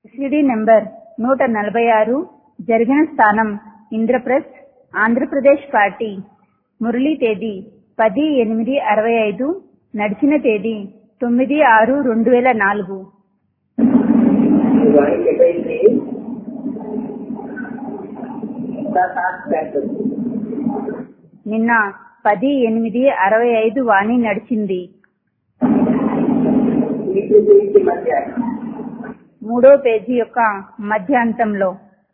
SED number నూట నలభై ఆరు జరిగిన స్థానం ఇంద్రప్రస్థ్ ఆంధ్రప్రదేశ్ పార్టీ మురళీ తేదీ పది ఎనిమిది అరవై ఐదు నడిచిన తేదీ తొమ్మిది ఆరు రెండు వేల నాలుగు वाणी के कई थे दस आठ पैंसठ నిన్న పది ఎనిమిది అరవై ఐదు వాణి నడిచింది नीचे से नीचे मत जाए మూడో పేజీ యొక్క మధ్యాంతంలో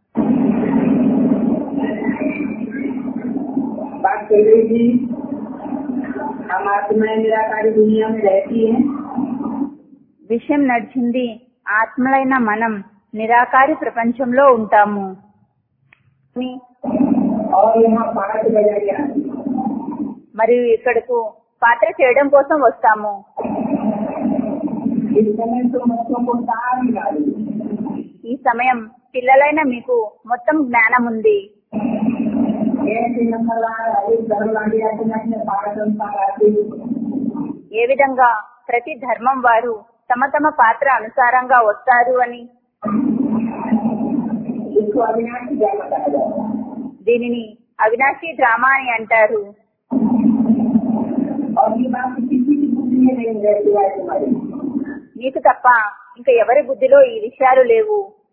बात चल रही थी हम आत्माएं निराकारी दुनिया में रहती हैं విషయం నడిచింది ఆత్మలైన మనం నిరాకారి ప్రపంచంలో ఉంటాము అని और यहाँ पाठ बजाया మరియు ఇక్కడకు పాత్ర చేయడం కోసం వస్తాము इस समय तो बच्चों को तार निकाली ఈ సమయం పిల్లలైన మీకు మొత్తం జ్ఞానం ఉంది ऐसे नंबर एक धर्म लागे आते हैं पाठ अनुसार आते ఏ విధంగా ప్రతి ధర్మం వారు తమ తమ పాత్ర అనుసారంగా వస్తారు అని इसको अविनाशी ड्रामा कहा जाता है దీనిని అవినాశి డ్రామా అని అంటారు और ये बात किसी की बुद्धि में नहीं रहती है तुम्हारी నీకు తప్ప ఇంకా ఎవరి బుద్ధిలో ఈ విషయాలు లేవు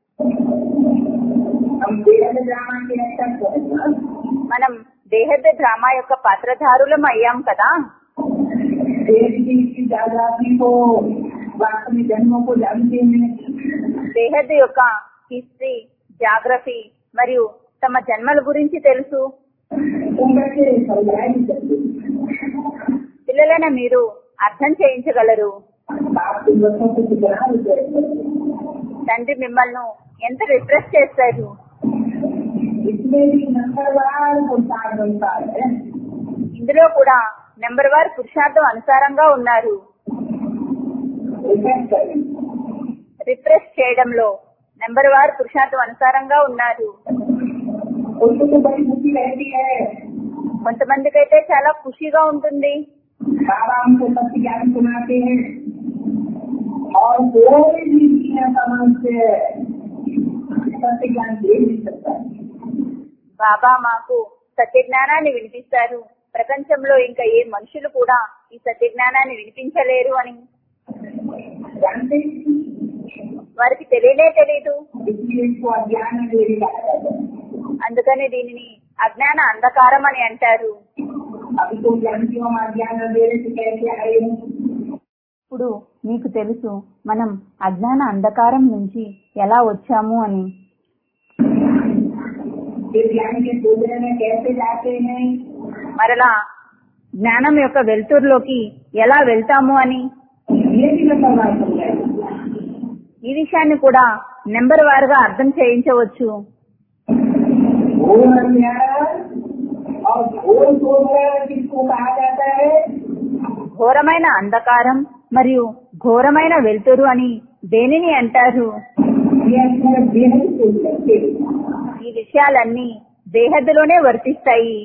हम बेहद ड्रामा के एक्टर को हैं మనం దేహద డ్రామా యొక్క పాత్రధారులం అయ్యాం కదా देश की इसकी जागृति को वास्तव में जन्मों को जानते हैं దేహద్ యొక్క హిస్టరీ జాగ్రఫీ మరియు తమ జన్మల గురించి తెలుసు तुम कैसे समझा नहीं सकते పిల్లలైన మీరు అర్థం చేయించగలరు बाप तुम बच्चों को कितना रुपये తండ్రి మిమ్మల్ని ఎంత రిప్రెస్ చేస్తారు इसमें भी नंबरवार संसार संसार है ఇందులో కూడా నెంబర్ వార్ పురుషార్థం అనుసారంగా ఉన్నారు रिफेक्ट करें రిప్రెస్ చేయడంలో నెంబర్ వార్ పురుషార్థం అనుసారంగా ఉన్నారు उसको तो बड़ी खुशी रहती है కొంతమందికి అయితే చాలా ఖుషిగా ఉంటుంది बाबा हमको सत्य ज्ञान सुनाते हैं और कोई भी दुनिया का मनुष्य सत्य ज्ञान दे नहीं सकता బాబా మాకు సత్య జ్ఞానాన్ని వినిపిస్తారు ప్రపంచంలో ఇంకా ఏ మనుషులు కూడా ఈ సత్య జ్ఞానాన్ని వినిపించలేరు అని जानते हैं? వారికి తెలియనే తెలియదు इसलिए इसको अज्ञान में देरी कहा जाता है అందుకని దీనిని అజ్ఞాన అంధకారం అని అంటారు अभी तुम जानती हो हम अज्ञान अंधेरे से कैसे आए हैं ఇప్పుడు మీకు తెలుసు మనం అజ్ఞాన అంధకారం నుంచి ఎలా వచ్చాము అని फिर ज्ञान के सूर्य में कैसे जाते हैं మరలా జ్ఞానం యొక్క వెలుతురులోకి ఎలా వెళ్తాము అని ये भी मैं करना समझाई ఈ విషయాన్ని కూడా నెంబర్ వారుగా అర్థం చేయించవచ్చు घोर अन्याय और घोर शोधन किसको कहा जाता है ఘోరమైన అంధకారం మరియు ఘోరమైన వెలుతురు అని దేనిని అంటారు ये अक्सर बेहद सोच सकते हैं ఈ విషయాలన్నీ దేహద్దులోనే వర్తిస్తాయి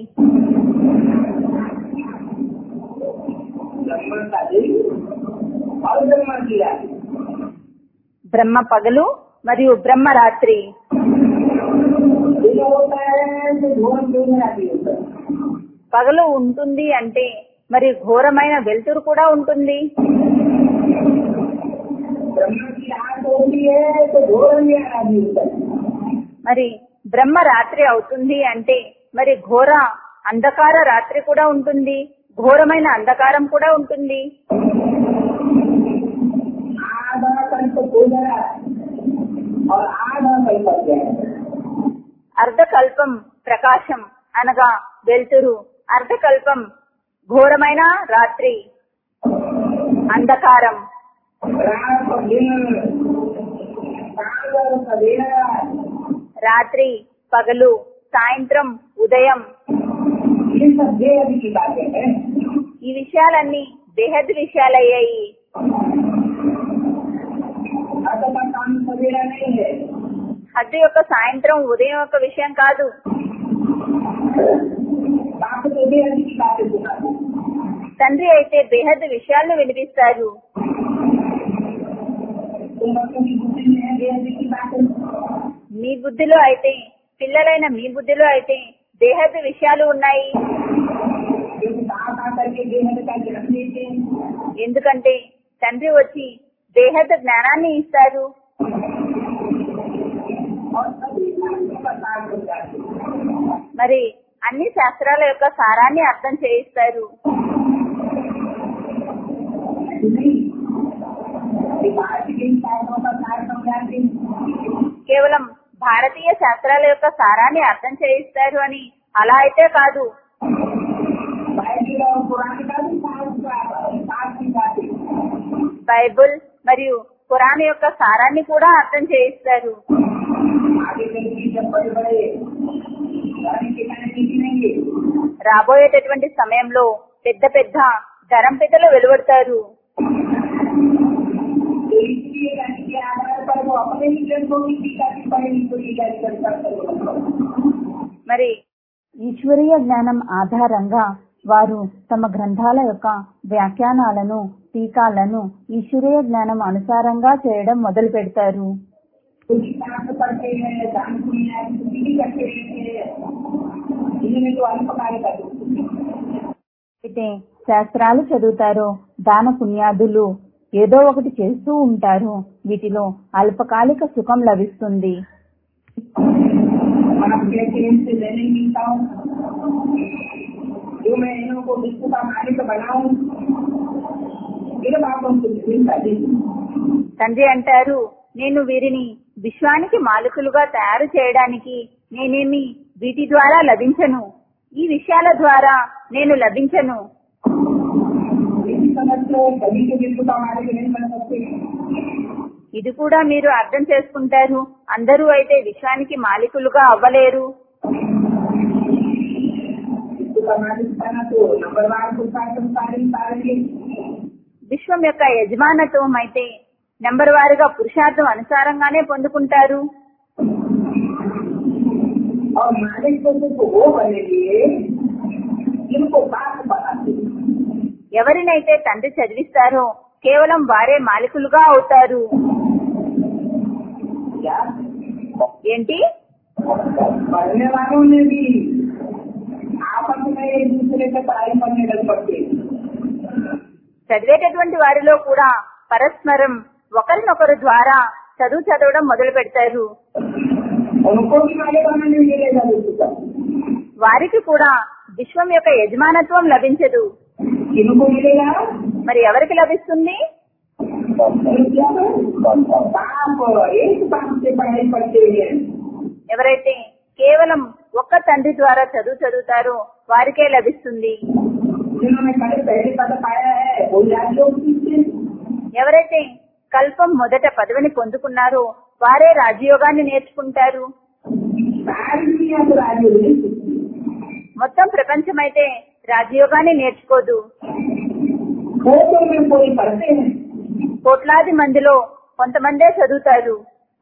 ब्रह्म का दिन और ब्रह्म किया బ్రహ్మ పగలు మరియు బ్రహ్మ రాత్రి दिन होता है तो घोर शोधना भी होता है పగలు ఉంటుంది అంటే మరి ఘోరమైన వెలుతురు కూడా ఉంటుంది ब्रह्म की रात होती है तो घोर अंधेरा भी होता है మరి బ్రహ్మ రాత్రి అవుతుంది అంటే మరి ఘోర అంధకార రాత్రి కూడా ఉంటుంది ఘోరమైన అంధకారం కూడా ఉంటుంది आधा कल्प शोधना और आधा कल्प अज्ञान అర్ధకల్పం ప్రకాశం అనగా వెలుతురు అర్ధకల్పం ఘోరమైన రాత్రి అంధకారం रात और दिन सागर सवेरा రాత్రి పగలు సాయంత్రం ఉదయం ये सब देह की बातें हैं ఈ విషయాలన్నీ దేహద్ విషయాలయ్యాయి अगर का काम सवेरा नहीं है హద్దు యొక్క సాయంత్రం ఉదయం యొక్క విషయం కాదు बाप तो देह की बातें सुनाते తండ్రి అయితే బేహద్ విషయాలను వినిపిస్తారు तुम बच्चों की बुद्धि में है देह की बातें మీ బుద్ధిలో అయితే పిల్లలైన మీ బుద్ధిలో అయితే దేహద విషయాలు ఉన్నాయి क्योंकि कहा कहा करके देह का जन्म देते हैं ఎందుకంటే తండ్రి వచ్చి దేహద జ్ఞానాన్ని ఇస్తారు और सभी शास्त्रों का सार हो जाते हैं మరి అన్ని శాస్త్రాల యొక్క సారాన్ని అర్థం చేయిస్తారు नहीं ये भारत के शास्त्रों का सार समझाते हैं కేవలం భారతీయ శాస్త్రాల యొక్క సారాన్ని అర్థం చేయిస్తారు అని అలా అయితే కాదు बाइबल और कुरान का भी सार सार सिखाते हैं బైబుల్ మరియు ఖురాన్ యొక్క సారాన్ని కూడా అర్థం చేయిస్తారు आगे चलकर जब बड़े बड़े गाड़ी के खाने निकलेंगे రాబోయేటటువంటి సమయంలో పెద్ద పెద్ద ధరం పెద్దలు వెలువడతారు तो इसलिए गाड़ी के आधार पर वो अपने ही जन को भी टीका की पड़ेगी तो ये गाड़ी कर सकते మరి ఈశ్వరీయ జ్ఞానం ఆధారంగా వారు తమ గ్రంథాల యొక్క వ్యాఖ్యానాలను టీకాలను ఈశ్వరీయ జ్ఞానం అనుసారంగా చేయడం మొదలు పెడతారు कुछ शास्त्र पढ़ते हैं दान पुण्य कुछ भी करते रहते हैं इनमें तो अल्पकाल का दुख అయితే శాస్త్రాలు చదువుతారో దాన పుణ్యాదులు ఏదో ఒకటి చేస్తూ ఉంటారు వీటిలో అల్పకాలిక సుఖం లభిస్తుంది और आप कहते हैं इनसे मैं नहीं मिलता हूँ जो मैं इन्हों को विश्व का मालिक बनाऊं फिर बापों को मिलता नहीं తండ్రి అంటారు నేను వీరిని విశ్వానికి మాలికులుగా తయారు చేయడానికి నేనేమి వీటి ద్వారా లభించను ఈ విషయాల ద్వారా నేను లభించను इसी समझ लो कभी के विश्व का मालिक नहीं बन सकते ఇది కూడా మీరు అర్థం చేసుకుంటారు అందరూ అయితే విశ్వానికి మాలికులుగా అవ్వలేరు विश्व का मालिक बना तो नंबर वार को शासन सारी सारेंगे విశ్వం యొక్క యజమానత్వం అయితే నెంబర్ వారుగా పురుషార్థం అనుసారంగానే పొందుకుంటారు और मालिक को सिर्फ वो बनेंगे जिनको बात बताते हैं। ఎవరినైతే తండ్రి చదివిస్తారో కేవలం వారే మాలికులుగా అవుతారు क्या ఏంటి पढ़ने वालों ने भी आपस में एक दूसरे से पढ़ाई करने लग पड़ते हैं। చదివేటటువంటి వారిలో కూడా పరస్పరం ఒకరినొకరు ద్వారా చదువు చదవడం మొదలు పెడతారు उनको भी मालिक बनाने मिलेगा विश्व का వారికి కూడా విశ్వం యొక్క యజమానత్వం లభించదు किनको मिलेगा మరి ఎవరికి లభిస్తుంది बाप एक बाप से पढ़ाई पढ़ते हैं ఎవరైతే కేవలం ఒక్క తండ్రి ద్వారా చదువు చదువుతారో వారికే లభిస్తుంది जिन्होंने कल पहले पद पाया है वो याद लोग सीखते हैं। ఎవరైతే కల్పం మొదట పదవిని పొందుకున్నారో వారే రాజయోగాన్ని నేర్చుకుంటారు सारी दुनिया तो राजी नहीं सीखती। మొత్తం ప్రపంచం అయితే రాజయోగాన్ని నేర్చుకోదు कोटों में कोई पढ़ते हैं కోట్లాది మందిలో కొంతమందే చదువుతారు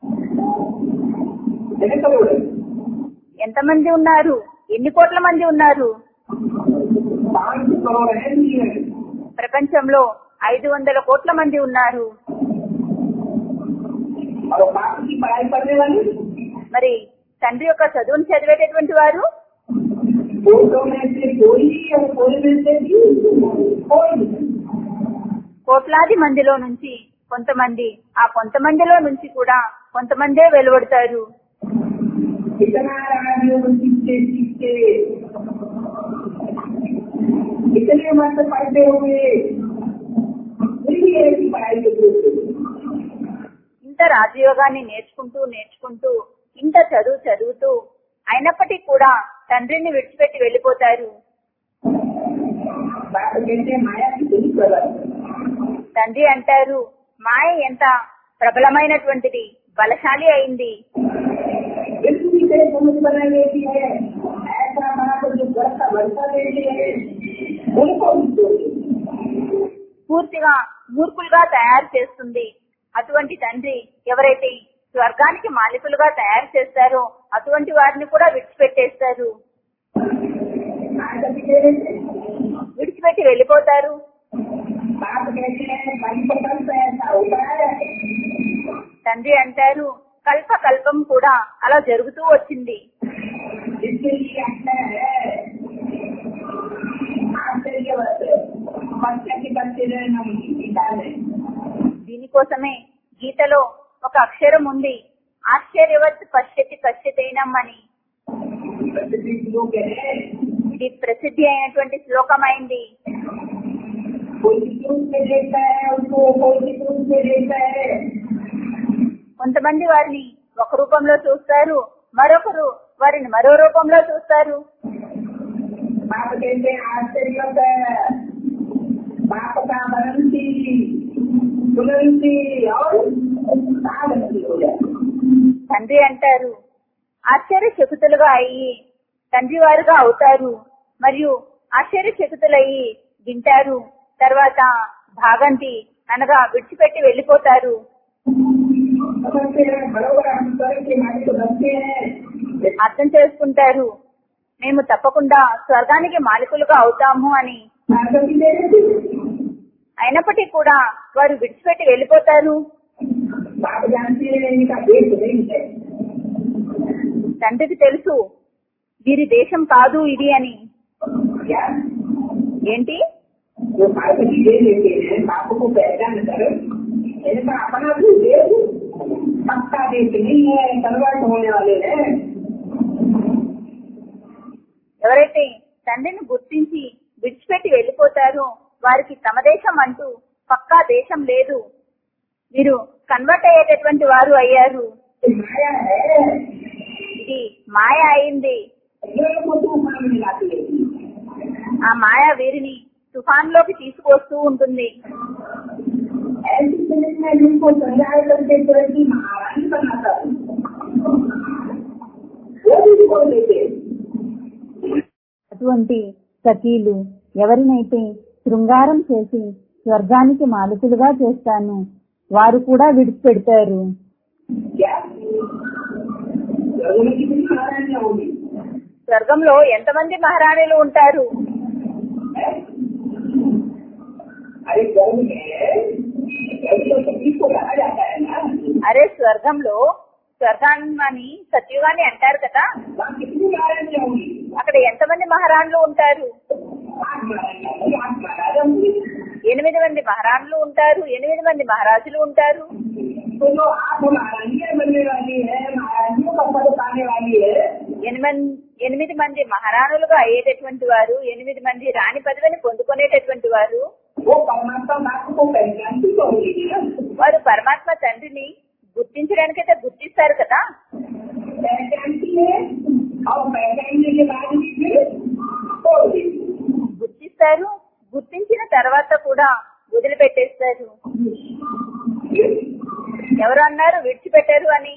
जगह करोड़ ఎంతమంది ఉన్నారు ఎన్ని కోట్ల మంది ఉన్నారు पाँच सौ करोड़ है दुनिया में ప్రపంచంలో ఐదు వందల కోట్ల మంది ఉన్నారు और बाप की पढ़ाई करने वाले మరి తండ్రి యొక్క చదువును చదివేటటువంటి వారు कोटों में से कोई और कोई में से भी कोई नहीं। కోట్లాది మందిలో నుంచి కొంతమంది ఆ కొంతమందిలో నుంచి కూడా కొంతమందే వెలువడతారు इतना राजयोग सीखते सीखते इतने मत पढ़ते हुए फिर भी ऐसी पढ़ाई के लिए ఇంత రాజయోగాన్ని నేర్చుకుంటూ నేర్చుకుంటూ ఇంత చదువు చదువుతూ అయినప్పటికీ కూడా తండ్రిని విడిచిపెట్టి వెళ్ళిపోతారు बात कहते हैं माया की बड़ी प्रबल తండ్రి అంటారు మాయ ఎంత ప్రబలమైనటువంటిది బలశాలి అయింది बिल्कुल से पुरुष बना लेती है ऐसा बना कर जो बढ़ता बढ़ता देती है उनको भी छोड़िए। పూర్తిగా మూర్ఖులుగా తయారు చేస్తుంది అటువంటి తండ్రి ఎవరైతే స్వర్గానికి మాలికులుగా తయారు చేస్తారో అటువంటి వారిని కూడా విడిచిపెట్టేస్తారు आज अभी कह रहे थे విడిచిపెట్టి వెళ్ళిపోతారు बात कहते हैं पंचतंत्र ऐसा होता है తండ్రి అంటారు కల్ప కల్పం కూడా అలా జరుగుతూ వచ్చింది इसके लिए अक्षर है आश्चर्यवत बच्चे के बच्चे हम गीता में దీనికోసమే గీతలో ఒక అక్షరం ఉంది ఆశ్చర్యవత్ పశ్యతి పశ్యతైనం అని प्रसिद्धि श्लोक है ఇది ప్రసిద్ధి అయినటువంటి శ్లోకమైంది कोई किस रूप में देखता है उसको कोई किस रूप में देखता है కొంతమంది వారిని ఒక రూపంలో చూస్తారు మరొకరు వారిని మరో రూపంలో చూస్తారు बाप कहते हैं आश्चर्यवत बाप का बनंती सुनंती और साधनती हो जाए తండ్రి అంటారు ఆశ్చర్యచకుతులుగా అయ్యి తండ్రి వారుగా అవుతారు మరియు ఆశ్చర్యచకుతులయ్యి వింటారు తర్వాత భాగంతి అనగా విడిచిపెట్టి వెళ్ళిపోతారు समझते हैं बरोबर हम स्वर्ग के मालिक बनते हैं అర్థం చేసుకుంటారు మేము తప్పకుండా స్వర్గానికి మాలికులుగా అవుతాము అని आगति दे देते అయినప్పటికీ కూడా వారు విడిచిపెట్టి వెళ్ళిపోతారు बाप जानते हैं इनका देश नहीं है తండ్రికి తెలుసు వీరి దేశం కాదు ఇది అని क्या ఏంటి वो पार्वती दे देते हैं बाप को पहचान कर इनका अपना भी देश पक्का देश नहीं है कन्वर्ट होने वाले हैं ఎవరైతే తండ్రిని గుర్తించి విడిచిపెట్టి వెళ్ళిపోతారో వారికి తమ దేశం అంటూ పక్కా దేశం లేదు వీరు కన్వర్ట్ అయ్యేటటువంటి వారు అయ్యారు ये माया है ఇది మాయ అయింది ये को तूफान में लाती है ఆ మాయ వీరిని తుఫాన్ లోకి తీసుకొస్తూ ఉంటుంది ऐसी पुलिस में जिनको समझाए करके तुरंत ही महारानी बनाता है वो भी छोड़ देते हैं అటువంటి సఖీలు ఎవరినైతే శృంగారం చేసి స్వర్గానికి మాలికులుగా చేస్తాను వారు కూడా విడిచిపెడతారు क्या लोगों में कितनी महारानियां होगी స్వర్గంలో ఎంతమంది మహారాణులు ఉంటారు है? अरे गर्व में गर्व तो सभी को कहा जाता है ना అరే స్వర్గంలో స్వర్గాన్ని సత్యుగాని అంటారు కదా वहाँ कितनी महारानियां होंगी అక్కడ ఎంతమంది మహారాణులు ఉంటారు आठ महारानियां होंगी आठ महाराजा होंगे ఎనిమిది మంది మహారాణులు ఉంటారు ఎనిమిది మంది మహారాజులు ఉంటారు तो जो आठ महारानियां बनने वाली है महारानियों का पद पाने वाली है ఎనిమిది ఎనిమిది మంది మహారాణులుగా అయ్యేటటువంటి వారు ఎనిమిది మంది రాణి పదవిని పొందుకునేటటువంటి వారు वो परमात्मा बाप को पहचानती तो होगी ना వారు పరమాత్మ తండ్రిని గుర్తించడానికైతే గుర్తిస్తారు కదా पहचानती है और पहचानने के बाद भी फिर छोड़ देती है। గుర్తిస్తారు గుర్తించిన తర్వాత కూడా వదిలిపెట్టేస్తారు ఎవరు అన్నారు విడిచిపెట్టారు అని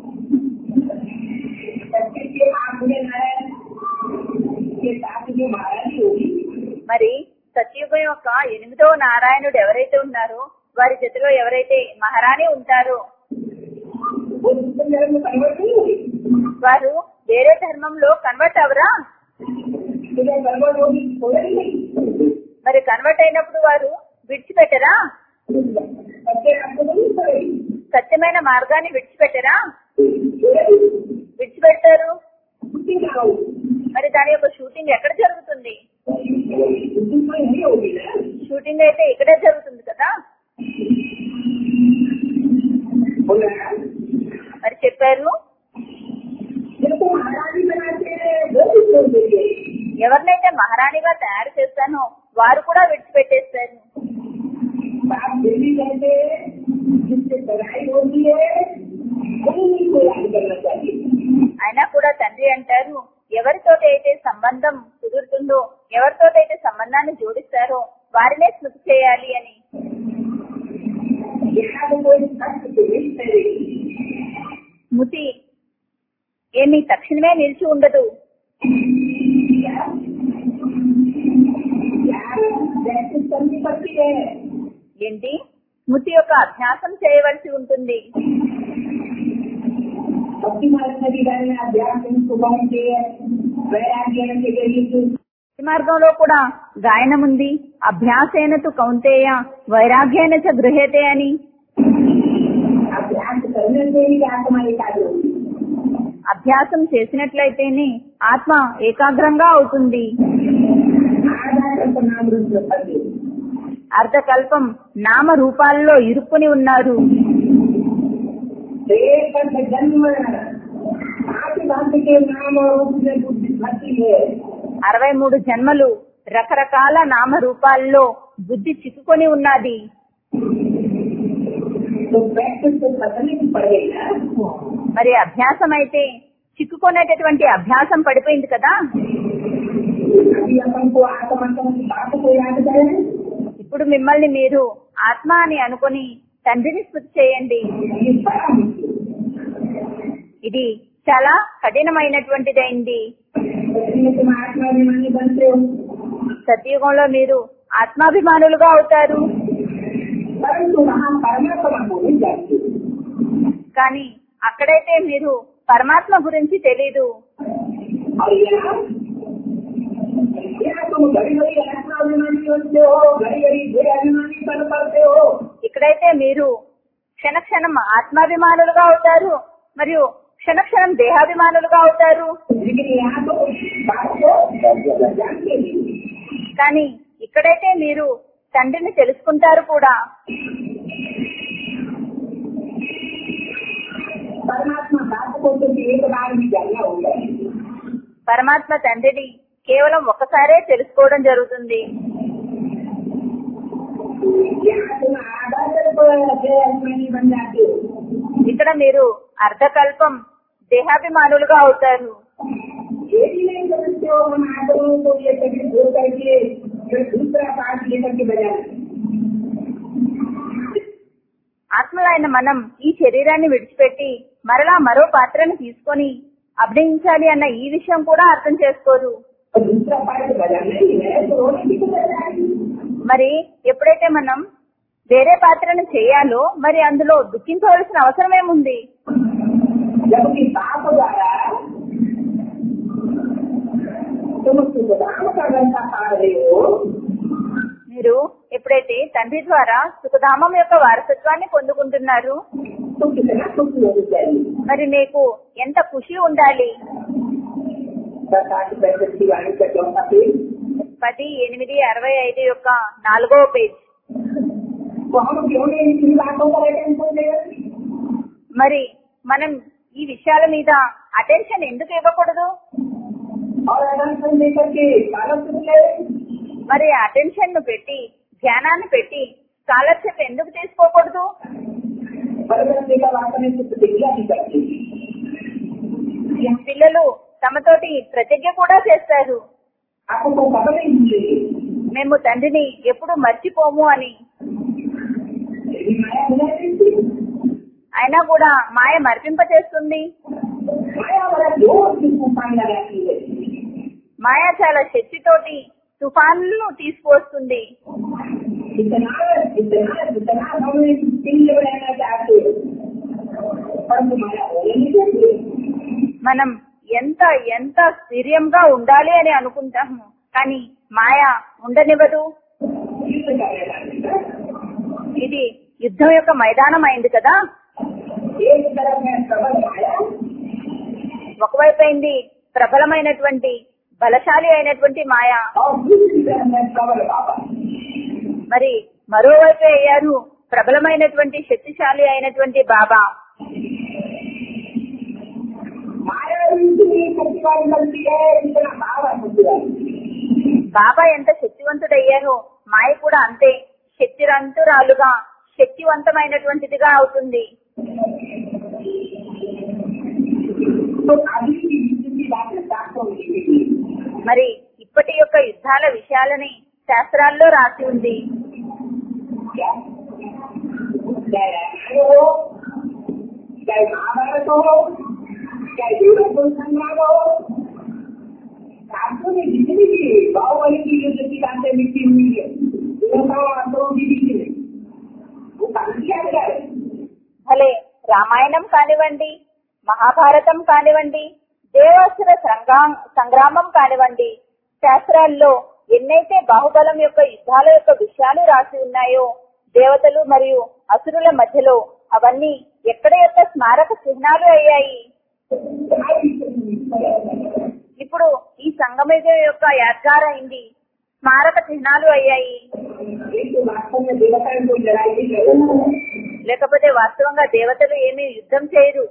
बच्चे के आंख में है के साथ जो महारानी होगी మరి సత్యుగం యొక్క ఎనిమిదవ నారాయణుడు ఎవరైతే ఉన్నారో వారి జతలో ఎవరైతే మహారాణి ఉంటారో वो दूसरे धर्म में कन्वर्ट नहीं होगी వారు వేరే ధర్మంలో కన్వర్ట్ అవరా इधर कन्वर्ट होगी छोड़ेगी नहीं మరి కన్వర్ట్ అయినప్పుడు వారు విడిచిపెట్టరా बच्चे आपको नहीं छोड़ेगी సత్యమైన మార్గాన్ని విడిచిపెట్టరా छोड़ेगी విడిచిపెడతారు छुट्टी कहाँ होगी మరి దాని యొక్క షూటింగ్ ఎక్కడ జరుగుతుంది छुट्टी कोई नहीं होगी ना షూటింగ్ అయితే ఇక్కడే జరుగుతుంది కదా बोला మరి చెప్పారు जिनको महारानी बनाते हैं वो भी छोड़ देंगे ఎవరినైతే మహారాణిగా తయారు చేస్తానో వారు కూడా విడిచిపెట్టేస్తారు आप फिर भी कहते हैं जिससे लड़ाई होती है वही को याद करना चाहिए అయినా కూడా తండ్రి అంటారు ఎవరితోటి అయితే సంబంధం కుదురుతుందో ఎవరితోటైతే సంబంధాన్ని జోడిస్తారో వారినే స్మృతి చేయాలి అని यहाँ तो कोई सख्त तो नहीं करेगी స్మృతి ఏమి తక్షణమే నిలిచి ఉండదు प्रैक्टिस करनी पड़ती है ఏంటి స్మృతి యొక్క అభ్యాసం చేయవలసి ఉంటుంది भक्ति मार्ग नदी गाने अभ्यास सुबह के वैराग्य के जरिए ఈ మార్గంలో కూడా గాయనం ఉంది అభ్యాసేన తు కౌంతేయ వైరాగ్యేన చ గృహ్యతే అని अभ्यास करने से ही आत्मा एकाग्र होगी అభ్యాసం చేసినట్లయితేనే ఆత్మ ఏకాగ్రంగా అవుతుంది आधार नाम रूप में फंसे అర్ధకల్పం నామ రూపాల్లో ఇరుక్కుని ఉన్నారు एक अर्थ जन्म भांति भांति के नाम और रूप में बुद्धि भरती है అరవై మూడు జన్మలు రకరకాల నామ రూపాల్లో బుద్ధి చిక్కుకొని ఉన్నది तो प्रैक्टिस तो फंसने की पड़ेगा మరి అభ్యాసం అయితే చిక్కుకునేటటువంటి అభ్యాసం పడిపోయింది కదా अभी अपन को आत्मा की बात को याद करें ఇప్పుడు మిమ్మల్ని మీరు ఆత్మ అని అనుకొని తండ్రిని స్మృతి చేయండి ये बड़ा मुश्किल ఇది చాలా కఠినమైనటువంటిదైంది इसलिए तुम आत्माभिमानी बनते हो సత్యుగంలో మీరు ఆత్మాభిమానులుగా అవుతారు परंतु वहाँ परमात्मा को नहीं जानते కానీ అక్కడైతే మీరు పరమాత్మ గురించి తెలీదు और यहाँ यहाँ तुम घड़ी घड़ी आत्माभिमानी बनते हो घड़ी घड़ी बे अभिमानी बन पड़ते हो ఇక్కడైతే మీరు క్షణ క్షణం ఆత్మాభిమానులుగా అవుతారు మరియు క్షణ క్షణం దేహాభిమానులుగా అవుతారు लेकिन यहाँ तो बात को जानते नहीं కానీ ఇక్కడైతే మీరు తండ్రిని తెలుసుకుంటారు కూడా परमात्मा बात को तो एक बार भी जानना होगा పరమాత్మ తండ్రిని కేవలం ఒక్కసారే తెలుసుకోవడం జరుగుతుంది यहाँ तुम आधार पर बे अभिमानी बन जाते हो ఇక్కడ మీరు అర్ధకల్పం దేహాభిమానులుగా అవుతారు ये भी नहीं समझते हो हम आदमी को ये शरीर धो करके फिर दूसरा पार्ट लेकर के बजाना ఆత్మలైన మనం ఈ శరీరాన్ని విడిచిపెట్టి మరలా మరో పాత్రను తీసుకొని అభినయించాలి అన్న ఈ విషయం కూడా అర్థం చేసుకోరు और दूसरा पार्ट बजाना ही है तो रोने की तो बजाएगी మరి ఎప్పుడైతే మనం వేరే పాత్రను చేయాలో మరి అందులో దుఃఖించవలసిన అవసరం ఏముంది जबकि बाप द्वारा तुम सुखधाम का घंटा पा रहे हो మీరు ఎప్పుడైతే తండ్రి ద్వారా సుఖధామం యొక్క వారసత్వాన్ని పొందుకుంటున్నారు तो कितना खुशी होनी चाहिए మరి మీకు ఎంత ఖుషి ఉండాలి बस आज पैसे की वाणी का चौथा पेज పది ఎనిమిది అరవై ఐదు యొక్క నాలుగవ పేజ్ तो हम क्यों नहीं इन बातों पर अटेंशन दे మరి మనం ఈ విషయాల మీద అటెన్షన్ ఎందుకు ఇవ్వకూడదు और अटेंशन लेकर के बालक ले మరి అటెన్షన్ ను పెట్టి ధ్యానాన్ని పెట్టి స్కాలర్షిప్ ఎందుకు తీసుకోకూడదు परवर्ती का वास्तव में कुछ प्रतिज्ञा भी करती పిల్లలు తమతోటి ప్రతిజ్ఞ కూడా చేస్తారు आपको खबर नहीं मिलेगी మేము తండ్రిని ఎప్పుడు మర్చిపోము అని यदि माया मिला देती అయినా కూడా మాయ మర్పింపచేస్తుంది माया वाला जोर की तूफान लगाती है మాయ చాలా శక్తితోటి తుఫాన్లను తీసుకువస్తుంది जितना जितना जितना हम दिल बनाना चाहते हो परंतु माया होने नहीं देती మనం ఎంత ఎంత స్థిర్యంగా ఉండాలి అని అనుకుంటాము కానీ మాయ ఉండనివ్వదు युद्ध करने लगता ఇది యుద్ధం యొక్క మైదానం అయింది కదా एक तरफ में प्रबल माया ఒకవైపు అయింది ప్రబలమైనటువంటి బలశాలి అయినటువంటి మాయ और दूसरी तरफ में प्रबल बाबा మరి మరోవైపు అయ్యారు ప్రబలమైనటువంటి శక్తిశాలి అయినటువంటి బాబా माया इतनी शक्तिवान बनती है इतना बाबा शक्तिवान బాబా ఎంత శక్తివంతుడయ్యారో మాయ కూడా అంతే శక్తివంతురాలుగా శక్తివంతమైనటువంటిదిగా అవుతుంది तो अभी की युद्ध की बातें शास्त्रों में लिखी गई మరి ఇప్పటి యొక్క యుద్ధాల విషయాలని శాస్త్రాల్లో రాసి ఉంది क्या चाहे रामायण हो चाहे महाभारत हो चाहे युद्ध संग्राम हो शास्त्रों में जितनी भी बाहुबली की युद्ध की बातें लिखी हुई है देवताओं असुरों की लिखी है वो काम किया गया है భలే రామాయణం కానివ్వండి మహాభారతం కానివ్వండి దేవాసుర సంగ్రా- సంగ్రామం కానివ్వండి శాస్త్రాల్లో ఎన్నైతే బాహుబలం యొక్క యుద్ధాల యొక్క విషయాలు రాసి ఉన్నాయో దేవతలు మరియు అసురుల మధ్యలో అవన్నీ ఎక్కడ యొక్క స్మారక చిహ్నాలు అయ్యాయి ఇప్పుడు ఈ సంగమయుగం యొక్క యాద్గార అయింది స్మారక చిహ్నాలు అయ్యాయి लेकिन वास्तव में देवता ने कोई लड़ाई नहीं करे లేకపోతే వాస్తవంగా దేవతలు ఏమీ యుద్ధం చేయరు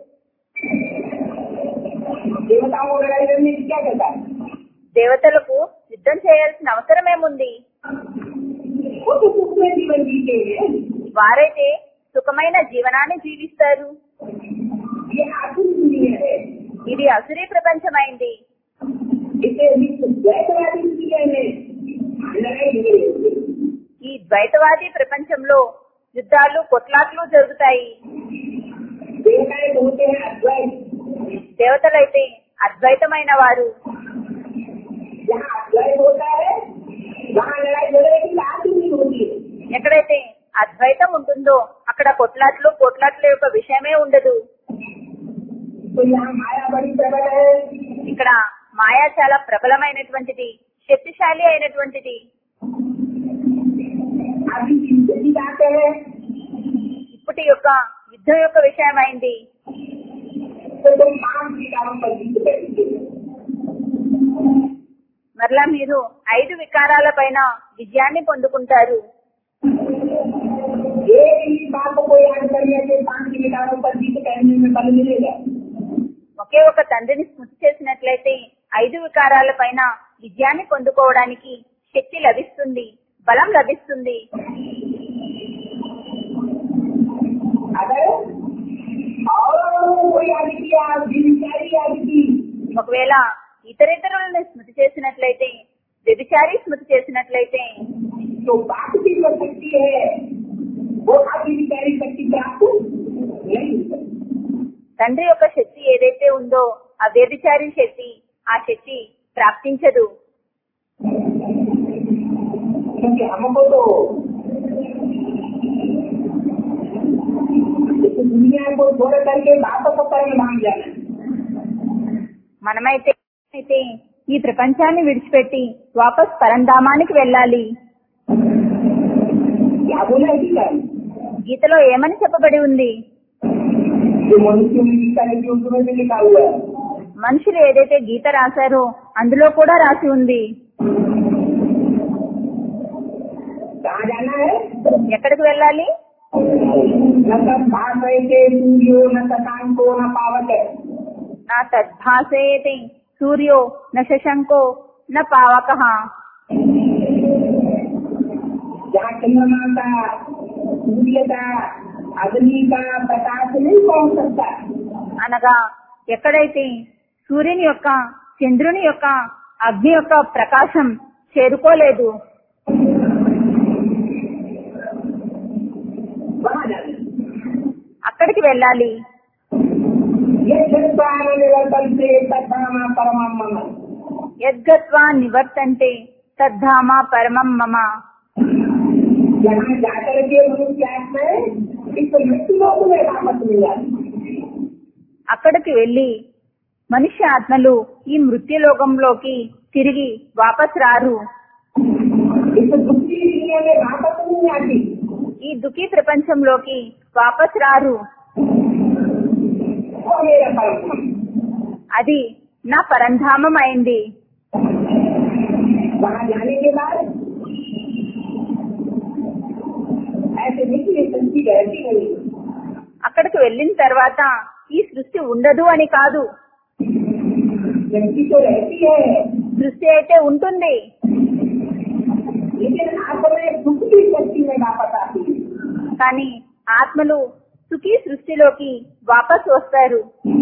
देवताओं को लड़ाई करने की क्या कहता है దేవతలకు యుద్ధం చేయాల్సిన అవసరం ఏముంది वो तो सुख में जीवन जीते हैं వారైతే సుఖమైన జీవనాన్ని జీవిస్తారు ये आखिरी दुनिया है ఇది అసురీ ప్రపంచమైంది इसे विश्व द्वैतवादी दुनिया में लड़ाई नहीं होती ఈ ద్వైతవాది ప్రపంచంలో యుద్ధాలు కొట్లాట్లు జరుగుతాయి देवताएं तो होते हैं अद्वैत దేవతలైతే అద్వైతమైన వారు जहाँ अद्वैत होता है वहाँ लड़ाई झगड़े की बात ही नहीं होती है ఎక్కడైతే అద్వైతం ఉంటుందో అక్కడ కొట్లాట్లు కొట్లాట్ల యొక్క విషయమే ఉండదు तो यहाँ माया बड़ी प्रबल है ఇక్కడ మాయా చాలా ప్రబలమైనటువంటిది శక్తిశాలి అయినటువంటిది अभी की दूसरी बात है ఇప్పటి యొక్క యుద్ధం యొక్క విషయమైంది तो तुम पांच विकारों पर जीत बैठे మరలా మీరు ఐదు వికారాల పైన విజయాన్ని పొందుకుంటారు एक ही बात को याद करने से पांच विकारों पर जीत करने में बल मिलेगा ఒకే ఒక తండ్రిని స్మృతి చేసినట్లయితే ఐదు వికారాల పైన విజయాన్ని పొందుకోవడానికి శక్తి లభిస్తుంది బలం లభిస్తుంది अगर और कोई याद किया दिनचारी याद की ఒకవేళ ఇతరితరులను స్మృతి చేసినట్లయితే వ్యభిచారి స్మృతి చేసినట్లయితే तो बात की जो शक्ति है वो अधिकारी शक्ति प्राप्त नहीं हो सकती తండ్రి యొక్క శక్తి ఏదైతే ఉందో ఆ వ్యభిచారి శక్తి ఆ శక్తి ప్రాప్తించదు क्योंकि हमको तो इस दुनिया को छोड़ करके वापस ऊपर में भाग जाना है మనమైతే అయితే ఈ ప్రపంచాన్ని విడిచిపెట్టి వాపస్ పరంధామానికి వెళ్ళాలి क्या बोला है गीता में? గీతలో ఏమని చెప్పబడి ఉంది जो मनुष्य में गीता है जो उसमें भी लिखा हुआ है మనుషులు ఏదైతే గీత రాశారో అందులో కూడా రాసి ఉంది कहाँ जाना है ఎక్కడికి వెళ్ళాలి न सब भाग रहे थे सूर्यो न शशांको न पावक నా తద్భాసేతి సూర్యో న శశంకో న పావక जहाँ चंद्रमा का सूर्य का अग्नि का प्रकाश नहीं पहुंच सकता అనగా ఎక్కడైతే సూర్యుని యొక్క చంద్రుని యొక్క అగ్ని యొక్క ప్రకాశం చేరుకోలేదు वहाँ जाना है। అక్కడికి వెళ్ళాలి ये क्षत्वान निरंतर से तत्म परम मम యద్గత్వా నివర్తంతే తద్ధామ పరమం మమ यहाँ जाकर के मनुष्य आत्माएं इस मृत्यु लोक में वापस मिल जाती అక్కడికి వెళ్లి మనుష్య ఆత్మలు ఈ మృత్యులోకంలోకి తిరిగి వాపస్ రారు इस दुखी दुनिया में वापस नहीं आती ఈ దుఃఖీ ప్రపంచంలోకి వాపస్ రారు वो मेरा परम అది నా పరంధామం అయింది वहाँ जाने के बाद ऐसे नहीं कि ये सृष्टि रहती नहीं అక్కడికి వెళ్ళిన తర్వాత ఈ సృష్టి ఉండదు అని కాదు सृष्टि तो रहती है సృష్టి అయితే ఉంటుంది लेकिन आप में दुख की शक्ति में वापस आती है కానీ ఆత్మలు సుఖీ సృష్టిలోకి వాపస్ వస్తారు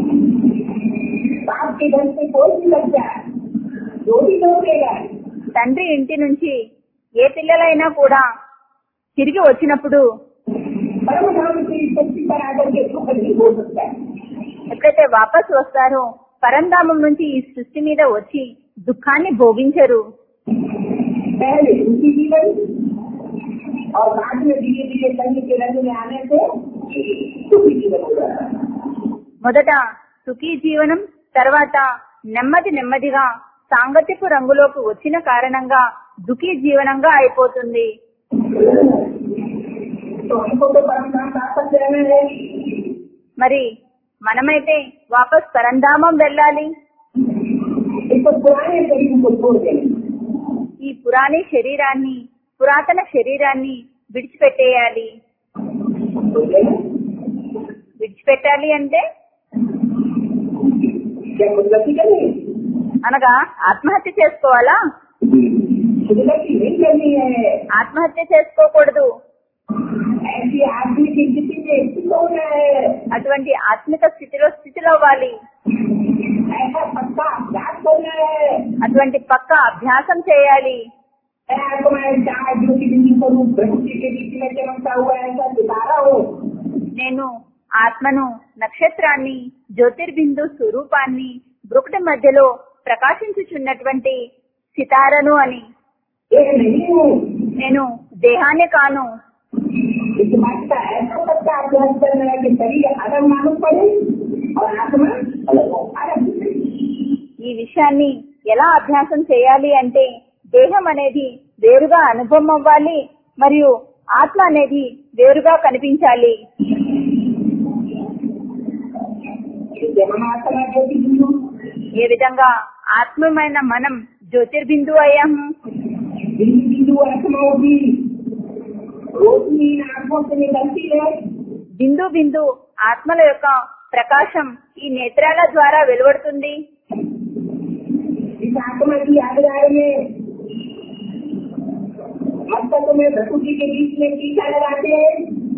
बाप के घर से कोई भी बच्चा जो भी लौटेगा తండ్రి ఇంటి నుంచి ఏ పిల్లలైనా కూడా తిరిగి వచ్చినప్పుడు परम धाम की शक्ति पर आकर के दुख नहीं हो सकता है ఎప్పుడైతే వాపస్ వస్తారో పరంధామం నుంచి ఈ సృష్టి మీద వచ్చి దుఃఖాన్ని భోగించరు पहले दुखी जीवन और बाद में धीरे धीरे संग के रंग में आने से सुखी जीवन हो रहा है మొదట సుఖీ జీవనం తర్వాత నెమ్మది నెమ్మదిగా సాంగత్యపు రంగులోకి వచ్చిన కారణంగా దుఃఖీ జీవనంగా అయిపోతుంది तो हमको तो परम धाम वापस जाना है మరి మనమైతే వాపస్ పరంధామం వెళ్ళాలి इसको पुराने शरीर को छोड़ देना ఈ పురాణి శరీరాన్ని పురాతన శరీరాన్ని విడిచిపెట్టేయాలి छोड़ देना విడిచిపెట్టాలి అంటే क्या खुदगति करनी అనగా ఆత్మహత్య చేసుకోవాలా खुदगति नहीं करनी है ఆత్మహత్య చేసుకోకూడదు ऐसी आदमी की स्थिति में स्थित होना है అటువంటి ఆత్మిక స్థితిలో స్థితిలో అవ్వాలి ऐसा पक्का अभ्यास करना है అటువంటి పక్క అభ్యాసం చేయాలి मैं आपको मैं चार ज्योति बिंदु स्वरूप प्रकृति के बीच में चमकता हुआ ऐसा सितारा हो నేను ఆత్మను నక్షత్రాన్ని జ్యోతిర్బిందు స్వరూపాన్ని బ్రుకుటి మధ్యలో ప్రకాశించుచున్నటువంటి సితారను అని एक नहीं हूँ నేను దేహాన్ని కాను इस बात का ऐसा पक्का अभ्यास करना है कि शरीर अलग मालूम पड़े और आत्मा अलग हो अलग दिखे। ఈ విషయాన్ని ఎలా అభ్యాసం చేయాలి అంటే దేహం అనేది వేరుగా అనుభవం అవ్వాలి మరియు ఆత్మ అనేది వేరుగా కనిపించాలి जब हम आत्मा ज्योति बिंदु ఏ విధంగా ఆత్మమైన మనం జ్యోతిర్బిందు అయ్యాము बिंदु बिंदु आत्मा होगी रोशनी इन आंखों से निकलती है బిందు బిందు ఆత్మల యొక్క ప్రకాశం ఈ నేత్రాల ద్వారా వెలువడుతుంది इस आत्मा की आधार में मस्तक में प्रकृति के बीच में टीका लगाते हैं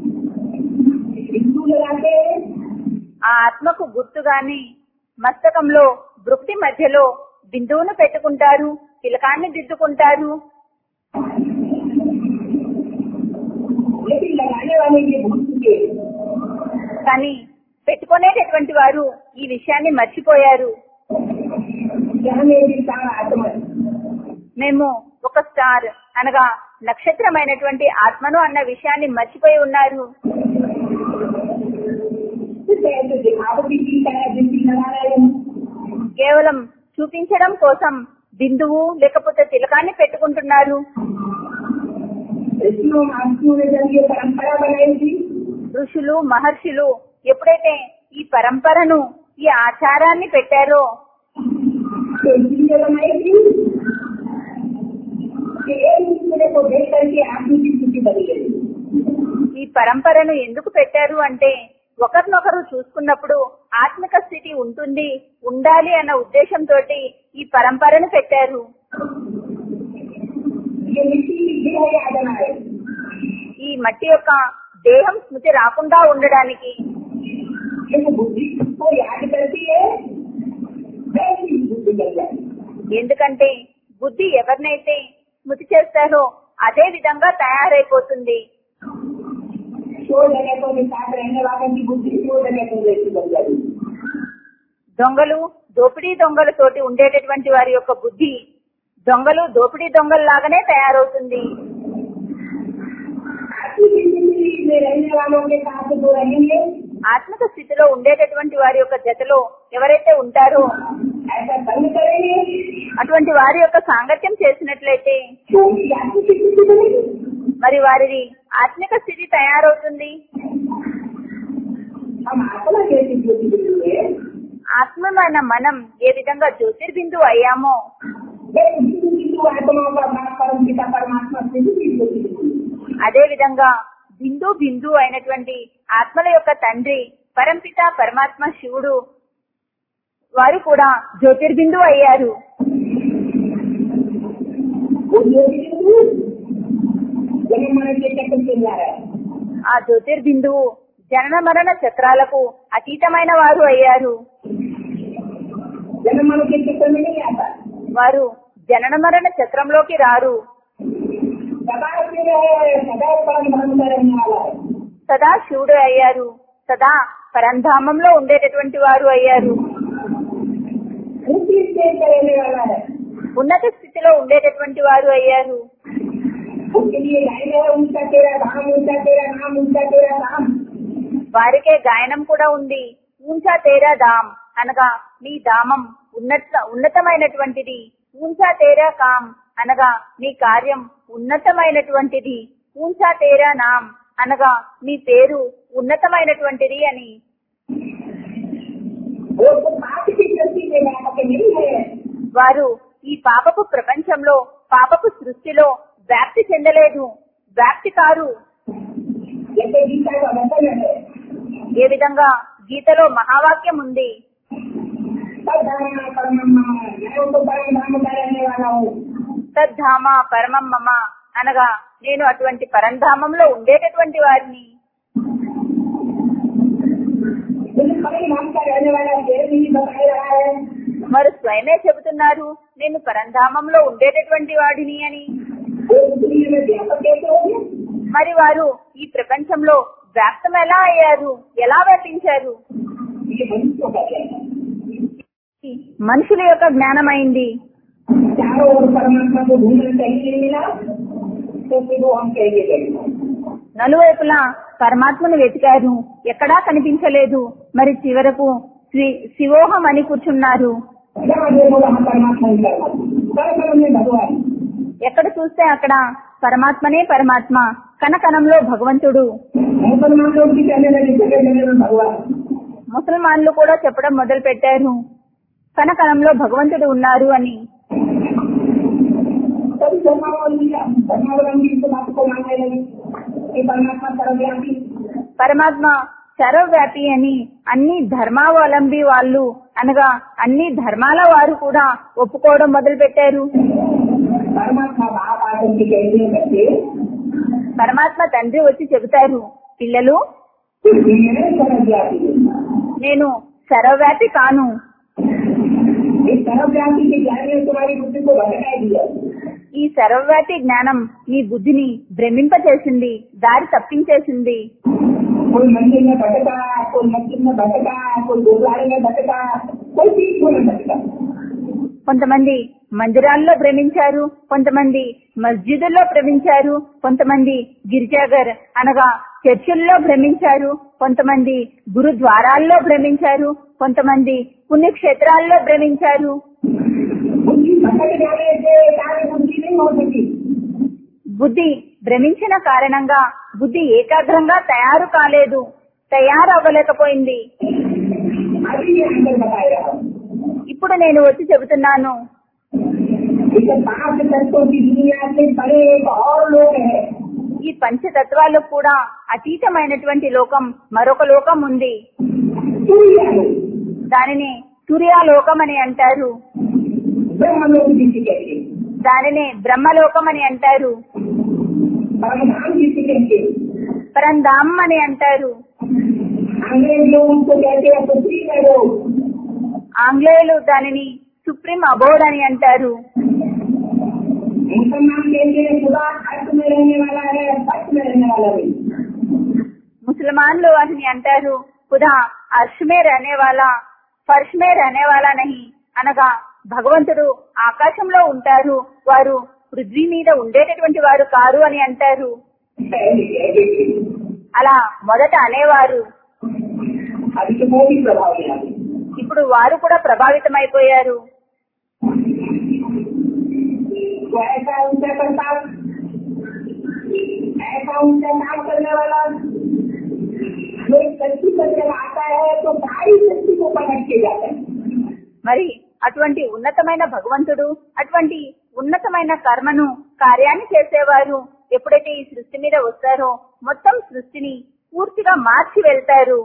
बिंदु लगाते हैं ఆ ఆత్మకు గుర్తుగాని మస్తకంలో వృక్తి మధ్యలో బిందువును పెట్టుకుంటారు తిలకాన్ని దిద్దుకుంటారు लेकिन लगाने वाले ये भूल चुके కానీ పెట్టుకునేటటువంటి వారు ఈ విషయాన్ని మర్చిపోయారు यहाँ में भी सारा आत्मा है। మేము ఒక స్టార్ అనగా నక్షత్రమైనటువంటి ఆత్మను అన్న విషయాన్ని మర్చిపోయి ఉన్నారు इससे ऐसे दिखावटी टीका है जिनकी लगा रहे हैं కేవలం చూపించడం కోసం బిందువు లేకపోతే తిలకాన్ని పెట్టుకుంటున్నారు ऋषियों महर्षियों ने जब ये परंपरा बनाई थी ఋషులు మహర్షులు ఎప్పుడైతే ఈ పరంపరను ఈ ఆచారాన్ని పెట్టారో तो इसलिए बनाई थी कि एक दूसरे को देख करके आत्म की स्थिति बनी गई ఈ పరంపరను ఎందుకు పెట్టారు అంటే ఒకరినొకరు చూసుకున్నప్పుడు ఆత్మిక స్థితి ఉంటుంది ఉండాలి అన్న ఉద్దేశంతో ఈ పరంపరను పెట్టారు ये मिट्टी की देह याद आए ఈ మట్టి యొక్క దేహం స్మృతి రాకుండా ఉండడానికి ये बुद्धि को याद करती है वैसी बुद्धि बन जाती ఎందుకంటే బుద్ధి ఎవరినైతే స్మృతి చేస్తారో అదే విధంగా తయారైపోతుంది शोर जगह के साथ रहने वालों की बुद्धि शोर जगह जैसी बन जाती దొంగలు దోపిడీ దొంగలతోటి ఉండేటటువంటి వారి యొక్క బుద్ధి దొంగలు దోపిడీ దొంగల్లాగానే తయారవుతుంది आत्म की जिंदगी में रहने वालों के साथ जो रहेंगे ఆత్మిక స్థితిలో ఉండేటటువంటి వారి యొక్క జతలో ఎవరైతే ఉంటారో ऐसा संग करेंगे అటువంటి వారి యొక్క సాంగత్యం చేసినట్లయితే तो उनकी आत्म की स्थिति बनेगी మరి వారిది ఆత్మిక స్థితి తయారవుతుంది हम आत्मा जैसी ज्योति बिंदु है ఆత్మమైన మనం ఏ విధంగా జ్యోతిర్బిందు అయ్యామో एक बिंदु बिंदु आत्माओं का बाप परम पिता परमात्मा से भी ज्योति बिंदु అదే విధంగా బిందు బిందు అయినటువంటి ఆత్మల యొక్క తండ్రి పరంపిత పరమాత్మ శివుడు వారు కూడా జ్యోతిర్బిందు అయ్యారు वो ज्योति बिंदु जन्म मरण के चक्कर से जा रहा है ఆ జ్యోతిర్బిందువు జనన మరణ చక్రాలకు అతీతమైన వారు అయ్యారు जन्म मरण के चक्कर में नहीं आता వారు జనన మరణ చక్రంలోకి రారు सदा से रहे सदा परम धाम में रहने वाला है సదా శివుడు అయ్యారు సదా పరంధామంలో ఉండేటటువంటి వారు అయ్యారు ऊंची स्टेज पर रहने वाला है ఉన్నత స్థితిలో ఉండేటటువంటి వారు అయ్యారు उसके लिए गायन है ऊंचा तेरा धाम ऊंचा तेरा नाम ऊंचा तेरा धाम వారికే గాయనం కూడా ఉంది ఊంచా తేరా దామ్ అనగా నీ దామం ఉన్నత ఉన్నతమైనటువంటిది ఊంచా తేరా కామ్ అనగా నీ కార్యం ఉన్నతమైనటువంటిది ఊంచా తేరా నామ్ అనగా మీ పేరు ఉన్నతమైనటువంటిది అని वो तो पाप की गलती में व्यापक नहीं है వారు ఈ పాపపు ప్రపంచంలో పాపపు సృష్టిలో వ్యాప్తి చెందలేదు వ్యాప్తి కారు जैसे गीता का वचन है ఏ విధంగా గీతలో మహావాక్యం ఉంది सब धारणा परमम्मा मैं तो परम धाम का रहने वाला हूँ తద్ధామ పరమం మమ అనగా నేను అటువంటి పరంధామంలో ఉండేటటువంటి వారిని लेकिन परम धाम का रहने वाला देव भी बता रहा है మరి స్వయమే చెబుతున్నారు నేను పరంధామంలో ఉండేటటువంటి వాడిని అని वो दुनिया में व्यापक कैसे होंगे మరి వారు ఈ ప్రపంచంలో వ్యాప్తం ఎలా అయ్యారు ఎలా వ్యాపించారు ये मनुष्यों का कहना है మనుషుల యొక్క జ్ఞానమైంది चारों ओर परमात्मा को ढूंढना कहीं नहीं मिला तो फिर वो हम कहेंगे कहीं నలువైపులా పరమాత్మను వెతికారు ఎక్కడా కనిపించలేదు మరి చివరకు శ్రీ- శివోహం అని కూర్చున్నారు जहाँ देखो वहाँ परमात्मा ही परमात्मा कर कर्म में भगवान ఎక్కడ చూస్తే అక్కడ పరమాత్మనే పరమాత్మ కనకణంలో భగవంతుడు मुसलमान लोग भी कहने लगे जगह जगह में भगवान ముసల్మాన్లు కూడా చెప్పడం మొదలు పెట్టారు కనకణంలో భగవంతుడు ఉన్నారు అని सभी धर्मावलंबी धर्मावलंबी इस बात को मानने लगे कि परमात्मा सर्वव्यापी పరమాత్మ సర్వవ్యాపి అని అన్ని ధర్మావలంబి వాళ్ళు అనగా అన్ని ధర్మాల వారు కూడా ఒప్పుకోవడం మొదలు పెట్టారు परमात्मा बाप आकर के कहते हैं बच्चे పరమాత్మ తండ్రి వచ్చి చెబుతారు పిల్లలు कि मैं सर्वव्यापी हूँ। నేను సర్వవ్యాపి కాను इस सर्वव्यापी के ज्ञान ने तुम्हारी बुद्धि को भटका दिया ఈ సర్వవ్యాపి జ్ఞానం మీ బుద్ధిని భ్రమింపచేసింది దారి తప్పించేసింది कोई मंदिर में भटका कोई मस्जिद में भटका कोई गुरुद्वारे में भटका कोई चीज को में भटका కొంతమంది మందిరాల్లో భ్రమించారు కొంతమంది మస్జిదుల్లో భ్రమించారు కొంతమంది గిరిజాగర్ అనగా చర్చిల్లో భ్రమించారు కొంతమంది గురుద్వారాల్లో భ్రమించారు కొంతమంది పుణ్యక్షేత్రాల్లో భ్రమించారు बुद्धि भटक जाने से कार्य बुद्धि नहीं हो सकी బుద్ధి భ్రమించిన కారణంగా బుద్ధి ఏకాగ్రంగా తయారు కాలేదు తయారవ్వలేకపోయింది अभी ये अंदर बताया ఇప్పుడు నేను వచ్చి చెబుతున్నాను इस पांच तत्वों की दुनिया से बड़े एक और लोग है ఈ పంచతత్వాలకు కూడా అతీతమైనటువంటి లోకం మరొక లోకం ఉంది सूर्य लोग దానిని సూర్యాలోకం అని అంటారు ब्रह्म लोग जिसे कहते हैं దానిని బ్రహ్మలోకం అని అంటారు परमधाम जिसे कहते हैं పరంధామ్ అని అంటారు अंग्रेज लोग उनको कहते हैं पृथ्वी में लोग ఆంగ్లేయులు దానిని సుప్రీం అబోర్డ్ అని అంటారు मुसलमान कहते हैं खुदा अर्थ में रहने वाला है अर्थ में रहने वाला नहीं ముసల్మాన్లు అని అంటారు ఖుదా అర్ష్ మే रहने वाला ఫర్ష్ మే रहने वाला नहीं అనగా భగవంతుడు ఆకాశంలో ఉంటారు వారు పృథ్వీ మీద ఉండేటటువంటి వారు కారు అని అంటారు पहले कहते थे అలా మొదట అనేవారు अभी तो मोदी प्रभाव में आ गए ఇప్పుడు వారు కూడా ప్రభావితమైపోయారు तो ऐसा ऊंचा करता ऐसा ऊंचा काम करने वाला जो एक शक्ति पर जब आता है तो सारी शक्ति को पलट के जाता है మరి అటువంటి ఉన్నతమైన భగవంతుడు అటువంటి ఉన్నతమైన కర్మను కార్యాన్ని చేసేవారు ఎప్పుడైతే ఈ సృష్టి మీద వస్తారో మొత్తం సృష్టిని పూర్తిగా మార్చి వెళ్తారు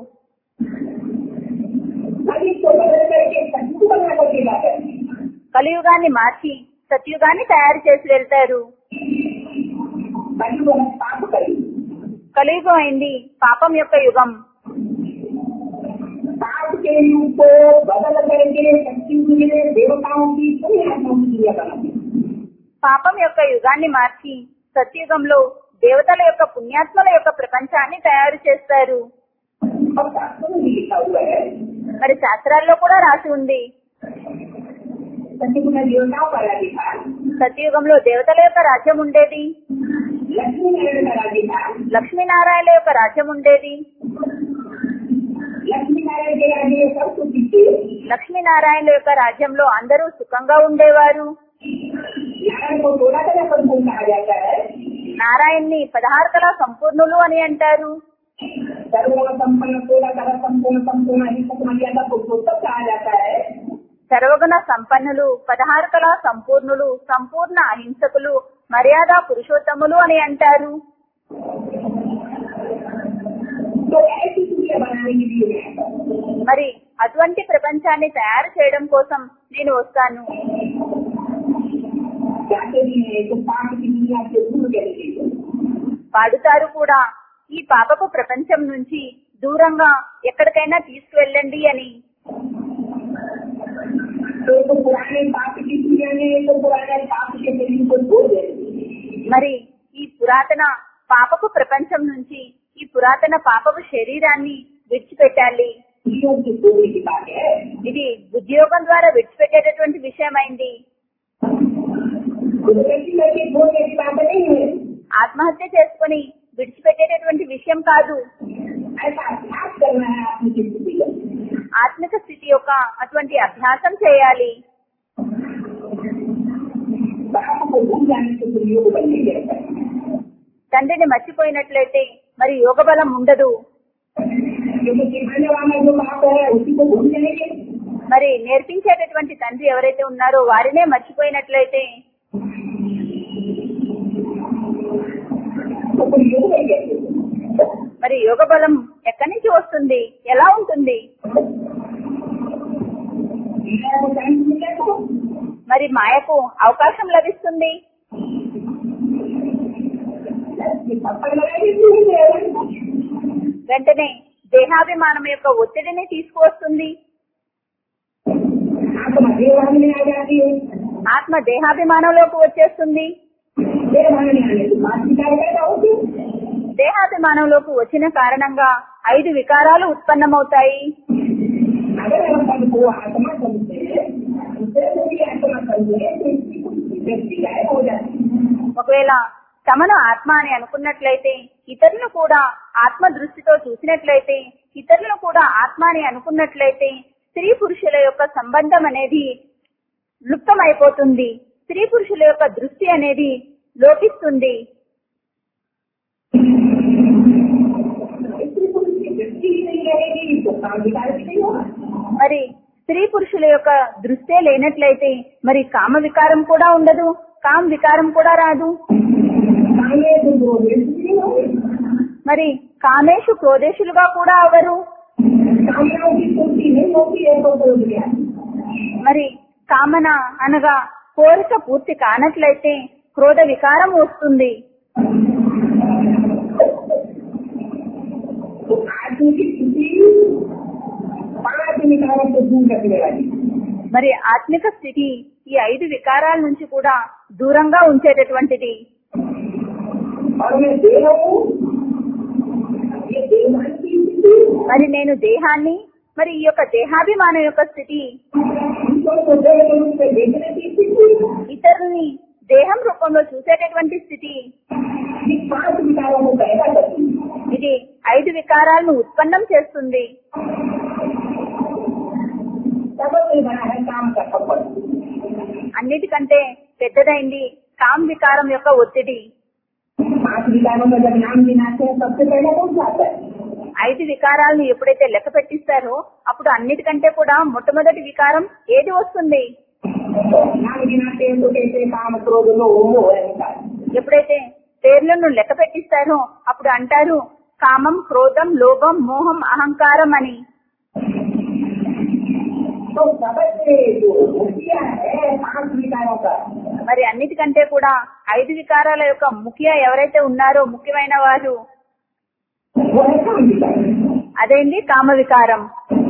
सभी को बदल करके शक्ति बना करके जाता है కలియుగాన్ని మార్చి సత్యుగాన్ని తయారు చేసి వెళ్తారు बड़ी वो पाप करी కలియుగం అయింది పాపం యొక్క యుగం पाप के युग को बदल करके शक्ति मिले देवताओं की सभी आत्माओं की दुनिया बनाती है పాపం యొక్క యుగాన్ని మార్చి సత్యుగంలో దేవతల యొక్క పుణ్యాత్మల యొక్క ప్రపంచాన్ని తయారు చేస్తారు और शास्त्रों में भी लिखा हुआ है మరి శాస్త్రాల్లో కూడా రాసి ఉంది सत्युग में देवताओं का राज्य था సత్యయుగంలో దేవతల యొక్క రాజ్యం ఉండేది लक्ष्मी नारायण का राज्य था లక్ష్మీనారాయణ యొక్క రాజ్యం ఉండేది लक्ष्मी नारायण के राज्य में सब कुछ दिखते లక్ష్మీనారాయణ యొక్క రాజ్యంలో అందరూ సుఖంగా ఉండేవారు नारायण को थोड़ा सा अपन कहा जाता है నారాయణ్ని పదహారు కళా సంపూర్ణులు అని అంటారు सर्वगुण संपन्न पूरा कर संपूर्ण संपूर्ण अहिंसक मर्यादा पुरुषोत्तम कहा जाता है సర్వగుణ సంపన్నులు పదహారు కళా సంపూర్ణులు సంపూర్ణ అహింసకులు మర్యాద పురుషోత్తములు అని అంటారు तो ऐसी दुनिया बनाने के लिए मैं आता हूँ। మరి అటువంటి ప్రపంచాన్ని తయారు చేయడం కోసం నేను వస్తాను जाते भी हैं तो पाप की दुनिया से दूर करेंगे పాడుతారు కూడా ఈ పాపపు ప్రపంచం నుంచి దూరంగా ఎక్కడికైనా తీసుకువెళ్ళండి అని तो एक पुराने पाप की दुनिया में एक पुराने पाप के शरीर को छोड़ देंगे మరి ఈ పురాతన పాపపు ప్రపంచం నుంచి ఈ పురాతన పాపపు శరీరాన్ని విడిచిపెట్టాలి जीवन की छोड़ने की बात है ఇది ఉద్యోగం ద్వారా విడిచిపెట్టేటటువంటి విషయమైంది कुदरती लड़के छोड़ने की बात नहीं है ఆత్మహత్య చేసుకుని విడిచిపెట్టేటటువంటి విషయం కాదు ऐसा अभ्यास करना है अपनी जिंदगी में ఆత్మిక స్థితి యొక్క అటువంటి అభ్యాసం చేయాలి बाप को भूल जाने से फिर योग बन नहीं रहता है తండ్రిని మర్చిపోయినట్లయితే మరి యోగ బలం ఉండదు क्योंकि सिखाने वाला जो बाप है उसी को भूल जाएंगे మరి నేర్పించేటటువంటి తండ్రి ఎవరైతే ఉన్నారో వారినే మర్చిపోయినట్లయితే तो फिर योग नहीं कहते మరి యోగ బలం ఎక్కడి నుంచి వస్తుంది ఎలా ఉంటుంది मेरा को टाइम मिले तो మరి మాయకు అవకాశం లభిస్తుంది पत्थर लगाएगी नहीं रहेगा వెంటనే దేహాభిమానం యొక్క ఒత్తిడిని తీసుకువస్తుంది आत्मा देवान में आ जाती है ఆత్మ దేహాభిమానంలోకి వచ్చేస్తుంది देवान में आने के बाद विचार पैदा होती है దేహాభిమానంలోకి వచ్చిన కారణంగా ఐదు వికారాలు ఉత్పన్నమవుతాయి अगर हम मन को आत्मा समझते हैं दूसरे को भी आत्मा समझे तो इसकी कुछ व्यक्ति गायब हो जाती है ఒకవేళ తమను ఆత్మ అని అనుకున్నట్లయితే ఇతరులను కూడా ఆత్మ దృష్టితో చూసినట్లయితే ఇతరులను కూడా ఆత్మ అని అనుకున్నట్లయితే స్త్రీ పురుషుల యొక్క సంబంధం అనేది లుప్తమైపోతుంది స్త్రీ పురుషుల యొక్క దృష్టి అనేది లోపిస్తుంది स्त्री पुरुष की दृष्टि ही नहीं रहेगी तो काम विकार भी नहीं होगा మరి స్త్రీ పురుషుల యొక్క దృష్టే లేనట్లయితే మరి కామ వికారం కూడా ఉండదు కామ వికారం కూడా రాదు कामे तो दो दृष्टि नहीं होगी మరి కామేషు క్రోధేశులుగా కూడా అవరు कामनाओं की पूर्ति नहीं होती है तो बोल गया మరి కామన అనగా కోరిక పూర్తి కానట్లయితే క్రోధ వికారం వస్తుంది तो आदमी की स्थिति पांच विकारों को दूर रखने वाली మరి ఆత్మిక స్థితి ఈ ఐదు వికారాల నుంచి కూడా దూరంగా ఉంచేటటువంటిది और मैं देह हूँ ये देहमान की स्थिति మరి నేను దేహాన్ని మరి ఈ యొక్క దేహాభిమానం యొక్క స్థితి ईश्वर को देह के रूप में देखने की स्थिति ఇతరుల్ని దేహం రూపంలో చూసేటటువంటి స్థితి ये पांच विकारों को पैदा करती है ఇది ఐదు వికారాలను ఉత్పన్నం చేస్తుంది सबसे बड़ा है काम का सफल అన్నిటికంటే పెద్దదైంది కామ్ వికారం యొక్క ఒత్తిడి पांच विकारों में जब नाम गिनाते हैं सबसे पहले कौन सा आता है ఐదు వికారాలను ఎప్పుడైతే లెక్క పెట్టిస్తారో అప్పుడు అన్నిటికంటే కూడా మొట్టమొదటి వికారం ఏది వస్తుంది तो नाम गिनाते हैं तो कहते हैं काम क्रोध लोभ मोह अहंकार ఎప్పుడైతే పేర్లను లెక్క పెట్టిస్తారో అప్పుడు అంటారు కామం క్రోధం లోభం మోహం అహంకారం అని तो सबसे जो मुखिया है पांच विकारों का మరి అన్నిటికంటే కూడా ఐదు వికారాల యొక్క ముఖ్య ఎవరైతే ఉన్నారో ముఖ్యమైన వారు वो है काम विकार అదేంటి కామ వికారం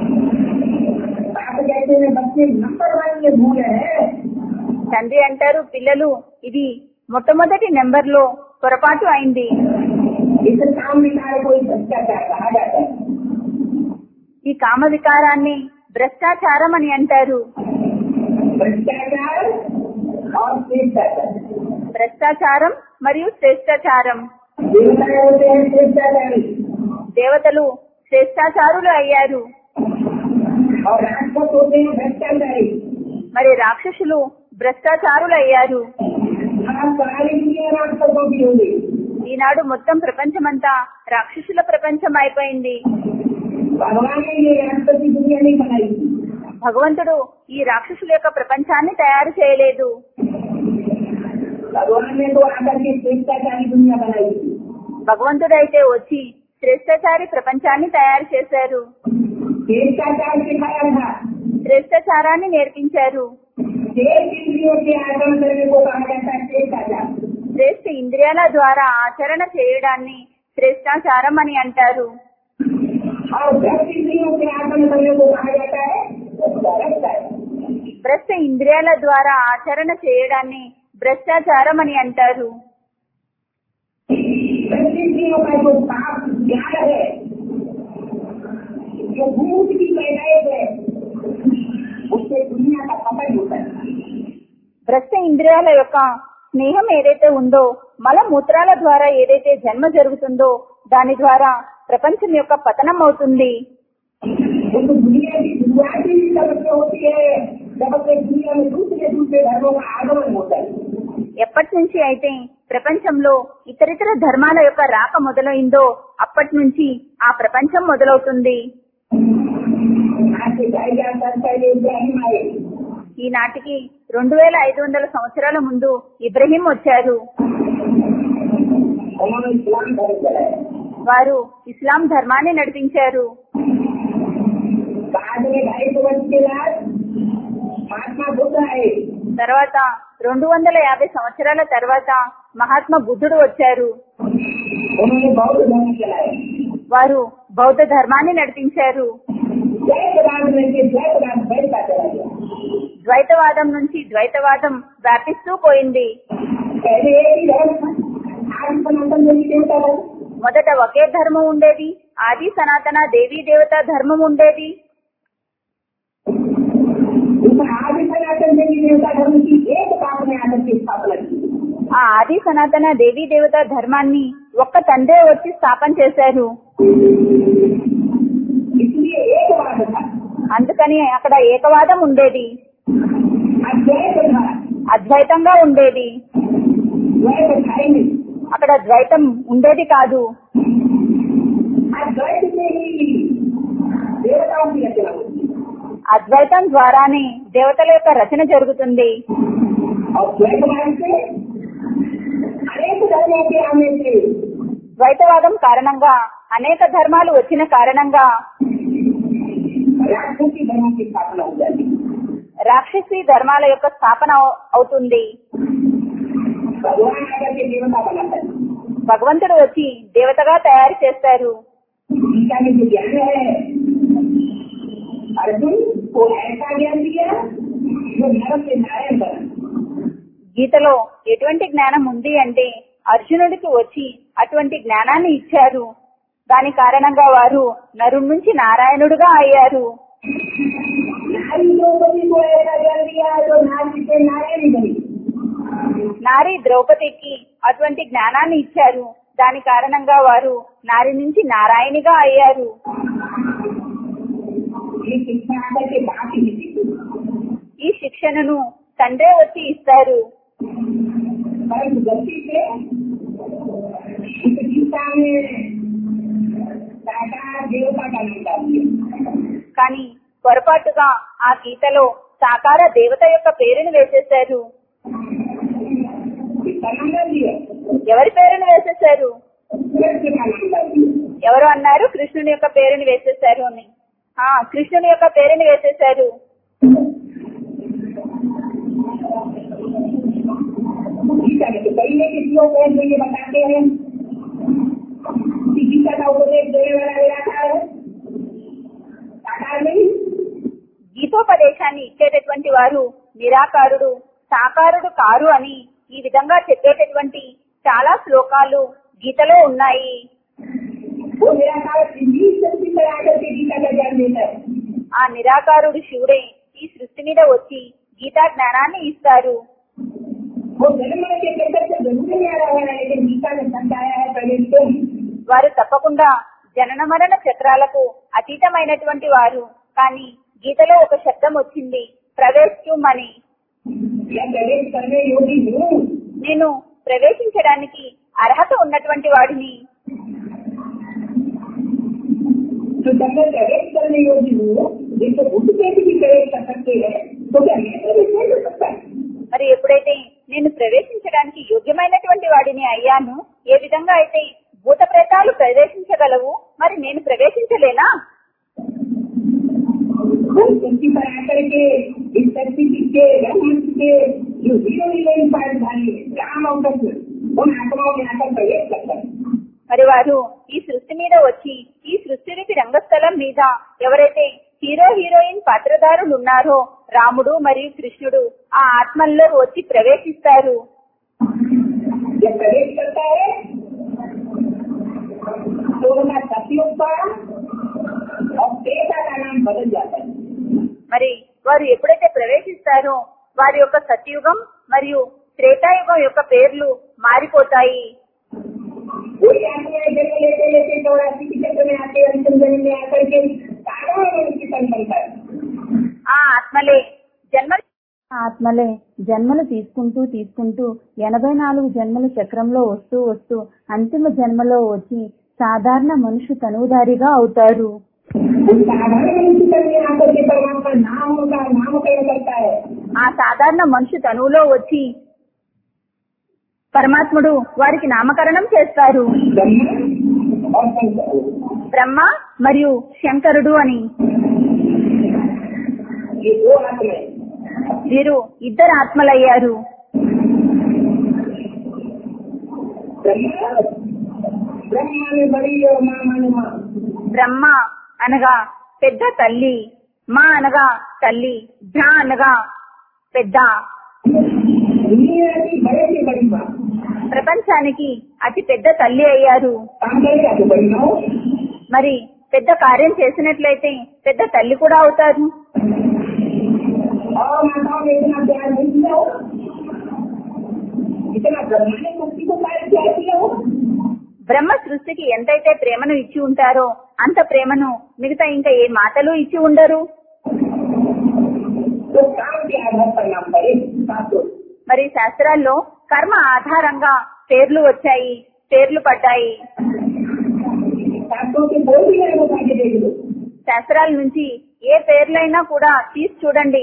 आप कहते हैं बच्चे नंबर वन ये भूल है తండ్రి అంటారు పిల్లలు ఇది మొట్టమొదటి నెంబర్ లో పొరపాటు అయింది इस काम विकार को एक भ्रष्टाचार कहा जाता है ఈ కామ వికారాన్ని భ్రష్టాచారం అని అంటారు भ्रष्टाचार और श्रेष्ठाचार భ్రష్టాచారం మరియు శ్రేష్టాచారం देवताएं होते हैं श्रेष्ठाचारी దేవతలు శ్రేష్టాచారులు అయ్యారు और राक्षस होते हैं भ्रष्टाचारी మరి రాక్షసులు భ్రష్టాచారులు అయ్యారు आप पढ़ा लिखी है राक्षसों की होगी ఈనాడు మొత్తం ప్రపంచమంతా రాక్షసుల ప్రపంచం అయిపోయింది भगवान ने ये राष्ट्र की दुनिया नहीं बनाई భగవంతుడు ఈ రాక్షసుల యొక్క ప్రపంచాన్ని తయారు చేయలేదు भगवान ने तो आकर के श्रेष्ठाचारी दुनिया बनाई భగవంతుడైతే వచ్చి శ్రేష్టాచారి ప్రపంచాన్ని తయారు చేశారు श्रेष्ठाचार सिखाया था శ్రేష్టాచారాన్ని నేర్పించారు देश इंद्रियों के आचरण करने को कहा जाता है श्रेष्ठाचार శ్రేష్ఠ ఇంద్రియాల ద్వారా ఆచరణ చేయడాన్ని శ్రేష్టాచారం అని అంటారు और दस इंद्रियों के आचरण करने को कहा जाता है भ्रष्टाचार భ్రష్ట ఇంద్రియాల ద్వారా ఆచరణ చేయడాన్ని భ్రష్టాచారం అని అంటారు दस इंद्रियों का जो पाप ज्ञान है जो भूत की पैदाइश है उससे दुनिया का पतन होता है భ్రష్ట ఇంద్రియాల యొక్క స్నేహం ఏదైతే ఉందో మలమూత్రాల ద్వారా ఏదైతే జన్మ జరుగుతుందో దాని ద్వారా ప్రపంచం యొక్క పతనం అవుతుంది वो तो दुनिया की शुरुआत ही जब से होती है जब से दुनिया में दूसरे दूसरे धर्मों का आगमन होता है ఎప్పటి నుంచి అయితే ప్రపంచంలో ఇతరితర ధర్మాల యొక్క రాక మొదలైందో అప్పటి నుంచి ఆ ప్రపంచం మొదలవుతుంది आज से ढाई हजार साल पहले इब्राहिम आए ఈనాటికి రెండు వేల ఐదు వందల సంవత్సరాల ముందు ఇబ్రహీం వచ్చారు उन्होंने इस्लाम धर्म चलाया వారు ఇస్లాం ధర్మాన్ని నడిపించారు बाद में ढाई सौ वर्ष के बाद महात्मा बुद्ध आए తర్వాత రెండు వందల యాభై సంవత్సరాల తర్వాత మహాత్మా బుద్ధుడు వచ్చారు उन्होंने बौद्ध धर्म चलाया వారు బౌద్ధ ధర్మాన్ని నడిపించారు द्वैतवाद में से द्वैतवाद बढ़ता चला गया ద్వైతవాదం నుంచి ద్వైతవాదం వ్యాపిస్తూ పోయింది पहले एक ही धर्म था आज सनातन देवी देवता धर्म మొదట ఒకే ధర్మం ఉండేది ఆది సనాతన దేవీ దేవత ధర్మం ఉండేది उस आदि सनातन देवी देवता धर्म की एक बात में आकर के स्थापना की ఆ ఆది సనాతన దేవీ దేవత ధర్మాన్ని ఒక్క తండ్రే వచ్చి స్థాపన చేశారు इसलिए एक बात था అందుకని అక్కడ ఏకవాదం ఉండేది अद्वैत था అద్వైతంగా ఉండేది द्वैत था ही नहीं అక్కడ ద్వైతం ఉండేది కాదు अद्वैत से ही देवताओं की रचना होती है అద్వైతం ద్వారానే దేవతల యొక్క రచన జరుగుతుంది और द्वैतवाद से अनेक धर्मों के आने से ద్వైతవాదం కారణంగా అనేక ధర్మాలు వచ్చిన కారణంగా राक्षसी धर्मों की स्थापना हो जाती है రాక్షసి ధర్మాల యొక్క స్థాపన అవు- అవుతుంది भगवान आकर के देवता बनाता है భగవంతుడు వచ్చి దేవతగా తయారు చేస్తారు गीता में जो ज्ञान है अर्जुन को ऐसा ज्ञान दिया जो धर्म के नारायण बना గీతలో ఎటువంటి జ్ఞానం ఉంది అంటే అర్జునుడికి వచ్చి అటువంటి జ్ఞానాన్ని ఇచ్చారు దాని కారణంగా వారు నరుడి నుంచి నారాయణుడుగా అయ్యారు नारी द्रौपदी को ऐसा ज्ञान दिया जो नारी से नारायण बनी నారి ద్రౌపదికి అటువంటి జ్ఞానాన్ని ఇచ్చారు దాని కారణంగా వారు నారి నుంచి నారాయణిగా అయ్యారు ये शिक्षा आकर के बात ही नहीं दी। ఈ శిక్షణను తండ్రే వచ్చి ఇస్తారు परंतु गलती से इस गीता में साकार देवता का नाम डाल दिया కానీ పొరపాటుగా ఆ గీతలో సాకార దేవత యొక్క పేరును వేసేశారు इसका नाम डाल दिया ఎవరి పేరును వేసేశారు कृष्ण का नाम डाल दिया ఎవరు అన్నారు కృష్ణుని యొక్క పేరుని వేసేశారు అని ఆ కృష్ణుని యొక్క పేరుని వేసేశారు गीता में तो कई एक श्लोक है जो ये बताते हैं कि गीता का उपदेश देने वाला निराकार है साकार नहीं గీతోపదేశాన్ని ఇచ్చేటటువంటి వారు నిరాకారుడు సాకారుడు కారు అని ఈ విధంగా చెప్పేటటువంటి చాలా శ్లోకాలు గీతలో ఉన్నాయి वो निराकार सिद्धि शक्ति पर आकर के गीता का ज्ञान देता है ఆ నిరాకారుడు శివుడే ఈ సృష్టి మీద వచ్చి గీతా జ్ఞానాన్ని ఇస్తారు वो जन्म के चक्कर से जरूर नहीं आ रहा है लेकिन गीता में समझाया है पहले तो వారు తప్పకుండా జనన మరణ చక్రాలకు అతీతమైనటువంటి వారు కానీ గీతలో ఒక శబ్దం వచ్చింది ప్రవేశం అని या प्रवेश करने योगी हूँ నేను ప్రవేశించడానికి అర్హత ఉన్నటువంటి వాడిని तो जब मैं प्रवेश करने योग्य हूँ जिसको बुद्ध से भी प्रवेश कर सकते हैं तो क्या मैं प्रवेश नहीं कर सकता మరి ఎప్పుడైతే నేను ప్రవేశించడానికి యోగ్యమైనటువంటి వాడిని అయ్యాను ఏ విధంగా అయితే భూత ప్రేతాలు ప్రవేశించగలవు మరి నేను ప్రవేశించలేనా वो धरती पर आकर के इस धरती के ब्रह्मांड के जो जीरो विलेन पाठधारी राम अवसर उन आत्माओं में आकर प्रवेश करता है మరి వారు ఈ సృష్టి మీద వచ్చి ఈ సృష్టికి రంగస్థలం మీద ఎవరైతే హీరో హీరోయిన్ పాత్రధారులు ఉన్నారో రాముడు మరియు కృష్ణుడు ఆ ఆత్మల్లో వచ్చి ప్రవేశిస్తారు जब प्रवेश करता है तो उनका सतयुग का और त्रेता का नाम बदल जाता है మరి వారు ఎప్పుడైతే ప్రవేశిస్తారో వారి యొక్క సత్యుగం మరియు త్రేతాయుగం యొక్క పేర్లు మారిపోతాయి कोई आत्माएं जन्म लेते लेते चौरासी की चक्र में आते अंतिम जन्म में आकर के साधारण मनुष्य तन बनता है ఆ ఆత్మలే జన్మ ఆత్మలే జన్మలు తీసుకుంటూ తీసుకుంటూ ఎనభై నాలుగు జన్మల చక్రంలో వస్తూ వస్తూ అంతిమ జన్మలో వచ్చి సాధారణ మనుషు తనువుదారిగా అవుతారు उस साधारण मनुष्य तन में आकर के परमात्मा नाम का नामकरण करता है ఆ సాధారణ మనుషు తనువులో వచ్చి పరమాత్ముడు వారికి నామకరణం చేస్తారు ब्रह्म और शंकर బ్రహ్మ మరియు శంకరుడు అని ये दो आत्माएं వీరు ఇద్దరు ఆత్మలయ్యారు ब्रह्मा ब्रह्मा में बड़ी और माँ माने माँ బ్రహ్మ అనగా పెద్ద తల్లి మా అనగా తల్లి భ్ర అనగా పెద్ద दुनिया की बड़े से बड़ी माँ ప్రపంచానికి అతి పెద్ద తల్లి అయ్యారు काम करेगा तो बड़ी माँ हो మరి పెద్ద కార్యం చేసినట్లయితే పెద్ద తల్లి కూడా అవుతారు और माताओं ने इतना प्यार नहीं किया हो इतना ब्रह्मा ने मुक्ति को कार्य क्या किया हो బ్రహ్మ సృష్టికి ఎంతైతే ప్రేమను ఇచ్చి ఉంటారో అంత ప్రేమను మిగతా ఇంకా ఏ మాటలు ఇచ్చి ఉండరు तो काम के आधार पर नाम पड़े शास्त्रों మరి శాస్త్రాల్లో కర్మ ఆధారంగా పేర్లు వచ్చాయి పేర్లు పడ్డాయి शास्त्रों के कोई भी नहीं उठा के देख लो శాస్త్రాల నుంచి ఏ పేర్లైనా కూడా తీసి చూడండి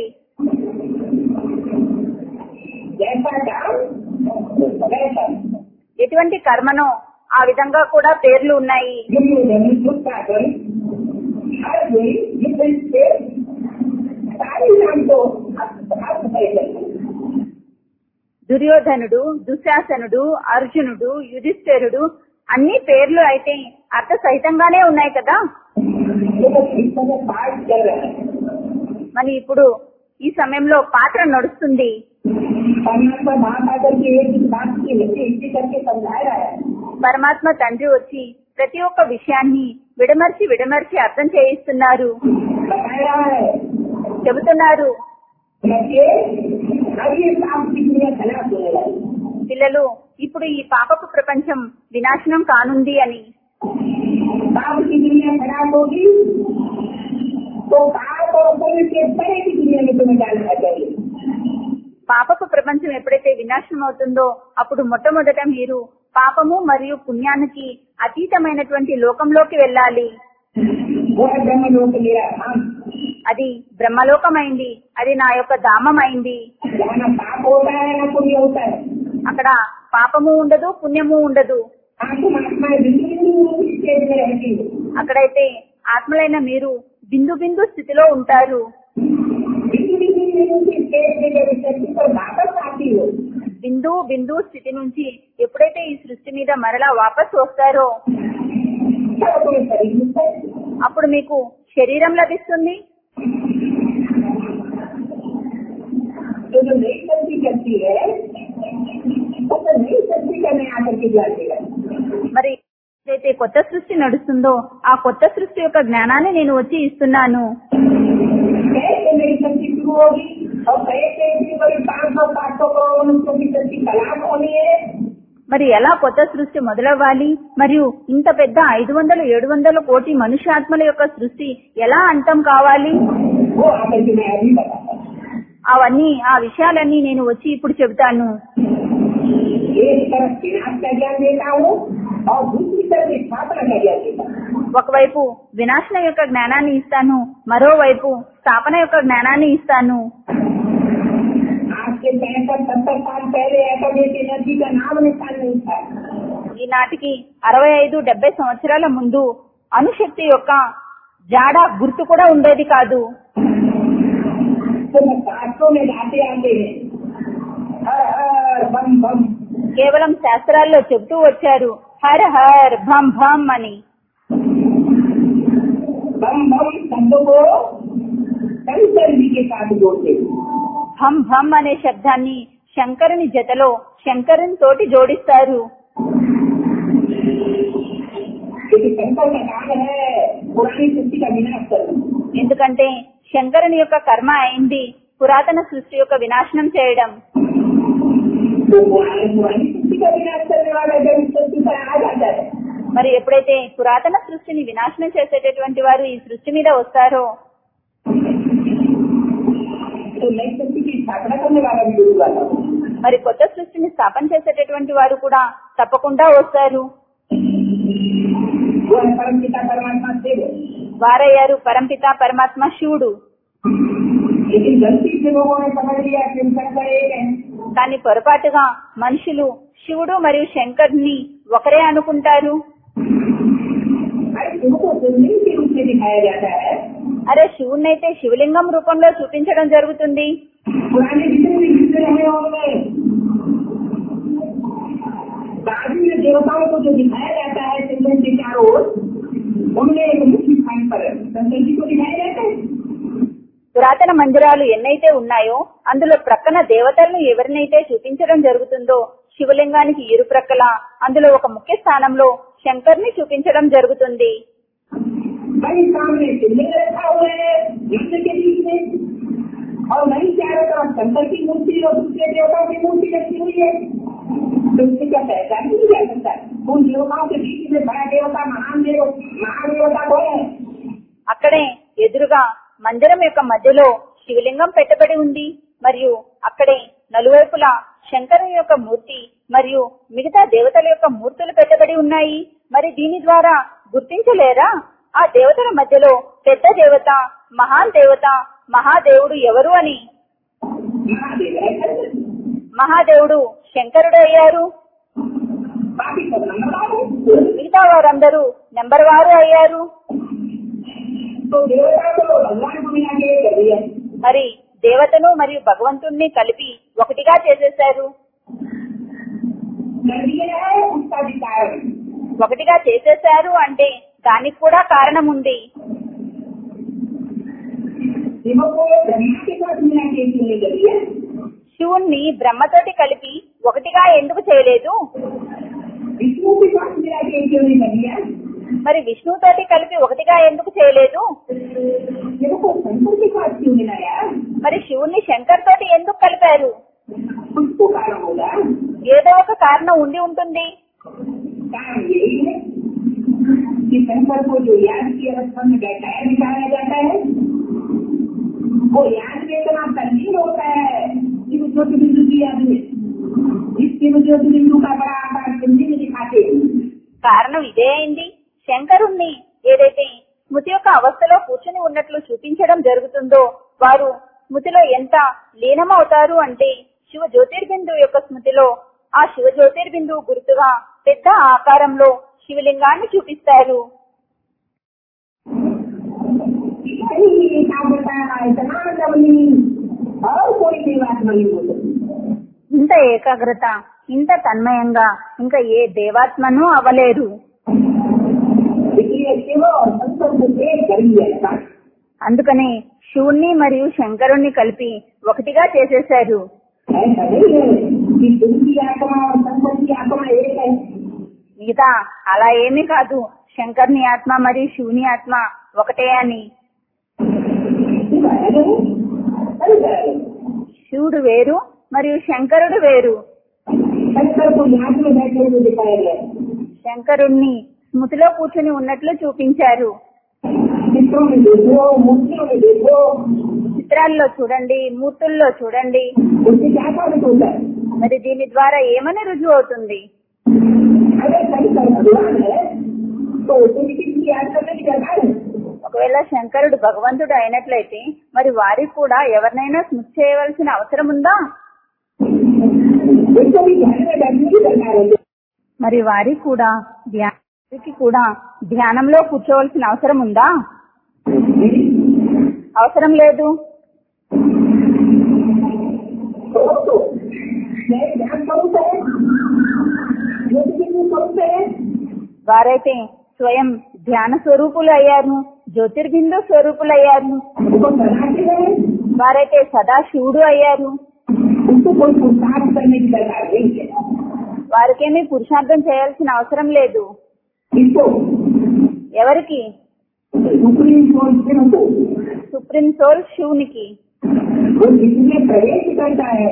जैसा काम वैसा ఎటువంటి కర్మనో ఆ విధంగా కూడా పేర్లు ఉన్నాయి जिम्मे धनी छुट्टा कर हर कोई जिस से सारी नाम को अर्थ है దుర్యోధనుడు దుశ్శాసనుడు అర్జునుడు యుధిష్ఠిరుడు అన్ని పేర్లు అయితే అర్థ సహితంగానే ఉన్నాయి కదా ये तो इस समय पाठ चल रहा है మరి ఇప్పుడు ఈ సమయంలో పాత్ర నడుస్తుంది परमात्मा बाप आकर के एक इस बात की हिस्से हिस्से करके समझा रहा है పరమాత్మ తండ్రి వచ్చి ప్రతి ఒక్క విషయాన్ని విడమర్చి విడమర్చి అర్థం చేయిస్తున్నారు बता रहा है చెబుతున్నారు बच्चे अब ये पाप की दुनिया खराब होने लगी పిల్లలు ఇప్పుడు ఈ పాపపు ప్రపంచం వినాశనం కానుంది అని पाप की दुनिया खराब होगी तो पाप और पुण्य के परे की दुनिया में तुम्हें डालना चाहिए పాపపు ప్రపంచం ఎప్పుడైతే వినాశనం అవుతుందో అప్పుడు మొట్టమొదట మీరు పాపము మరియు పుణ్యానికి అతీతమైనటువంటి లోకంలోకి వెళ్ళాలి वो है ब्रह्म लोक मेरा धाम అది బ్రహ్మలోకమైంది అది నా యొక్క ధామం అయింది जहाँ न पाप होता है न पुण्य होता है అక్కడ పాపము ఉండదు పుణ్యము ఉండదు आत्म आत्माएं बिल्कुल स्टेज में रहती है అక్కడైతే ఆత్మలైన మీరు బిందు బిందు స్థితిలో ఉంటారు बिल्कुल बिल्कुल स्टेज में जब इस धरती पर वापस आती हो బిందు బిందు స్థితి నుంచి ఎప్పుడైతే ఈ సృష్టి మీద మరలా వాపస్ వస్తారో तब तुम्हें शरीर मिलता है అప్పుడు మీకు శరీరం లభిస్తుంది तो जो नई शक्ति करती है वो तो नई शक्ति का मैं आकर के ज्ञान देगा మరి ఏదైతే కొత్త సృష్టి నడుస్తుందో ఆ కొత్త సృష్టి యొక్క జ్ఞానాన్ని నేను వచ్చి ఇస్తున్నాను कैसे नई शक्ति शुरू होगी और कैसे इतनी बड़ी पाँच सौ सात सौ करोड़ मनुष्यों की शक्ति तलाश होनी है మరి ఎలా కొత్త సృష్టి మొదలవ్వాలి మరియు ఇంత పెద్ద ఐదు వందలు ఏడు వందల కోటి మనుష్యాత్మల యొక్క సృష్టి ఎలా అంతం కావాలి वो आकर के मैं अभी बताता हूँ అవన్నీ ఆ విషయాలన్నీ నేను వచ్చి ఇప్పుడు చెబుతాను एक तरफ विनाश का ज्ञान देता हूँ और दूसरी तरफ स्थापना का ज्ञान देता हूँ ఒకవైపు వినాశనం యొక్క జ్ఞానాన్ని ఇస్తాను మరోవైపు స్థాపన యొక్క జ్ఞానాన్ని ఇస్తాను आज के पैंसठ सत्तर साल पहले एटॉमिक एनर्जी का नाम निशान नहीं था ఈనాటికి అరవై ఐదు డెబ్బై సంవత్సరాల ముందు అణుశక్తి యొక్క జాడ గుర్తు కూడా ఉండేది కాదు तो मैं शास्त्रों में जाते आते हैं हर हर बम बम కేవలం శాస్త్రాల్లో చెబుతూ వచ్చారు హర్ హర్ భం భం అని बम बम शब्द को शंकर जी के साथ जोड़ते हैं। భం భం అనే శబ్దాన్ని శంకరుని జతలో శంకరుని తోటి జోడిస్తారు क्योंकि शंकर का काम है पुरानी सृष्टि का विनाश करना ఎందుకంటే శంకరుని యొక్క కర్మ అయింది పురాతన సృష్టి యొక్క వినాశనం చేయడం तो पुरानी पुरानी सृष्टि का विनाश करने वाला जब इस सृष्टि पर आ जाता है మరి ఎప్పుడైతే పురాతన సృష్టిని వినాశనం చేసేటటువంటి వారు ఈ సృష్టి మీద వస్తారో तो नई सृष्टि की स्थापना करने वाला भी गुरु वाला हो। మరి కొత్త సృష్టిని స్థాపన చేసేటటువంటి వారు కూడా తప్పకుండా వస్తారు वो है परम पिता परमात्मा देव వారయ్యారు పరంపిత పరమాత్మ శివుడు लेकिन गलती से लोगों ने समझ लिया कि हम शंकर एक है కానీ పొరపాటుగా మనుషులు శివుడు మరియు శంకర్ని ఒకరే అనుకుంటారు अरे तुमको सुनने के रूप में दिखाया जाता है అరే శివుణ్ణి అయితే శివలింగం రూపంలో చూపించడం జరుగుతుంది पुराने जितने भी हिस्से रहे होंगे बाद में देवताओं को जो दिखाया जाता है चंद्रन के चारों ओर उनमें एक मुख्य स्थान पर शंकर जी को दिखाया जाता है పురాతన మందిరాలు ఎన్నైతే ఉన్నాయో అందులో ప్రక్కన దేవతలను ఎవరినైతే చూపించడం జరుగుతుందో శివలింగానికి ఇరు ప్రక్కల అందులో ఒక ముఖ్య స్థానంలో శంకర్ని చూపించడం జరుగుతుంది वही सामने शिवलिंग रखा हुआ है विश्व के बीच में और वही चारों तरफ शंकर की मूर्ति और दूसरे देवताओं की मूर्ति रखी हुई है तो उससे क्या पहचान नहीं जा सकता उन देवताओं के बीच में बड़ा देवता महान देव महान देवता कौन है అక్కడే ఎదురుగా మందిరం యొక్క మధ్యలో శివలింగం పెట్టబడి ఉంది మరియు అక్కడే నలువైపులా శంకరుని యొక్క మూర్తి మరియు మిగతా దేవతల యొక్క మూర్తులు పెట్టబడి ఉన్నాయి మరి దీని ద్వారా గుర్తించలేరా ఆ దేవతల మధ్యలో పెద్ద దేవత మహాన్ దేవత మహాదేవుడు ఎవరు అని महादेव है शंकर। మహాదేవుడు శంకరుడు అయ్యారు बाकी सब नंबर है మిగతా వారందరూ నెంబర్ వారు అయ్యారు तो देवता को भगवान को मिला के कर दिया మరి దేవతను మరియు భగవంతుణ్ణి కలిపి ఒకటిగా చేసేశారు कर दिया है उसका भी कारण ఒకటిగా చేసేశారు అంటే దానికి కూడా కారణం ఉంది शिव को ब्रह्मा के साथ मिला के इसलिए कर दिया శివుణ్ణి బ్రహ్మతోటి కలిపి ఒకటిగా ఎందుకు చేయలేదు विष्णु के साथ मिला के क्यों नहीं कर दिया మరి విష్ణుతోటి కలిపి ఒకటిగా ఎందుకు చేయలేదు शिव को शंकर के साथ क्यों मिलाया మరి శివుణ్ణి శంకర్ తోటి ఎందుకు కలిపారు उसको कारण होगा ఏదో ఒక కారణం ఉండి ఉంటుంది कारण यही है कि शंकर को जो याद की अवस्था में बैठाया निकाला जाता है वो याद में इतना तल्लीन होता है कि वो ज्योति बिंदु की याद में जिसके वो ज्योति बिंदु का बड़ा आकार हिंदी में दिखाते हैं కారణం ఇదే అయింది శంకరుణ్ణి ఏదైతే స్మృతి యొక్క అవస్థలో కూర్చుని ఉన్నట్లు చూపించడం జరుగుతుందో వారు స్మృతిలో ఎంత లీనమవుతారు అంటే శివ జ్యోతిర్బిందు యొక్క స్మృతిలో ఆ శివ జ్యోతిర్బిందు గుర్తుగా పెద్ద ఆకారంలో శివలింగాన్ని చూపిస్తారు इतनी एकाग्रता इतना लवली और कोई भी बात नहीं हो सकती ఇంత ఏకాగ్రత ఇంత తన్మయంగా ఇంకా ఏ దేవాత్మను అవ్వలేరు इसलिए शिव और शंकर को एक कर दिया जाता है అందుకనే శివుణ్ణి మరియు శంకరుణ్ణి కలిపి ఒకటిగా చేసేశారు ऐसा नहीं है कि शिव की आत्मा और शंकर की आत्मा एक है మిగతా అలా ఏమీ కాదు శంకర్ని ఆత్మ మరియు శివుని ఆత్మ ఒకటే అని शिव है नहीं शंकर है శివుడు వేరు మరియు శంకరుడు వేరు शंकर को याद में बैठे हुए दिखाया गया है। శంకరుణ్ణి స్మృతిలో కూర్చుని ఉన్నట్లు చూపించారు चित्रों में देखो मूर्तियों में देखो చిత్రాల్లో చూడండి మూర్తుల్లో చూడండి उससे क्या साबित होता है మరి దీని ద్వారా ఏమని రుజువు అవుతుంది अगर शंकर भगवान है तो उसे किसी की याद करने की दरकार है ఒకవేళ శంకరుడు భగవంతుడు అయినట్లయితే మరి వారికి కూడా ఎవరినైనా స్మృతి చేయవలసిన అవసరం ఉందా उसको भी ध्यान में बैठने की दरकार है మరి వారికి కూడా ధ్యానానికి కూడా ధ్యానంలో కూర్చోవలసిన అవసరం ఉందా అవసరం లేదు तो तो मैं ध्यान स्वरूप है ज्योतिर्लिंग स्वरूप है వారైతే స్వయం ధ్యాన స్వరూపులు అయ్యారు జ్యోతిర్బిందు స్వరూపులు అయ్యారు उनको बनाते हैं వారైతే సదా శివుడు అయ్యారు उनको कोई पुरुषार्थ करने की दरकार नहीं है వారికేమీ పురుషార్థం చేయాల్సిన అవసరం లేదు इसको ఎవరికి सुप्रीम कोर्ट से उनको సుప్రీం సోల్ శివునికి वो जिसमें प्रवेश करता है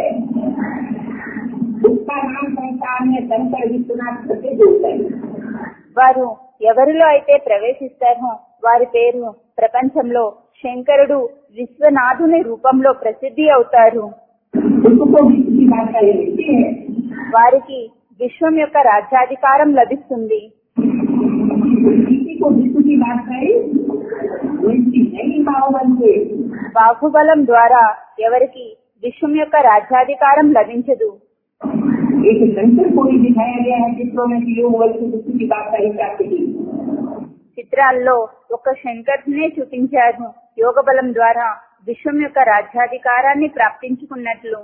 उसका नाम संसार में शंकर विश्वनाथ प्रसिद्ध होता है వారు ఎవరిలో అయితే ప్రవేశిస్తారో వారి పేరు ప్రపంచంలో శంకరుడు విశ్వనాథుని రూపంలో ప్రసిద్ధి అవుతారు उसको विश्व की भाषा ये मिलती है వారికి విశ్వం యొక్క రాజ్యాధికారం లభిస్తుంది किसी को विश्व की भाषाएं मिलती नहीं बाहुबल से బాహుబలం ద్వారా ఎవరికి విశ్వం యొక్క రాజ్యాధికారం లభించదు एक शंकर को ही दिखाया गया है चित्रों में कि योग बल की विश्व की भाषा ही प्राप्त की చిత్రాల్లో ఒక శంకర్నే చూపించారు యోగ బలం ద్వారా విశ్వం యొక్క రాజ్యాధికారాన్ని ప్రాప్తించుకున్నట్లు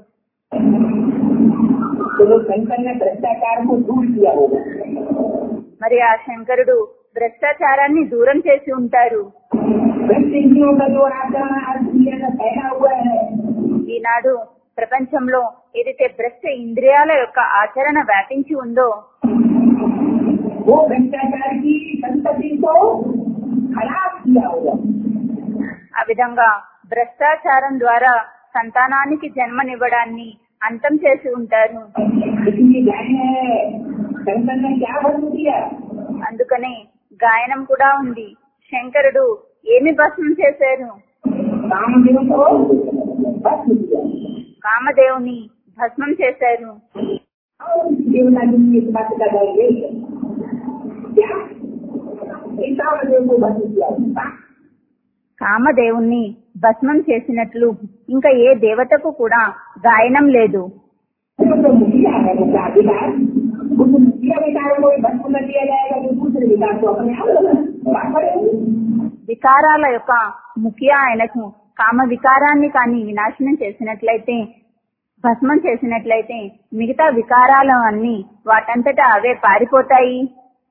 तो वो शंकर ने भ्रष्टाचार को दूर किया होगा మరి ఆ శంకరుడు భ్రష్టాచారాన్ని దూరం చేసి ఉంటారు भ्रष्ट इंद्रियों का जो आचरण आज दुनिया में फैला हुआ है ఈనాడు ప్రపంచంలో ఏదైతే భ్రష్ట ఇంద్రియాల యొక్క ఆచరణ వ్యాపించి ఉందో वो भ्रष्टाचार की संपत्ति को खराब किया होगा ఆ విధంగా భ్రష్టాచారం ద్వారా సంతానానికి జన్మనివ్వడాన్ని అంతం చేసి ఉంటారు इसलिए गाय है शंकर ने क्या भस्म किया అందుకనే గాయనం కూడా ఉంది శంకరుడు ఏమి భస్మం చేశారు कामदेव को भस्म किया కామదేవుని భస్మం చేశారు और देवता जी ने इस बात का डर नहीं है क्या इस कामदेव को भस्म किया కామదేవుణ్ణి భస్మం చేసినట్లు ఇంకా ఏ దేవతకు కూడా గాయనం లేదు वो तो मुखिया है मुखिया अधिकार उस मुखिया विकार को भस्म कर दिया जाएगा जो दूसरे विकार को अपने आप बात करेंगे వికారాల యొక్క ముఖ్య ఆయనకు కామ వికారాన్ని కానీ వినాశనం చేసినట్లయితే భస్మం చేసినట్లయితే మిగతా వికారాలు అన్ని వాటంతటా అవే పారిపోతాయి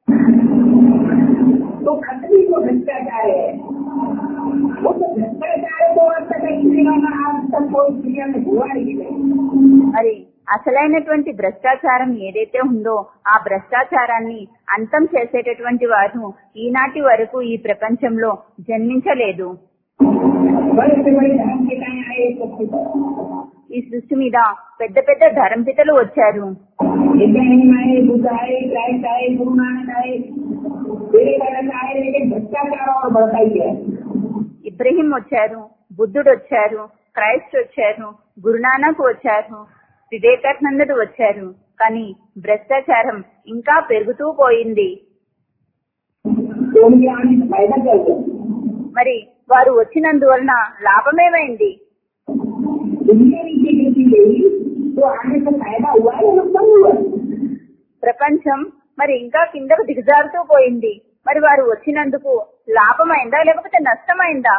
तो खतरी को भ्रष्टाचार है वो तो भ्रष्टाचार को अब तक इंद्रियों में आज तक कोई दुनिया में हुआ ही नहीं మరి అసలైనటువంటి భ్రష్టాచారం ఏదైతే ఉందో ఆ భ్రష్టాచారాన్ని అంతం చేసేటటువంటి వారు ఈనాటి వరకు ఈ ప్రపంచంలో జన్మించలేదు बड़े से बड़े धर्म के टाइम आए सबके ఈ సృష్టి మీద పెద్ద పెద్ద ధరంపితలు వచ్చారు इब्राहिम आए बुद्ध आए क्राइस्ट आए गुरु नानक आए विवेकानंद आए लेकिन भ्रष्टाचार और बढ़ता ही है ఇబ్రహీం వచ్చారు బుద్ధుడు వచ్చారు క్రైస్ట్ వచ్చారు గురునానక్ వచ్చారు వివేకానందుడు వచ్చారు కానీ భ్రష్టాచారం ఇంకా పెరుగుతూ పోయింది तो उनके आने से फायदा क्या हुआ మరి వారు వచ్చినందువలన లాభమేమైంది दुनिया नीचे गिरती गई तो आने से फायदा हुआ या नुकसान हुआ ప్రపంచం మరి ఇంకా కిందకు దిగజారుతూ పోయింది మరి వారు వచ్చినందుకు లాభమైందా లేకపోతే నష్టమైందా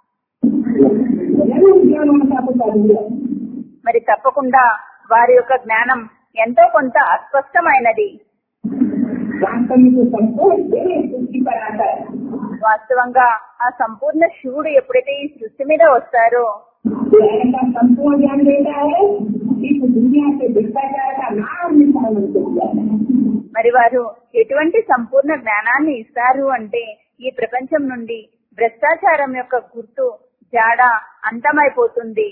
जरूर ज्ञान होना कुछ हुआ మరి తప్పకుండా వారి యొక్క జ్ఞానం ఎంతో కొంత అస్పష్టమైనది वास्तव में जो संपूर्ण देह सृष्टि पर आता है వాస్తవంగా ఆ సంపూర్ణ శివుడు ఎప్పుడైతే ఈ సృష్టి మీద వస్తారో तो ऐसा संपूर्ण ज्ञान देता है इस दुनिया से भ्रष्टाचार का नाम निशान उनको दिया है మరి వారు ఎటువంటి సంపూర్ణ జ్ఞానాన్ని ఇస్తారు అంటే ఈ ప్రపంచం నుండి భ్రష్టాచారం యొక్క గుర్తు జాడ అంతమైపోతుంది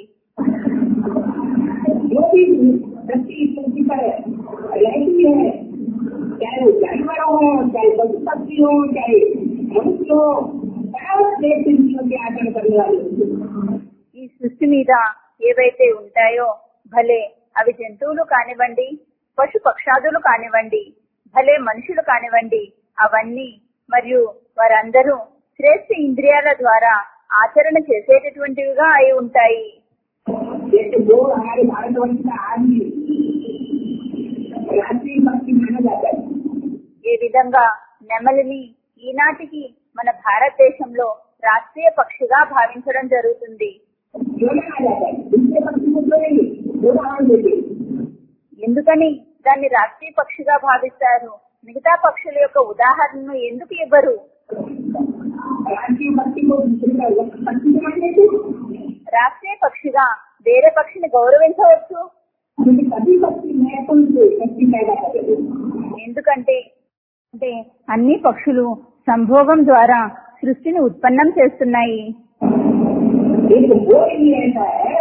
जो भी सृष्टि इस पृथ्वी पर रहती है चाहे वो जानवर हो चाहे पशु पक्षी हो चाहे मनुष्य हो सब देश इंद्रियों के आचरण करने वाले होते हैं। ఈ సృష్టి మీద ఏవైతే ఉంటాయో భలే అవి జంతువులు కానివ్వండి పశు పక్షాదులు కానివ్వండి భలే మనుషులు కానివ్వండి అవన్నీ మరియు వారందరూ శ్రేష్ఠ ఇంద్రియాల ద్వారా ఆచరణ చేసేటటువంటివిగా అయి ఉంటాయి जैसे दो हमारे भारतवर्ष का आदमी राष्ट्रीय पक्षी माना जाता है ఏ విధంగా నెమలిని ఈనాటికి మన భారతదేశంలో రాష్ట్రీయ పక్షిగా భావించడం జరుగుతుంది क्यों माना जाता है दूसरे पक्षी को क्यों नहीं उदाहरण देते ఎందుకని దాన్ని రాష్ట్రీయ పక్షిగా భావిస్తారు మిగతా పక్షుల యొక్క ఉదాహరణను ఎందుకు ఇవ్వరు राष्ट्रीय पक्षी को दूसरे का अलग पक्षी मान लेते రాష్ట్రీయ పక్షిగా వేరే పక్షిని గౌరవించవచ్చు क्योंकि सभी पक्षी नए पुल से पक्षी पैदा करते ఎందుకంటే అంటే అన్ని పక్షులు సంభోగం ద్వారా సృష్టిని ఉత్పన్నం చేస్తున్నాయి एक बोर्ड ही ऐसा है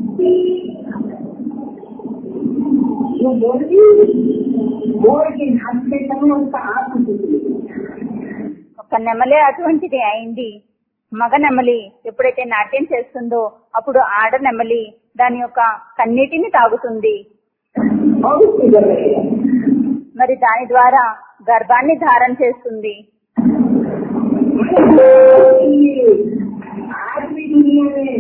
जो बोर्ड बोर्ड के नाच के समय उसका हाथ टूट ఒక నెమలే అటువంటిది అయింది మగ నెమలి ఎప్పుడైతే నాట్యం చేస్తుందో అప్పుడు ఆడ నెమలి దాని యొక్క కన్నీటిని తాగుతుంది और उसके घर रहेगा మరి దాని ద్వారా గర్భాన్ని ధారణ చేస్తుంది आज भी दुनिया में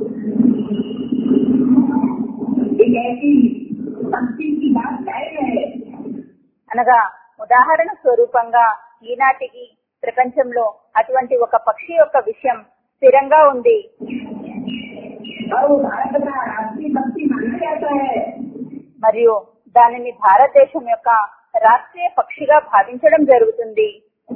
एक ऐसी पक्षी की बात कह रहे हैं అనగా ఉదాహరణ స్వరూపంగా ఈనాటికి ప్రపంచంలో అటువంటి ఒక పక్షి యొక్క విషయం స్థిరంగా ఉంది और वो भारत का राष्ट्रीय पक्षी माना जाता है మరియు దానిని భారతదేశం యొక్క రాష్ట్రీయ పక్షిగా భావించడం జరుగుతుంది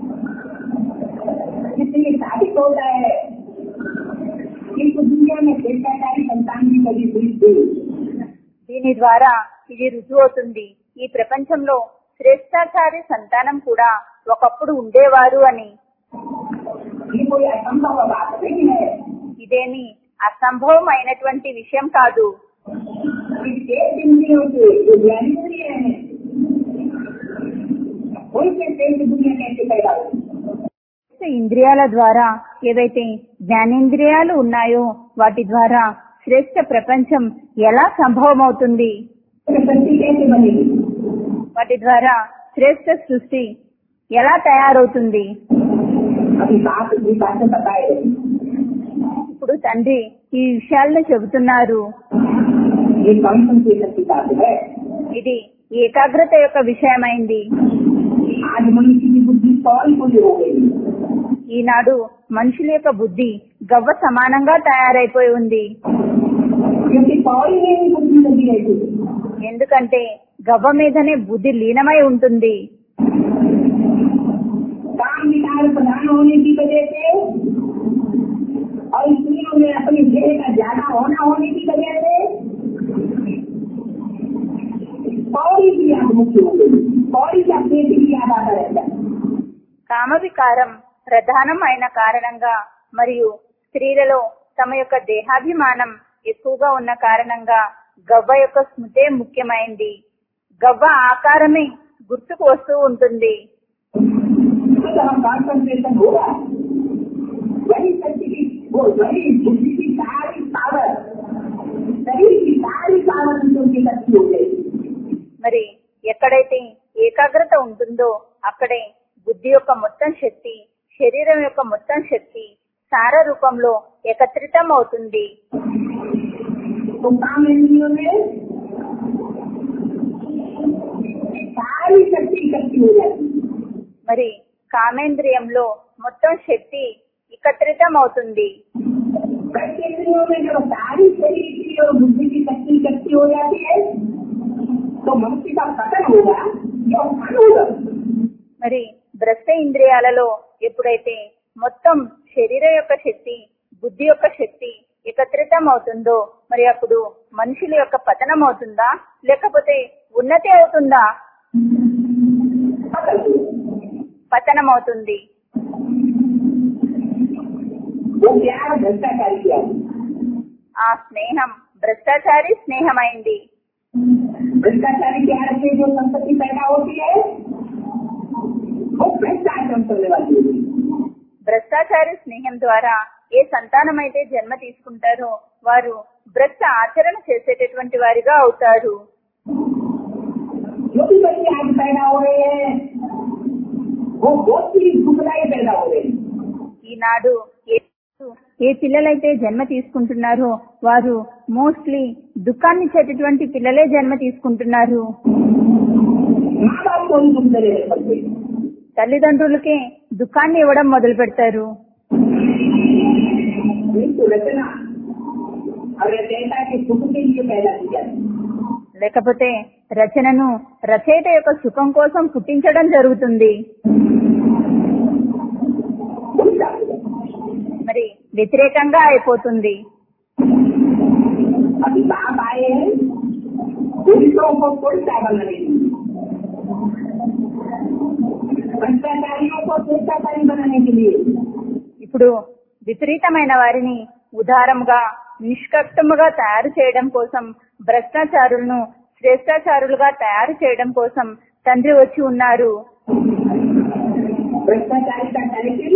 इसलिए साबित होता है कि इस दुनिया में भ्रष्टाचारी संतान की कभी हुई थी దీని ద్వారా ఇది రుజువు అవుతుంది ఈ ప్రపంచంలో శ్రేష్టాచారి సంతానం కూడా ఒకప్పుడు ఉండేవారు అని ये कोई असंभव बात नहीं है ఇదేమి అసంభవం అయినటువంటి విషయం కాదు इस देश इंद्रियों से जो ज्ञानेंद्रिय है उनसे देश दुनिया कैसे पैदा हुई ఇంద్రియాల ద్వారా ఏవైతే జ్ఞానేంద్రియాలు ఉన్నాయో వాటి ద్వారా శ్రేష్ట ప్రపంచం ఎలా సంభవం అవుతుంది प्रकृति कैसे बनेगी వాటి ద్వారా శ్రేష్ట సృష్టి ఎలా తయారవుతుంది अभी बात भी बातें बताए ఇప్పుడు తండ్రి ఈ విషయాలను చెబుతున్నారు ये कॉन्सेंट्रेशन की बात है ఇది ఏకాగ్రత యొక్క విషయమైంది आज मनुष्य की बुद्धि सौल पूरी हो गई ఈనాడు మనుషుల యొక్క బుద్ధి గవ్వ సమానంగా తయారైపోయి ఉంది क्योंकि सौल में ही बुद्धि लगी रहती है ఎందుకంటే గవ్వ మీదనే బుద్ధి లీనమై ఉంటుంది काम विकार प्रधान होने की वजह से और स्त्रियों में अपनी देह का ज्यादा होना होने की वजह से पौड़ी की याद मुख्य हो गई पौड़ी का पेट भी याद आता रहता है కామ వికారం ప్రధానం అయిన కారణంగా మరియు స్త్రీలలో తమ యొక్క దేహాభిమానం ఎక్కువగా ఉన్న కారణంగా గవ్వ యొక్క స్మృతే ముఖ్యమైంది గవ్వ ఆకారమే గుర్తుకు వస్తూ ఉంటుంది तो जहाँ कॉन्सेंट्रेशन होगा वही शक्ति की वो वही बुद्धि की सारी पावर शरीर की सारी पावर उनकी शक्ति हो गई మరి ఎక్కడైతే ఏకాగ్రత ఉంటుందో అక్కడే బుద్ధి యొక్క మొత్తం శక్తి శరీరం యొక్క మొత్తం శక్తి సార రూపంలో ఏకత్రితం అవుతుంది तो काम इंद्रियों में सारी शक्ति इकट्ठी हो जाती है మరి కామేంద్రియంలో మొత్తం శక్తి एकत्रिతం అవుతుంది इंद्रियों में जब सारी शरीर की और बुद्धि की शक्ति इकट्ठी हो जाती है तो मनुष्य का पतन होगा या उत्थान होगा మరి భ్రష్ట ఇంద్రియాలలో ఎప్పుడైతే మొత్తం శరీరం యొక్క శక్తి బుద్ధి యొక్క శక్తి ఏకత్రితం అవుతుందో మరి అప్పుడు మనుషుల యొక్క పతనం అవుతుందా లేకపోతే ఉన్నతి అవుతుందా पतन होगा। పతనం అవుతుంది वो प्यार भ्रष्टाचारी किया ఆ స్నేహం భ్రష్టాచారి స్నేహమైంది भ्रष्टाचारी प्यार से जो संपत्ति पैदा होती है वो भ्रष्टाचार करने वाली होती है భ్రష్టాచారి స్నేహం ద్వారా ఏ సంతానం అయితే జన్మ తీసుకుంటారో వారు భ్రష్ట ఆచరణ చేసేటటువంటి వారిగా అవుతారు जो भी बच्चे आज पैदा हो रहे हैं वो बहुत सी दुखदाई पैदा हो रहे हैं ఈనాడు ఏ ఏ పిల్లలైతే జన్మ తీసుకుంటున్నారో వారు మోస్ట్లీ దుఃఖాన్ని ఇచ్చేటటువంటి పిల్లలే జన్మ తీసుకుంటున్నారు माँ बाप को ही दुख देने पड़ते हैं। తల్లిదండ్రులకే దుఃఖాన్ని ఇవ్వడం మొదలు పెడతారు किंतु रचना और रचयिता के सुख के लिए पैदा की जाती है లేకపోతే రచనను రచయిత యొక్క సుఖం కోసం పుట్టించడం జరుగుతుంది उल्टा మరి వ్యతిరేకంగా అయిపోతుంది अभी बाप आए हैं पुरुषों को पुरुषा बनाने के लिए भ्रष्टाचारियों को भ्रष्टाचारी बनाने के लिए ఇప్పుడు విపరీతమైన వారిని ఉదారంగా నిష్కష్టముగా తయారు చేయడం కోసం భ్రష్టాచారులను శ్రేష్టాచారులుగా తయారు చేయడం కోసం తండ్రి వచ్చి ఉన్నారు भ्रष्टाचारी का टाइटल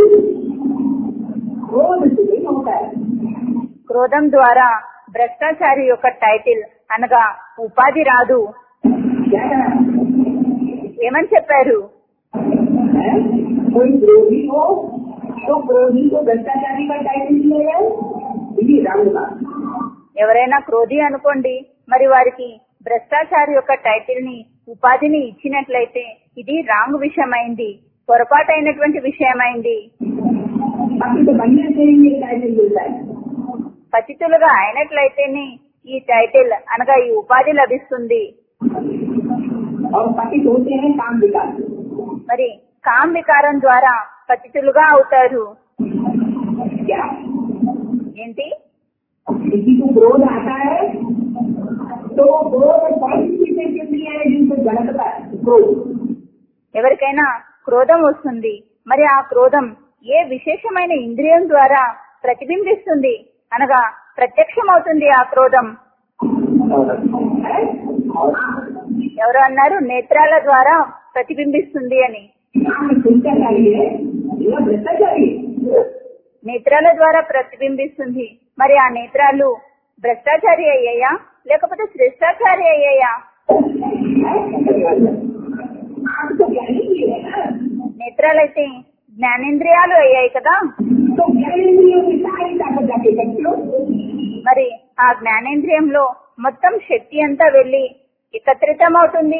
क्रोध से नहीं होता है క్రోధం ద్వారా భ్రష్టాచారి యొక్క టైటిల్ అనగా ఉపాధి రాదు क्या करा ఏమని చెప్పారు है? कोई क्रोधी हो तो क्रोधी को भ्रष्टाचारी का टाइटल दिया जाए ये रंग का ఎవరైనా క్రోధి అనుకోండి మరి వారికి భ్రష్టాచారి యొక్క టైటిల్ ని ఉపాధిని ఇచ్చినట్లయితే ఇది రాంగ్ విషయమైంది పొరపాటైనటువంటి విషయమైంది बाकी तो बनने से ही ये टाइटल मिलता है పతితులుగా అయినట్లయితేనే ఈ టైటిల్ అనగా ఈ ఉపాధి లభిస్తుంది और पतित होते हैं काम विकास మరి కామ్ వికారం ద్వారా పతితులుగా అవుతారు क्या ఏంటి किसी को क्रोध आता है तो क्रोध कौन सी चीजें इंद्रिया है जिनको झड़कता है क्रोध ఎవరికైనా క్రోధం వస్తుంది మరి ఆ క్రోధం ఏ విశేషమైన ఇంద్రియం ద్వారా ప్రతిబింబిస్తుంది అనగా ప్రత్యక్షమవుతుంది ఆ క్రోధం है? और ఎవరు అన్నారు నేత్రాల ద్వారా ప్రతిబింబిస్తుంది అని काम सुनता चाहिए यह भ्रष्टाचारी నేత్రాల ద్వారా ప్రతిబింబిస్తుంది మరి ఆ నేత్రాలు భ్రష్టాచారి అయ్యాయా లేకపోతే శ్రేష్టాచారి అయ్యాయా आप तो ज्ञानी ही है ना నేత్రాలైతే జ్ఞానేంద్రియాలు అయ్యాయి కదా तो ज्ञानेन्द्रियों की सारी ताकत जाके बच्चों మరి ఆ జ్ఞానేంద్రియంలో మొత్తం శక్తి అంతా వెళ్లి एकत्रिతం అవుతుంది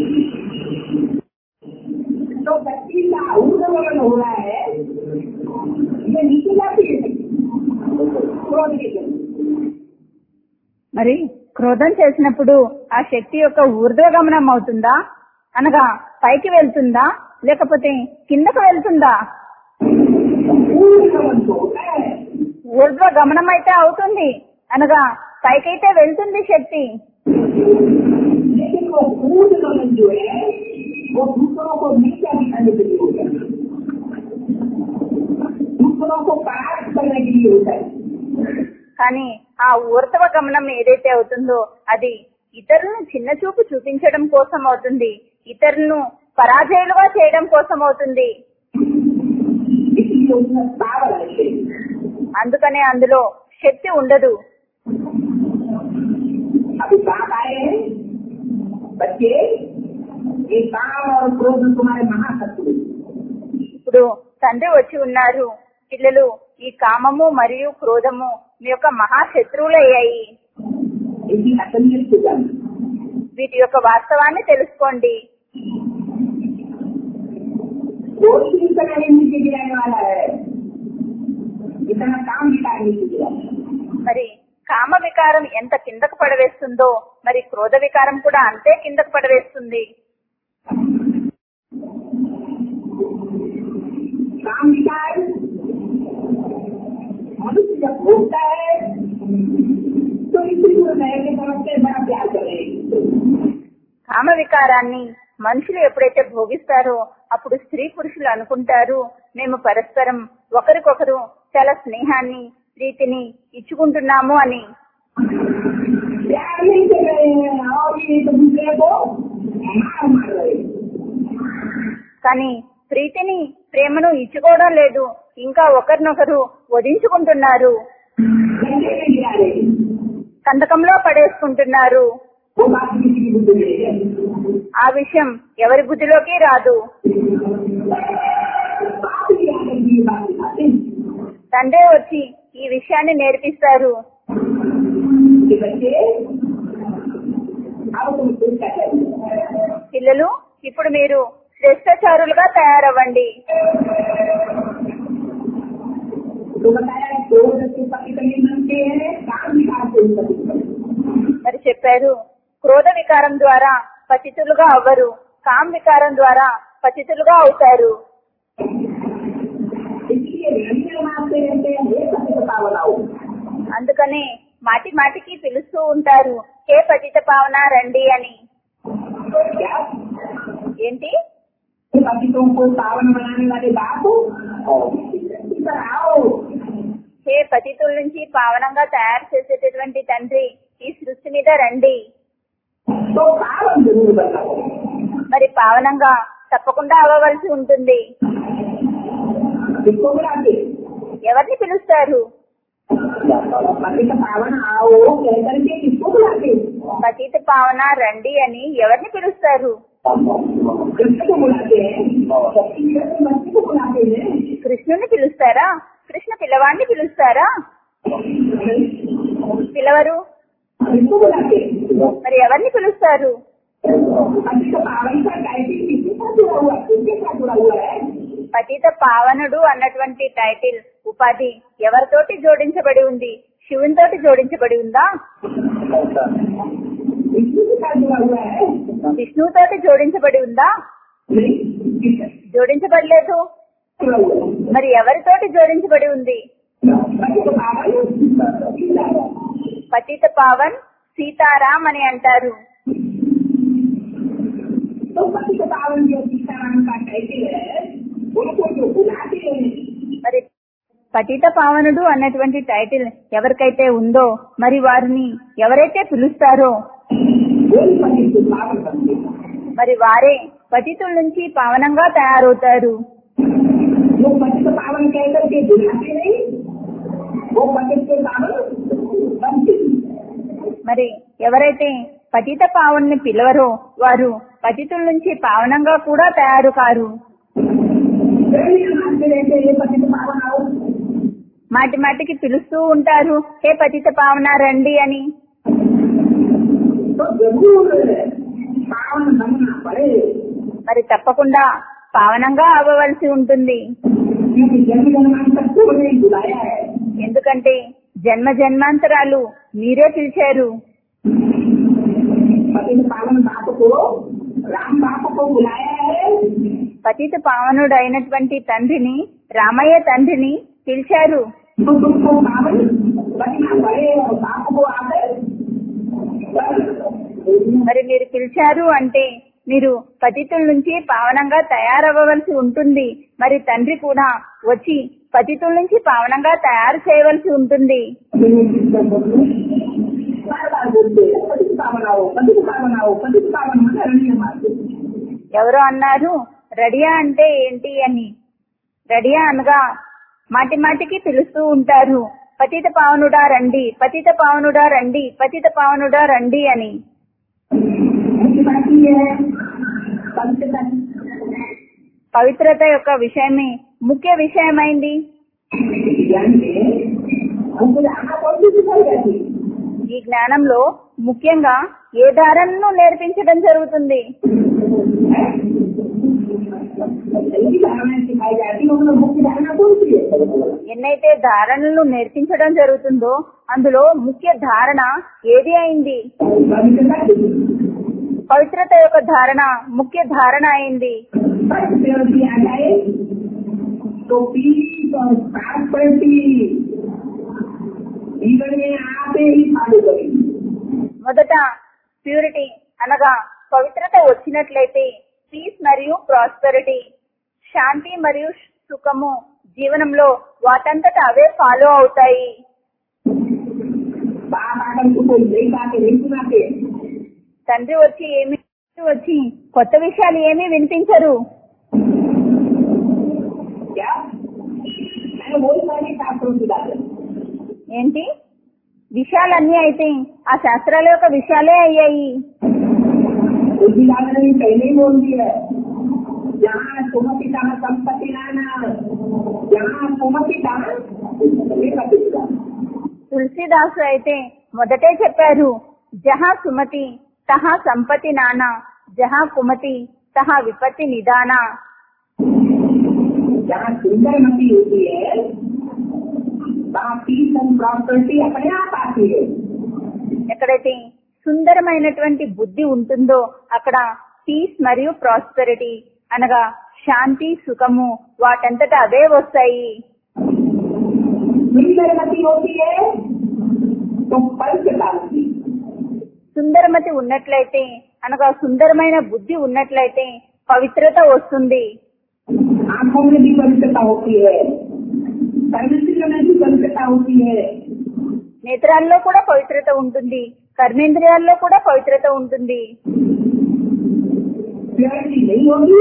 तो बच्ची का उन्मूलन हो रहा है ये नीचे जाती है क्रोध के जन्म మరి క్రోధం చేసినప్పుడు ఆ శక్తి యొక్క ఊర్ధ్వగమనం అవుతుందా అనగా పైకి వెళ్తుందా లేకపోతే కిందకు వెళ్తుందా पूर्ण गमन को होता है ఊర్ధ్వ గమనం అయితే అవుతుంది అనగా పైకైతే వెళ్తుంది శక్తి लेकिन वो पूर्ण गमन जो है वो दूसरों को नीचा दिखाने के लिए होता है दूसरों को परास्त करने के लिए होता है కానీ ఆ ఊర్ధ్వ గమనం ఏదైతే అవుతుందో అది ఇతరులను చిన్న చూపు చూపించడం కోసం అవుతుంది ఇతరులను పరాజయులుగా చేయడం కోసం అవుతుంది इसलिए उसमें पावर है అందుకనే అందులో శక్తి ఉండదు अभी बाप आए हैं बच्चे ये काम और क्रोध तुम्हारे महाशत्रु हैं। ఇప్పుడు తండ్రి వచ్చి ఉన్నారు పిల్లలు ఈ కామము మరియు క్రోధము మీ యొక్క మహాశత్రువులు అయ్యాయి इनकी असलियत को जानो వీటి యొక్క వాస్తవాన్ని తెలుసుకోండి कोई भी इतना नहीं नीचे गिराने वाला है इतना काम भी नहीं नीचे गिराना మరి కామ వికారం ఎంత కిందకు పడవేస్తుందో మరి క్రోధ వికారం కూడా అంతే కిందకు పడవేస్తుంది काम विकार मनुष्य जब भोगता है तो इसी को नए के समझते बड़ा प्यार करें కామ వికారాన్ని మనుషులు ఎప్పుడైతే భోగిస్తారో అప్పుడు స్త్రీ పురుషులు అనుకుంటారు మేము పరస్పరం ఒకరికొకరు చాలా స్నేహాన్ని ప్రీతిని ఇచ్చుకుంటున్నాము అని प्यार नहीं कर रहे हैं और एक दूसरे को मार मार रहे हैं కానీ ప్రీతిని ప్రేమను ఇచ్చుకోవడం లేదు ఇంకా ఒకరినొకరు వధించుకుంటున్నారు गंगे में गिरा रहे हैं। కందకంలో పడేసుకుంటున్నారు वो बात किसी की बुद्धि में नहीं है ఆ విషయం ఎవరి బుద్ధిలోకి రాదు बाप की आदत की ये बात दिखाते हैं తండ్రే వచ్చి ఈ విషయాన్ని నేర్పిస్తారు कि बच्चे अब तुम खुद का चाहिए పిల్లలు ఇప్పుడు మీరు శ్రేష్టాచారులుగా తయారవ్వండి तो बताया दो बच्चे पति पत्नी बनते हैं काम विकास से पति बनते हैं। మరి చెప్పారు క్రోధ వికారం ద్వారా పతితులుగా అవ్వరు కామ్ వికారం ద్వారా పతితులుగా అవుతారు इसलिए रंगे मारते रहते हैं हे पति बता बनाओ అందుకనే మాటి మాటికి పిలుస్తూ ఉంటారు హే పతిత పావన రండి అని क्या ఏంటి कि पतितों को पावन बनाने वाले बाप इधर आओ హే పతితుల నుంచి పావనంగా తయారు చేసేటటువంటి తండ్రి ఈ సృష్టి మీద రండి तो पावन जरूर बनाओ మరి పావనంగా తప్పకుండా అవ్వవలసి ఉంటుంది किसको बुलाते ఎవరిని పిలుస్తారు पतित पावन आओ कह करके किसको बुलाते పతిత పావన రండి అని ఎవరిని పిలుస్తారు कृष्ण को बुलाते हैं बच्चे को बुलाते हैं కృష్ణుని పిలుస్తారా కృష్ణ పిల్లవాడిని పిలుస్తారా పిలవరు किसको बुलाते हैं మరి ఎవరిని పిలుస్తారు पतित पावन का टाइटिल किसके साथ जुड़ा हुआ है किसके साथ जुड़ा हुआ है పతిత పావనుడు అన్నటువంటి టైటిల్ ఉపాధి ఎవరితోటి జోడించబడి ఉంది శివునితోటి జోడించబడి ఉందా विष्णु के साथ जुड़ा हुआ है విష్ణువుతోటి జోడించబడి ఉందా नहीं किसके साथ జోడించబడలేదు जुड़ा हुआ है మరి ఎవరితోటి జోడించబడి ఉంది पतित पावन పతిత పావన్ సీతారాం అని అంటారు तो पतित पावन जो सीताराम का टाइटिल है उनको जो बुलाते हैं మరి పతిత పావనుడు అన్నటువంటి టైటిల్ ఎవరికైతే ఉందో మరి వారిని ఎవరైతే పిలుస్తారో वही पतित पावन बनते हैं మరి వారే పతితుల నుంచి పావనంగా తయారవుతారు वो पतित पावन कह करके बुलाते नहीं वो पतित के पावन बनते हैं। మరి ఎవరైతే పతిత పావన్ని పిలవరో వారు పతితుల నుంచి పావనంగా కూడా తయారు కారు रंगे मारते रहते हैं, ये पतित पावन आओ మాటి మాటికి పిలుస్తూ ఉంటారు హే పతిత పావన రండి అని तो जरूर पावन बनना पड़े మరి తప్పకుండా పావనంగా అవ్వవలసి ఉంటుంది क्योंकि जन्म जन्मांतर को नहीं बुलाया है ఎందుకంటే జన్మ జన్మాంతరాలు మీరే పిలిచారు पतित पावन बाप को राम बाप को बुलाया है పతిత పావనుడు అయినటువంటి తండ్రిని రామయ్య తండ్రిని పిలిచారు तो तुमको पावन बनना पड़े और बाप को आकर మరి మీరు పిలిచారు అంటే మీరు పతితుల నుంచి పావనంగా తయారవ్వవలసి ఉంటుంది మరి తండ్రి కూడా వచ్చి పతితుల నుంచి పావనంగా తయారు చేయవలసి ఉంటుంది बार बार बोलते हैं पतित पावन आओ पतित पावन आओ पतित पावन मन रंगे मारते ఎవరో అన్నారు రెడియా అంటే ఏంటి అని రెడియా అనగా మాటి మాటికి పిలుస్తూ ఉంటారు పతిత పావనుడా రండి పతిత పావనుడా రండి పతిత పావనుడా రండి అని मुख्य बात ये है पवित्रता పవిత్రత యొక్క విషయమే ముఖ్య విషయమైంది ज्ञान में हमको आना कौन सी सिखाई जाती है ఈ జ్ఞానంలో ముఖ్యంగా ఏ ధారణను నేర్పించడం జరుగుతుంది सही धारणा सिखाई जाती है उनमें मुख्य धारणा कौन सी है ఎన్నైతే ధారణలను నేర్పించడం జరుగుతుందో అందులో ముఖ్య ధారణ ఏది అయింది पवित्रता की పవిత్రత యొక్క ధారణ ముఖ్య ధారణ అయింది फर्स्ट प्योरिटी आ जाए तो पीस और प्रॉस्पेरिटी जीवन में आते ही चालू करेगी మొదట ప్యూరిటీ అనగా పవిత్రత వచ్చినట్లయితే పీస్ మరియు ప్రాస్పెరిటీ శాంతి మరియు సుఖము జీవనంలో వాటంతట అవే ఫాలో అవుతాయి बाप आकर को नहीं बातें नहीं सुनाते తండ్రి వచ్చి ఏమి వచ్చి కొత్త విషయాలు ఏమీ వినిపించరు हैं वो सारे शास्त्रों की बात है ఏంటి విషయాలన్నీ అయితే ఆ శాస్త్రాల యొక్క విషయాలే అయ్యాయి उसी बात ने पहले ही बोल दिया है जहाँ सुमति कहा संपत्ति लाना जहाँ सुमति कहा संपत्ति का తులసిదాసు అయితే మొదటే చెప్పారు జహా సుమతి తహా సంపతి నానా జహా కుమతి తహా విపత్తి నిదానా जहाँ सुंदर मती होती है वहाँ पीस एंड प्रॉपर्टी अपने आप आती है ఎక్కడైతే సుందరమైనటువంటి బుద్ధి ఉంటుందో అక్కడ పీస్ మరియు ప్రాస్పెరిటీ అనగా శాంతి సుఖము వాటంతట అవే వస్తాయి सुंदर मती होती है तो पंच शांति సుందరమతి ఉన్నట్లయితే అనగా సుందరమైన బుద్ధి ఉన్నట్లయితే పవిత్రత వస్తుంది आंखों में भी पवित्रता होती है सर्विस में भी पवित्रता होती है నేత్రాల్లో కూడా పవిత్రత ఉంటుంది కర్మేంద్రియాల్లో కూడా పవిత్రత ఉంటుంది प्योरिटी नहीं होगी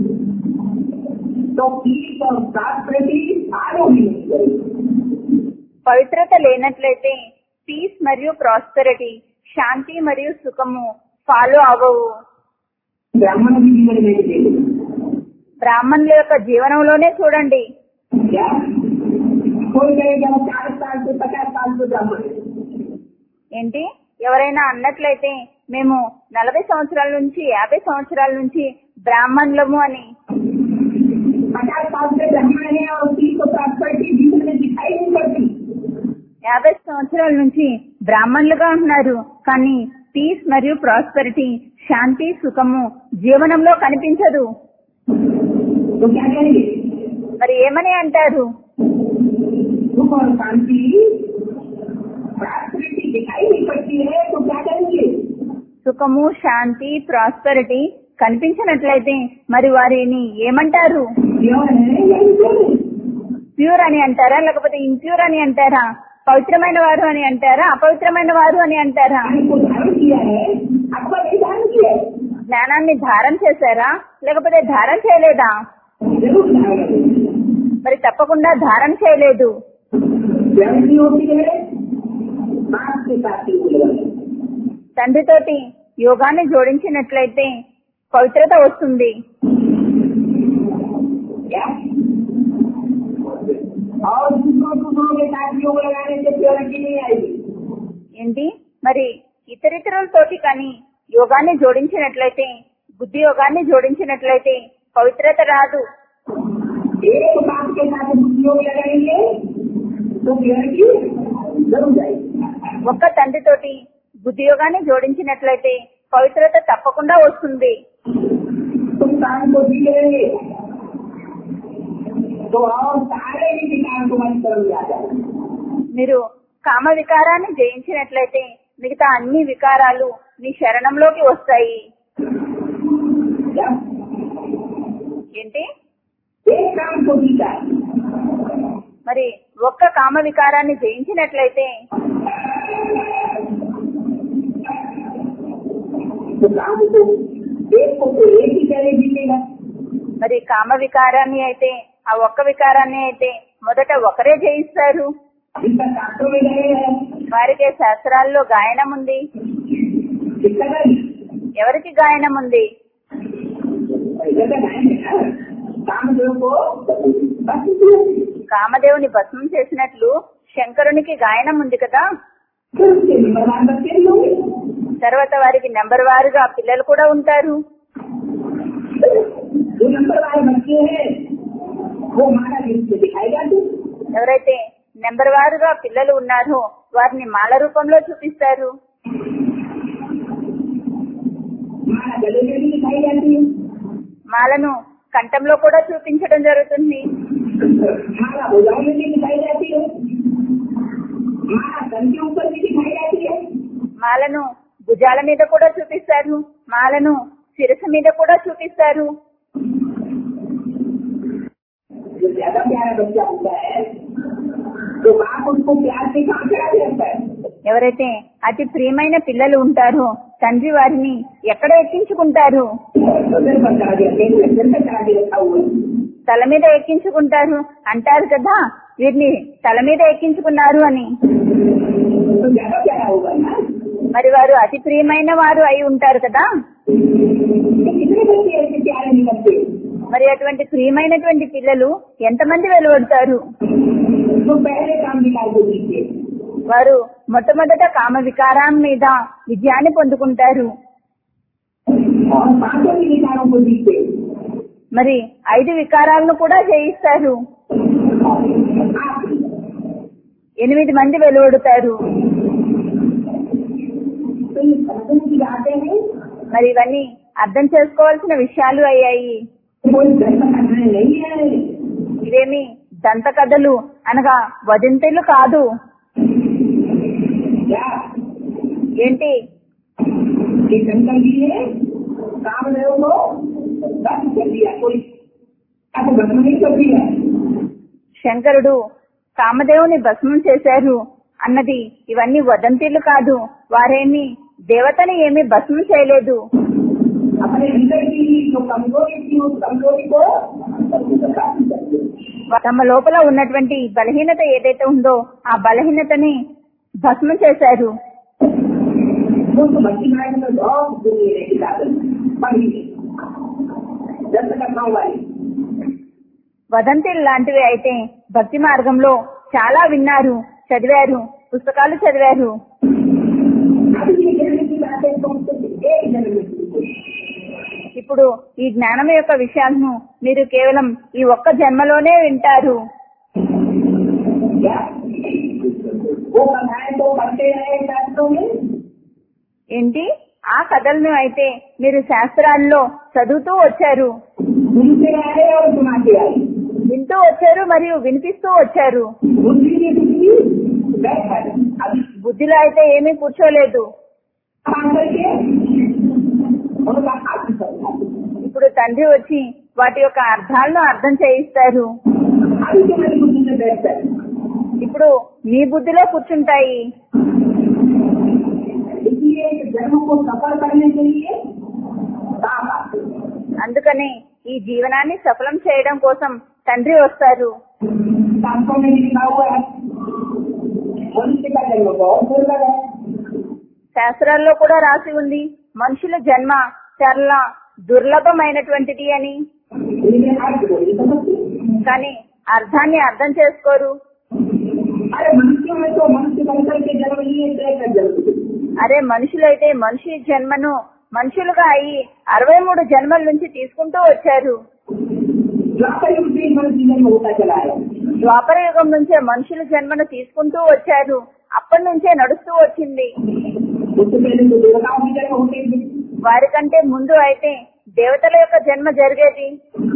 तो पीस और प्रॉस्पेरिटी आगे भी नहीं करेगी పవిత్రత లేనట్లయితే పీస్ మరియు ప్రాస్పెరిటీ శాంతి మరియు సుఖము ఫాలో అవ్వవు ब्राह्मण भी जीवन में नहीं देगी బ్రాహ్మణుల యొక్క జీవనంలోనే చూడండి क्या कोई कहेगा चालीस साल से पचास साल से ब्राह्मण है ఏంటి ఎవరైనా అన్నట్లయితే మేము నలభై సంవత్సరాల నుంచి యాభై సంవత్సరాల నుంచి బ్రాహ్మణులము అని पचास साल से ब्राह्मण है और तीस को प्रॉस्पेरिटी जीवन में दिखाई नहीं पड़ती యాభై సంవత్సరాల నుంచి బ్రాహ్మణులుగా ఉన్నారు కానీ పీస్ మరియు ప్రాస్పెరిటీ శాంతి సుఖము జీవనంలో కనిపించదు तो क्या करेंगे మరి ఏమని అంటారు सुख और शांति प्रॉस्पेरिटी दिखाई नहीं पड़ती है तो क्या करेंगे సుఖము శాంతి ప్రాస్పెరిటీ కనిపించినట్లయితే మరి వారిని ఏమంటారు प्योर है या impure है? ప్యూర్ అని అంటారా లేకపోతే ఇంప్యూర్ అని అంటారా పవిత్రమైన వారు అని అంటారా అపవిత్రమైన వారు అని అంటారా ज्ञान को धारण किया है अथवा नहीं धारण किया है జ్ఞానాన్ని ధారణ చేశారా లేకపోతే ధారణ చేయలేదా जरूर धारण करें మరి తప్పకుండా ధారణ చేయలేదు प्योरिटी होती है बाप के साथ ही मिलना తండ్రితోటి యోగాన్ని జోడించినట్లయితే పవిత్రత వస్తుంది क्या और दूसरों दूसरों के साथ योग लगाने से प्योरिटी नहीं आएगी ఏంటి మరి ఇతరితరులతోటి కానీ యోగాన్ని జోడించినట్లయితే బుద్ధి యోగాన్ని జోడించినట్లయితే పవిత్రత రాదు एक बाप के साथ योग लगाएंगे तो प्योरिटी जरूर जाएगी ఒక్క తండ్రితోటి బుద్ధి యోగాన్ని జోడించినట్లయితే పవిత్రత తప్పకుండా వస్తుంది तुम काम को बिगड़ेंगे तो और सारे ही विकार तुम्हारी तरफ आ जाएंगे మీరు కామ వికారాన్ని జయించినట్లయితే మిగతా అన్ని వికారాలు మీ శరణంలోకి వస్తాయి क्या? ఏంటి एक काम को जीता మరి ఒక్క కామ వికారాన్ని జయించినట్లయితే तो काम को एक को तो एक ही करे जीतेगा మరి కామ వికారాన్ని అయితే ఆ ఒక్క వికారాన్ని అయితే మొదట ఒకరే జయిస్తారు जिसका शास्त्रों में गए हैं వారికి శాస్త్రాల్లో గాయనం ఉంది किसका नहीं ఎవరికి గాయనం ఉంది इधर का गायन है ना कामदेव को बस दिया। కామదేవుని భస్మం చేసినట్లు శంకరునికి గాయనం ఉంది కదా फिर उसके नंबर वन बच्चे भी होंगे తర్వాత వారికి నెంబర్ వారుగా పిల్లలు కూడా ఉంటారు जो नंबर वाले बच्चे हैं वो हमारा लिस्ट में दिखाई जाते ఎవరైతే నెంబర్ వారుగా పిల్లలు ఉన్నారో వారిని మాల రూపంలో చూపిస్తారు हमारा गले में भी दिखाई जाती है మాలను కంఠంలో కూడా చూపించడం జరుగుతుంది हमारा भुजाओं में भी दिखाई जाती है हमारा तन के ऊपर भी दिखाई जाती है మాలను భుజాల మీద కూడా చూపిస్తారు మాలను శిరస్సు మీద కూడా చూపిస్తారు जो ज्यादा प्यारा बच्चा होता है तो बाप उसको प्यार से कहाँ चढ़ा देता है ఎవరైతే అతి ప్రియమైన పిల్లలు ఉంటారో తండ్రి వారిని ఎక్కడ ఎక్కించుకుంటారు तो सिर पर चढ़ा दिया सिर पे चढ़ा दिया रखा हुआ है తల మీద ఎక్కించుకుంటారు అంటారు కదా వీరిని తల మీద ఎక్కించుకున్నారు అని तो ज्यादा प्यारा होगा ना మరి వారు అతి ప్రియమైన వారు అయి ఉంటారు కదా तो कितने बच्चे ऐसे प्यारे निकलते మరి అటువంటి ప్రియమైనటువంటి పిల్లలు ఎంతమంది వెలువడతారు तो पहले काम निकाल को दीजिए వారు మొట్టమొదట కామ వికారం మీద విజయాన్ని పొందుకుంటారు और पांचों के विचारों को दीजिए మరి ఐదు వికారాలను కూడా జయిస్తారు आप ఎనిమిది మంది వెలువడుతారు तो ये समझने की बातें हैं మరి ఇవన్నీ అర్థం చేసుకోవాల్సిన విషయాలు అయ్యాయి कोई दर्शन करने नहीं है ఇవేమి దంత కథలు అనగా వదంతులు కాదు क्या ఏంటి कि शंकर जी ने कामदेव को दस कर दिया कोई अब भस्म नहीं कर दिया శంకరుడు కామదేవుని భస్మం చేశారు అన్నది ఇవన్నీ వదంతులు కాదు వారేమి దేవతని ఏమీ భస్మం చేయలేదు अपने अंदर की जो कमजोरी थी उस कमजोरी को प्राप्त कर दिया తమ లోపల ఉన్నటువంటి బలహీనత ఏదైతే ఉందో ఆ బలహీనతని భస్మం చేశారు वो तो भक्ति मार्ग में बहुत दुनिया है किताबें पढ़ी दस करना वाली వదంతులు లాంటివి అయితే భక్తి మార్గంలో చాలా విన్నారు చదివారు పుస్తకాలు చదివారు अब ये ज्ञान की बातें तुमसे एक जन्म में सीखो ఇప్పుడు ఈ జ్ఞానం యొక్క విషయాలను మీరు కేవలం ఈ ఒక్క జన్మలోనే వింటారు क्या वो कथाएं तो पढ़ते रहे शास्त्रों में ఏంటి ఆ కథలను అయితే మీరు శాస్త్రాల్లో చదువుతూ వచ్చారు सुनते आए और सुनाते आए వింటూ వచ్చారు మరియు వినిపిస్తూ వచ్చారు बुद्धि की बुद्धि बैठा अभी బుద్ధిలో అయితే ఏమీ కూర్చోలేదు आकर के उनका हाथ समझा ఇప్పుడు తండ్రి వచ్చి వాటి యొక్క అర్థాలను అర్థం చేయిస్తారు अभी तुम्हारी बुद्धि में बैठता है ఇప్పుడు మీ బుద్ధిలో కూర్చుంటాయి इसलिए इस जन्म को सफल करने के लिए बाप आते हैं। అందుకని ఈ జీవనాన్ని సఫలం చేయడం కోసం తండ్రి వస్తారు शास्त्रों में लिखा हुआ है मनुष्य का जन्म बहुत दुर्लभ है శాస్త్రాల్లో కూడా రాసి ఉంది మనుషుల జన్మ చాలా దుర్లభమైనటువంటిది అని लेकिन आज वो नहीं समझते కానీ అర్థాన్ని అర్థం చేసుకోరు अरे मनुष्य में तो मनुष्य बनकर के जन्म लिए तय कर जन्म लिए। అరే మనుషులైతే మనిషి జన్మను మనుషులుగా అయి అరవై మూడు జన్మల నుంచి తీసుకుంటూ వచ్చారు द्वापर युग से मनुष्य जन्म होता चला है ద్వాపర యుగం నుంచే మనుషుల జన్మను తీసుకుంటూ వచ్చారు అప్పటి నుంచే నడుస్తూ వచ్చింది उससे पहले तो देवताओं की जन्म होते थे వారికంటే ముందు అయితే దేవతల యొక్క జన్మ జరిగేది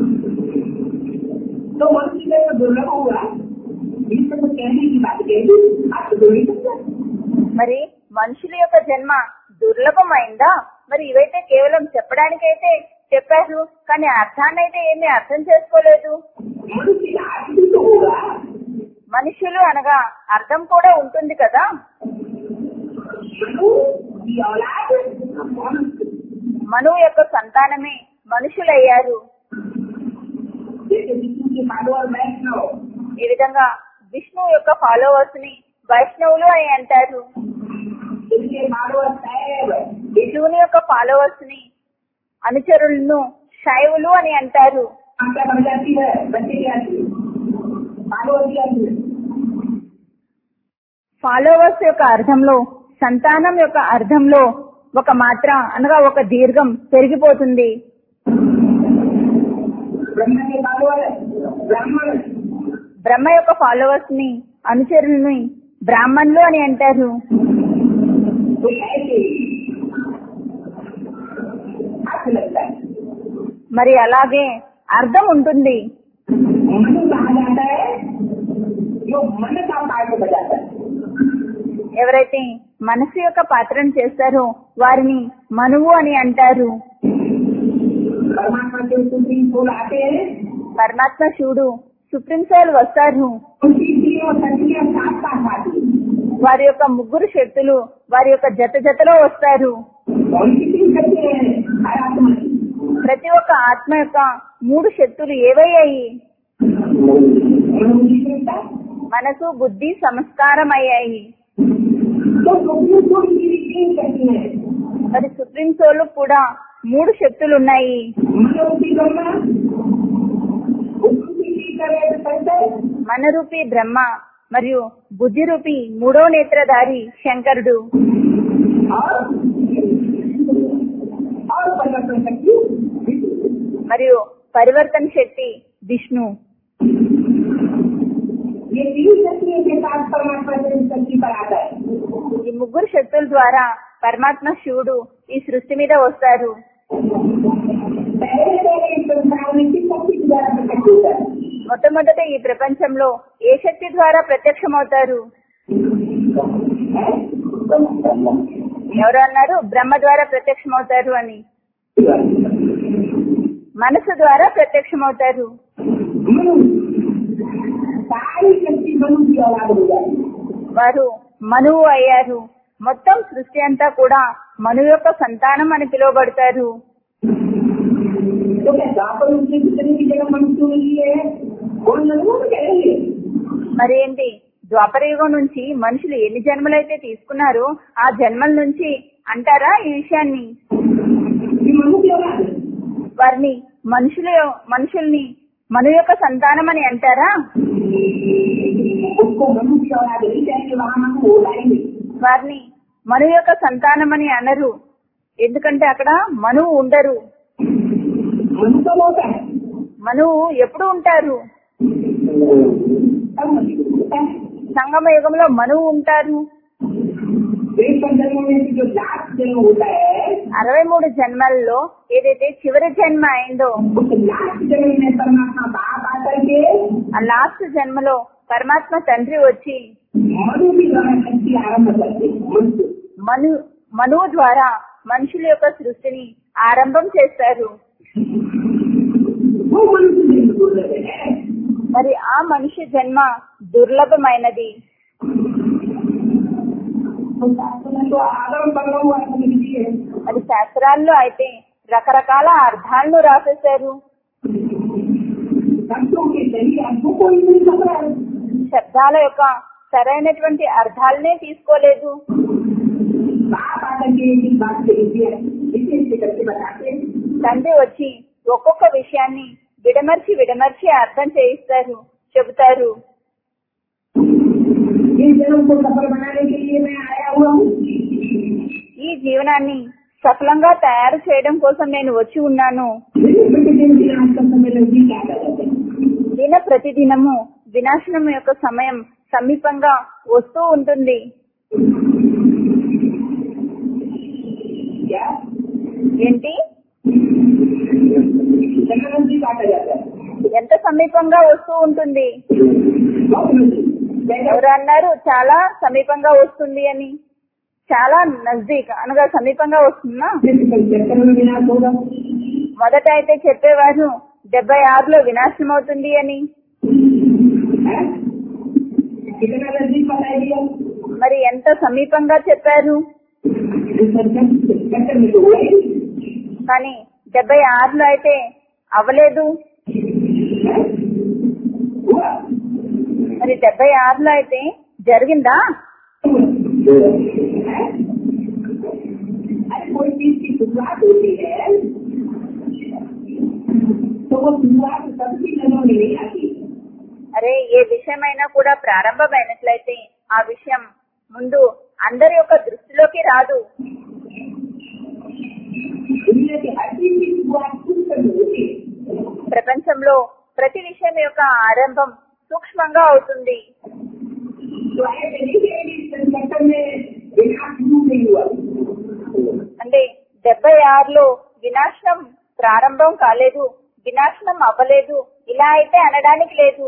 तो मनुष्य जन्म दुर्लभ हुआ इसमें तो कहने की बात कही आप तो नहीं सकते మరి మనుషుల యొక్క జన్మ దుర్లభమైందా మరి ఇవైతే కేవలం చెప్పడానికైతే చెప్పారు కానీ అర్థాన్ని అయితే ఏమీ అర్థం చేసుకోలేదు मनुष्य का अर्थ भी तो होगा మనుషులు అనగా అర్థం కూడా ఉంటుంది కదా मनु की औलाद मनुष्य మనువు యొక్క సంతానమే మనుషులయ్యారు जैसे विष्णु के माधव वैष्णव ఈ విధంగా విష్ణు యొక్క ఫాలోవర్స్ ని వైష్ణవులు అని అంటారు इनके माधव साहेब విష్ణువుని యొక్క ఫాలోవర్స్ ని అనుచరులను శైవులు అని అంటారు संख्या बढ़ जाती है बच्चे की आती है माधव की आती है ఫాలోవర్స్ యొక్క అర్థంలో సంతానం యొక్క అర్థంలో ఒక మాత్ర అనగా ఒక దీర్ఘం పెరిగిపోతుంది ब्रह्म के माधव ब्राह्मण బ్రహ్మ యొక్క ఫాలోవర్స్ ని అనుచరులని బ్రాహ్మణులు అని అంటారు तो ऐसे अर्थ लगता है మరి అలాగే అర్థం ఉంటుంది मन कहा जाता है जो मन का पार्ट बजाता है ఎవరైతే మనసు యొక్క పాత్రను చేస్తారో వారిని మనువు అని అంటారు परमात्मा के सुप्रीम सोल आते हैं పరమాత్మ శివుడు సుప్రీం సోల్ వస్తారు उनकी तीनों शक्तियां साथ साथ आती हैं వారి యొక్క ముగ్గురు శక్తులు వారి యొక్క జత జతలో వస్తారు कौन सी तीन शक्तियां हैं हर आत्मा की ప్రతి ఒక్క ఆత్మ యొక్క మూడు శక్తులు ఏవయ్యాయి मनोविकृता మనసు బుద్ధి సంస్కారం అయ్యాయి तो सुप्रीम कोर्ट की भी तीन शक्ति है మరి సుప్రీం సోల్ కూడా మూడు శక్తులు ఉన్నాయి मनोरूपी ब्रह्मा बुद्धि की तरह संजय మనరూపి బ్రహ్మ మరియు బుద్ధి రూపి మూడో నేత్రధారి శంకరుడు और और परिवर्तन शक्ति विष्णु। మరియు పరివర్తన శక్తి విష్ణు ये तीन शक्तियों के साथ परमात्मा जन्म शक्ति पर आता है ఈ ముగ్గురు శక్తుల ద్వారా పరమాత్మ శివుడు ఈ సృష్టి మీద వస్తారు पहले पहले इस संसार में किस शक्ति के द्वारा प्रकट होता है మొట్టమొదట ఈ ప్రపంచంలో ఏ శక్తి ద్వారా ప్రత్యక్షమవుతారు हैं? तो ब्रह्म। ఎవరు అన్నారు బ్రహ్మ ద్వారా ప్రత్యక్షమవుతారు అని మనసు ద్వారా ప్రత్యక్షమవుతారు मनु सारी शक्ति मनु की औलाद हो जाती है వారు మనువు అయ్యారు మొత్తం సృష్టి అంతా కూడా మను యొక్క సంతానం అని పిలువబడతారు तो क्या द्वापर युग में जितनी भी जगह मनुष्य हुई है कौन मनुओं में कहेंगे మరి ఏంటి ద్వాపర యుగం నుంచి మనుషులు ఎన్ని జన్మలైతే తీసుకున్నారో ఆ జన్మల నుంచి అంటారా ఈ విషయాన్ని ये मनु की औलाद है వారిని మనుషుల మనుషుల్ని మను యొక్క సంతానం అని అంటారా उसको मनु की औलाद नहीं कहेंगे वहाँ मनु हो जाएंगे వారిని మను యొక్క సంతానం అని అనరు ఎందుకంటే అక్కడ మనువు ఉండరు मनु कब होता है మనువు ఎప్పుడు ఉంటారు तब मनुष्य होता है సంగమ యుగంలో మనువు ఉంటారు एक जन्मों में से जो लास्ट जन्म होता है అరవై మూడు జన్మల్లో ఏదైతే చివరి జన్మ అయిందో उस लास्ट जन्म में परमात्मा बाप आकर के ఆ లాస్ట్ జన్మలో పరమాత్మ తండ్రి వచ్చి मनु की द्वारा शक्ति आरम्भ करते हैं। मनुष्य మను మనువు ద్వారా మనుషుల యొక్క సృష్టిని ఆరంభం చేస్తారు वो मनुष्य जन्म दुर्लभ है మరి ఆ మనిషి జన్మ దుర్లభమైనది तो शास्त्र में तो आगम बगम हुआ समझ लीजिए మరి శాస్త్రాల్లో అయితే రకరకాల అర్థాలను రాసేశారు शब्दों के सही अर्थों को ही नहीं समझ रहा है శబ్దాల యొక్క సరైనటువంటి అర్థాలనే తీసుకోలేదు बाप आकर के एक बात से विशेष विशेष करके बताते हैं తండ్రి వచ్చి ఒక్కొక్క విషయాన్ని విడమర్చి విడమర్చి అర్థం చేయిస్తారు చెబుతారు इस जन्म को सफल बनाने के लिए मैं आया हुआ हूँ ఈ జీవనాన్ని సఫలంగా తయారు చేయడం కోసం నేను వచ్చి ఉన్నాను प्रतिदिन दिन आज का समय नजदीक आ जाता है దిన ప్రతిదినము వినాశనం యొక్క సమయం సమీపంగా వస్తూ ఉంటుంది क्या ఏంటి समय नजदीक आता जाता है ఎంత సమీపంగా వస్తూ ఉంటుంది बहुत नजदीक जैसे ఎవరు అన్నారు చాలా సమీపంగా వస్తుంది అని చాలా నజదీక్ అనగా సమీపంగా వస్తుందా जिस चक्कर में विनाश होगा మొదట అయితే చెప్పేవారు డెబ్బై ఆరులో వినాశనం అవుతుంది అని है? कितना नजदीक बता दिया మరి ఎంత సమీపంగా చెప్పారు इस चक्कर में तो हुआ ही కానీ డెబ్బై ఆరులో అయితే అవ్వలేదు है? हुआ మరి డెబ్బై ఆరులో అయితే జరిగిందా है? अरे कोई चीज की शुरुआत होती है तो वो शुरुआत सबकी नजरों में नहीं आती అరే ఏ విషయమైనా కూడా ప్రారంభమైనట్లయితే ఆ విషయం ముందు అందరి యొక్క దృష్టిలోకి రాదు दुनिया की हर चीज की शुरुआत कुछ करनी होती है ప్రపంచంలో ప్రతి విషయం యొక్క ఆరంభం సూక్ష్మంగా అవుతుంది तो ऐसे नहीं है कि इस चक्कर में विनाश शुरू नहीं हुआ అంటే డెబ్బై ఆరులో వినాశనం ప్రారంభం కాలేదు వినాశనం అవ్వలేదు ఇలా అయితే అనడానికి లేదు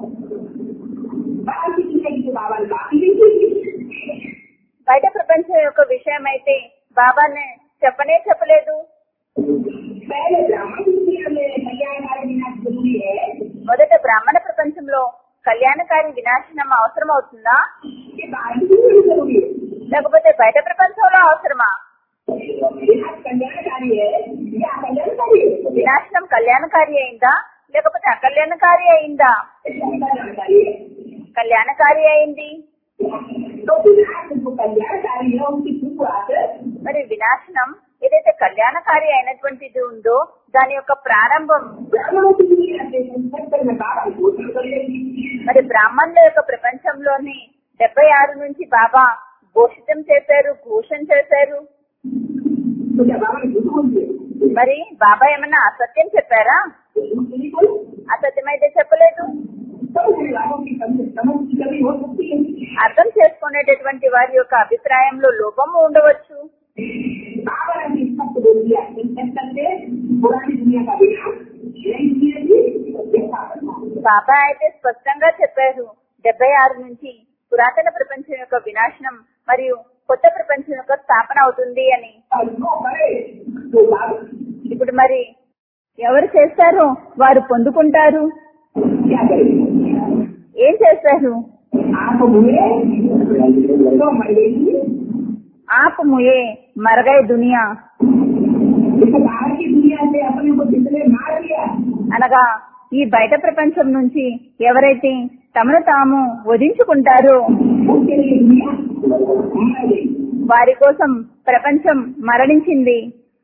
बाहर की दुनिया की बाबा ने बात ही नहीं की బయట ప్రపంచం యొక్క విషయం అయితే బాబానే చెప్పనే చెప్పలేదు पहले ब्राह्मण दुनिया में कल्याणकारी विनाश जरूरी है మొదట బ్రాహ్మణ ప్రపంచంలో కళ్యాణకారి వినాశనం అవసరం అవుతుందా कि बाहर की दुनिया में जरूरी है లేకపోతే బయట ప్రపంచంలో అవసరమా विनाश कल्याणकारी है या कल्याणकारी है వినాశనం కళ్యాణకారి అయిందా లేకపోతే అకళ్యాణకారి అయిందా कल्याणकारी है కళ్యాణకారి అయింది तो विनाश जो कल्याणकारी है उनकी शुरुआत మరి వినాశనం ఏదైతే కళ్యాణకారి అయినటువంటిది ఉందో దాని యొక్క ప్రారంభం ब्राह्मणों की दुनिया से संसद में बाबा घोषणा कर लेगी మరి బ్రాహ్మణుల యొక్క ప్రపంచంలోని డెబ్బై ఆరు నుంచి బాబా ఘోషితం చేశారు ఘోషణ చేశారు तो क्या बाबा ने झूठ बोल दिया మరి బాబా ఏమన్నా అసత్యం చెప్పారా झूठ नहीं बोले అసత్యం అయితే చెప్పలేదు सब महिलाओं की समझ समझ की कमी हो सकती है అర్థం చేసుకునేటటువంటి వారి యొక్క అభిప్రాయంలో లోపము ఉండవచ్చు बाबा ने सत्य बोल दिया इन संसद से पुरानी दुनिया का विनाश नई दुनिया की व्यवस्था करना బాబా అయితే స్పష్టంగా చెప్పారు డెబ్బై ఆరు నుంచి పురాతన ప్రపంచం యొక్క వినాశనం మరియు కొత్త ప్రపంచం యొక్క స్థాపన అవుతుంది అని और जो करे तो बाबा ఇప్పుడు మరి ఎవరు చేస్తారో వారు పొందుకుంటారు क्या करे ఏం చేస్తారు आप हुए तो मरेगी ఆప్ ముయే మరగై దునియా इस बाहर की दुनिया से अपने को जिसने मार दिया అనగా ఈ బయట ప్రపంచం నుంచి ఎవరైతే తమను తాము వధించుకుంటారో उसके लिए दुनिया मर गई వారి కోసం ప్రపంచం మరణించింది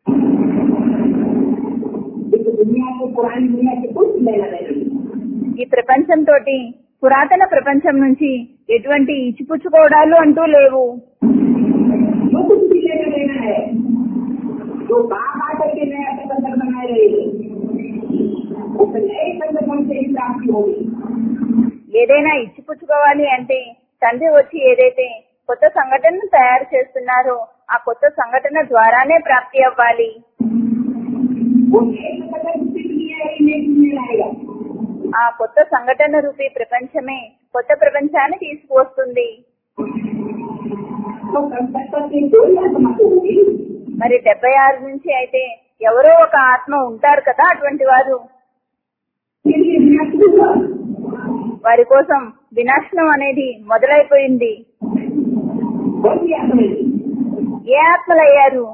इस दुनिया को पुरानी दुनिया से कुछ लेना नहीं ఈ ప్రపంచంతో పురాతన ప్రపంచం నుంచి ఎటువంటి ఇచ్చిపుచ్చుకోవడాలు అంటూ లేవు जो कुछ भी लेना लेना है जो बाप आकर के नया संगठन बनाए रहे उस नए संगठन से ही प्राप्ति होगी ఏదైనా ఇచ్చిపుచ్చుకోవాలి అంటే తండ్రి వచ్చి ఏదైతే కొత్త సంఘటనను తయారు చేస్తున్నారో ఆ కొత్త సంఘటన ద్వారానే ప్రాప్తి అవ్వాలి वो नए संगठन से दुनिया ही नई दुनिया लाएगा ఆ కొత్త సంఘటన రూపీ ప్రపంచమే కొత్త ప్రపంచాన్ని తీసుకువస్తుంది तो संगठन से कोई आत्मा तो होगी మరి డెబ్బై ఆరు నుంచి అయితే ఎవరో ఒక ఆత్మ ఉంటారు కదా అటువంటి వారు के लिए विनाश हुआ వారి కోసం వినాశనం అనేది మొదలైపోయింది कौन सी आत्मा है? ఏ ఆత్మలయ్యారు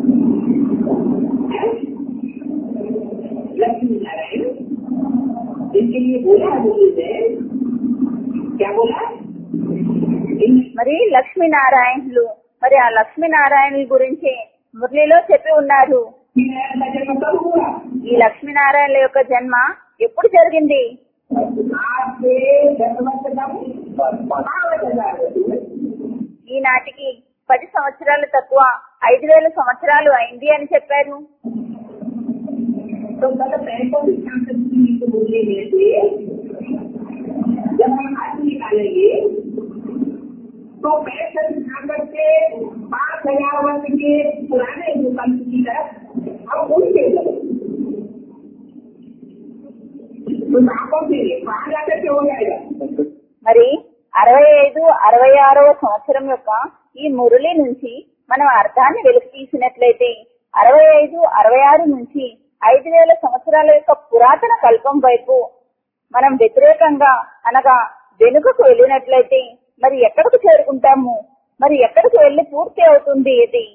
लक्ष्मी नारायण इनके लिए बोला है मुझे से क्या बोला इन మరి లక్ష్మీనారాయణులు మరి ఆ లక్ష్మీనారాయణుల గురించి మురళిలో చెప్పి ఉన్నారు नारायण का जन्म कब हुआ ఈ లక్ష్మీనారాయణుల యొక్క జన్మ ఎప్పుడు జరిగింది आज से दस वर्ष कम पाँच हजार ఈనాటికి పది సంవత్సరాలు తక్కువ ఐదు వేల సంవత్సరాలు అయింది అని చెప్పారు तो कल पैंसठ छियासठ की के मूल्य में से जब हम आज निकालेंगे तो पैंसठ छियासठ से पाँच हजार वर्ष के पुराने जो पंच की तरफ हम उनके गए तो आपको से वहां जाकर के हो जाएगा మరి అరవై ఐదు అరవై ఆరవ సంవత్సరం యొక్క ఈ మురళి నుంచి మనం అర్థాన్ని వెలికి తీసినట్లయితే అరవై ఐదు అరవై ఆరు నుంచి ఐదు వేల సంవత్సరాల యొక్క పురాతన కల్పం వైపు మనం వ్యతిరేకంగా అనగా వెనుకకు వెళ్ళినట్లయితే మరి ఎక్కడికి చేరుకుంటాము మరి ఎక్కడికి వెళ్ళి పూర్తి అవుతుంది ఇది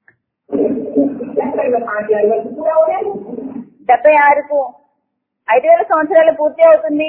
लगभग पाँच हजार वर्ष पूरा हो जाएगा డెబ్బై ఆరుకు ఐదు వేల సంవత్సరాలు పూర్తి అవుతుంది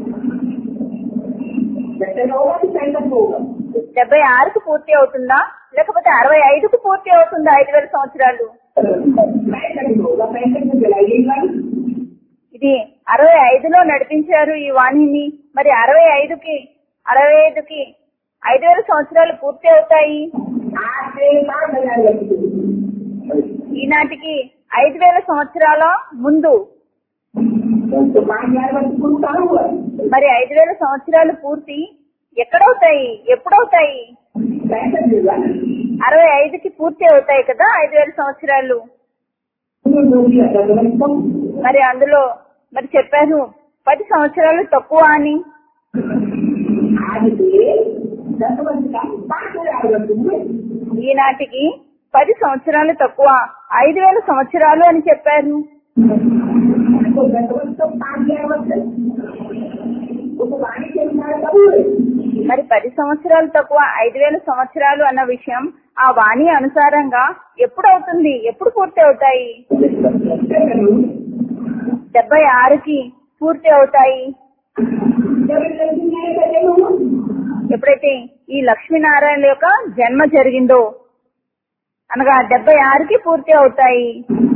जैसे होगा कि पैंसठ होगा డెబ్బై ఆరుకు పూర్తి అవుతుందా లేకపోతే అరవై ఐదుకు పూర్తి అవుతుందా ఐదు వేల సంవత్సరాలు पैंसठ होगा पैंसठ में चलाइए गाड़ी ఇది అరవై ఐదులో నడిపించారు ఈ వాణిని మరి అరవై ఐదుకి అరవై ఐదుకి ఐదు వేల సంవత్సరాలు పూర్తి అవుతాయి आज से पाँच हजार वर्ष पूरी। ఈనాటికి ఐదు వేల సంవత్సరాల ముందు तो पाँच हजार वर्ष पूर्ण कहाँ हुआ మరి ఐదు వేల సంవత్సరాలు పూర్తి ఎక్కడవుతాయి ఎప్పుడవుతాయి पैंसठ होगा అరవై ఐదుకి పూర్తి అవుతాయి కదా ఐదు వేల సంవత్సరాలు तुम्हें बोल दिया दस वर्ष कम మరి అందులో మరి చెప్పారు పది సంవత్సరాలు తక్కువ అని आज से दस वर्ष का पाँच हजार वर्ष हुए ఈనాటికి పది సంవత్సరాలు తక్కువ ఐదు వేల సంవత్సరాలు అని చెప్పారు तो दस वर्ष तो पाँच हजार वर्ष है उस वाणी के अनुसार कब हुए మరి పది సంవత్సరాలు తక్కువ ఐదు వేల సంవత్సరాలు అన్న విషయం ఆ వాణి అనుసారంగా ఎప్పుడు అవుతుంది ఎప్పుడు పూర్తి అవుతాయి డెబ్బై ఆరుకి పూర్తి అవుతాయి जब लक्ष्मी नारायण का हुआ ఎప్పుడైతే ఈ లక్ష్మీనారాయణ యొక్క జన్మ జరిగిందో అనగా డెబ్బై ఆరుకి పూర్తి అవుతాయి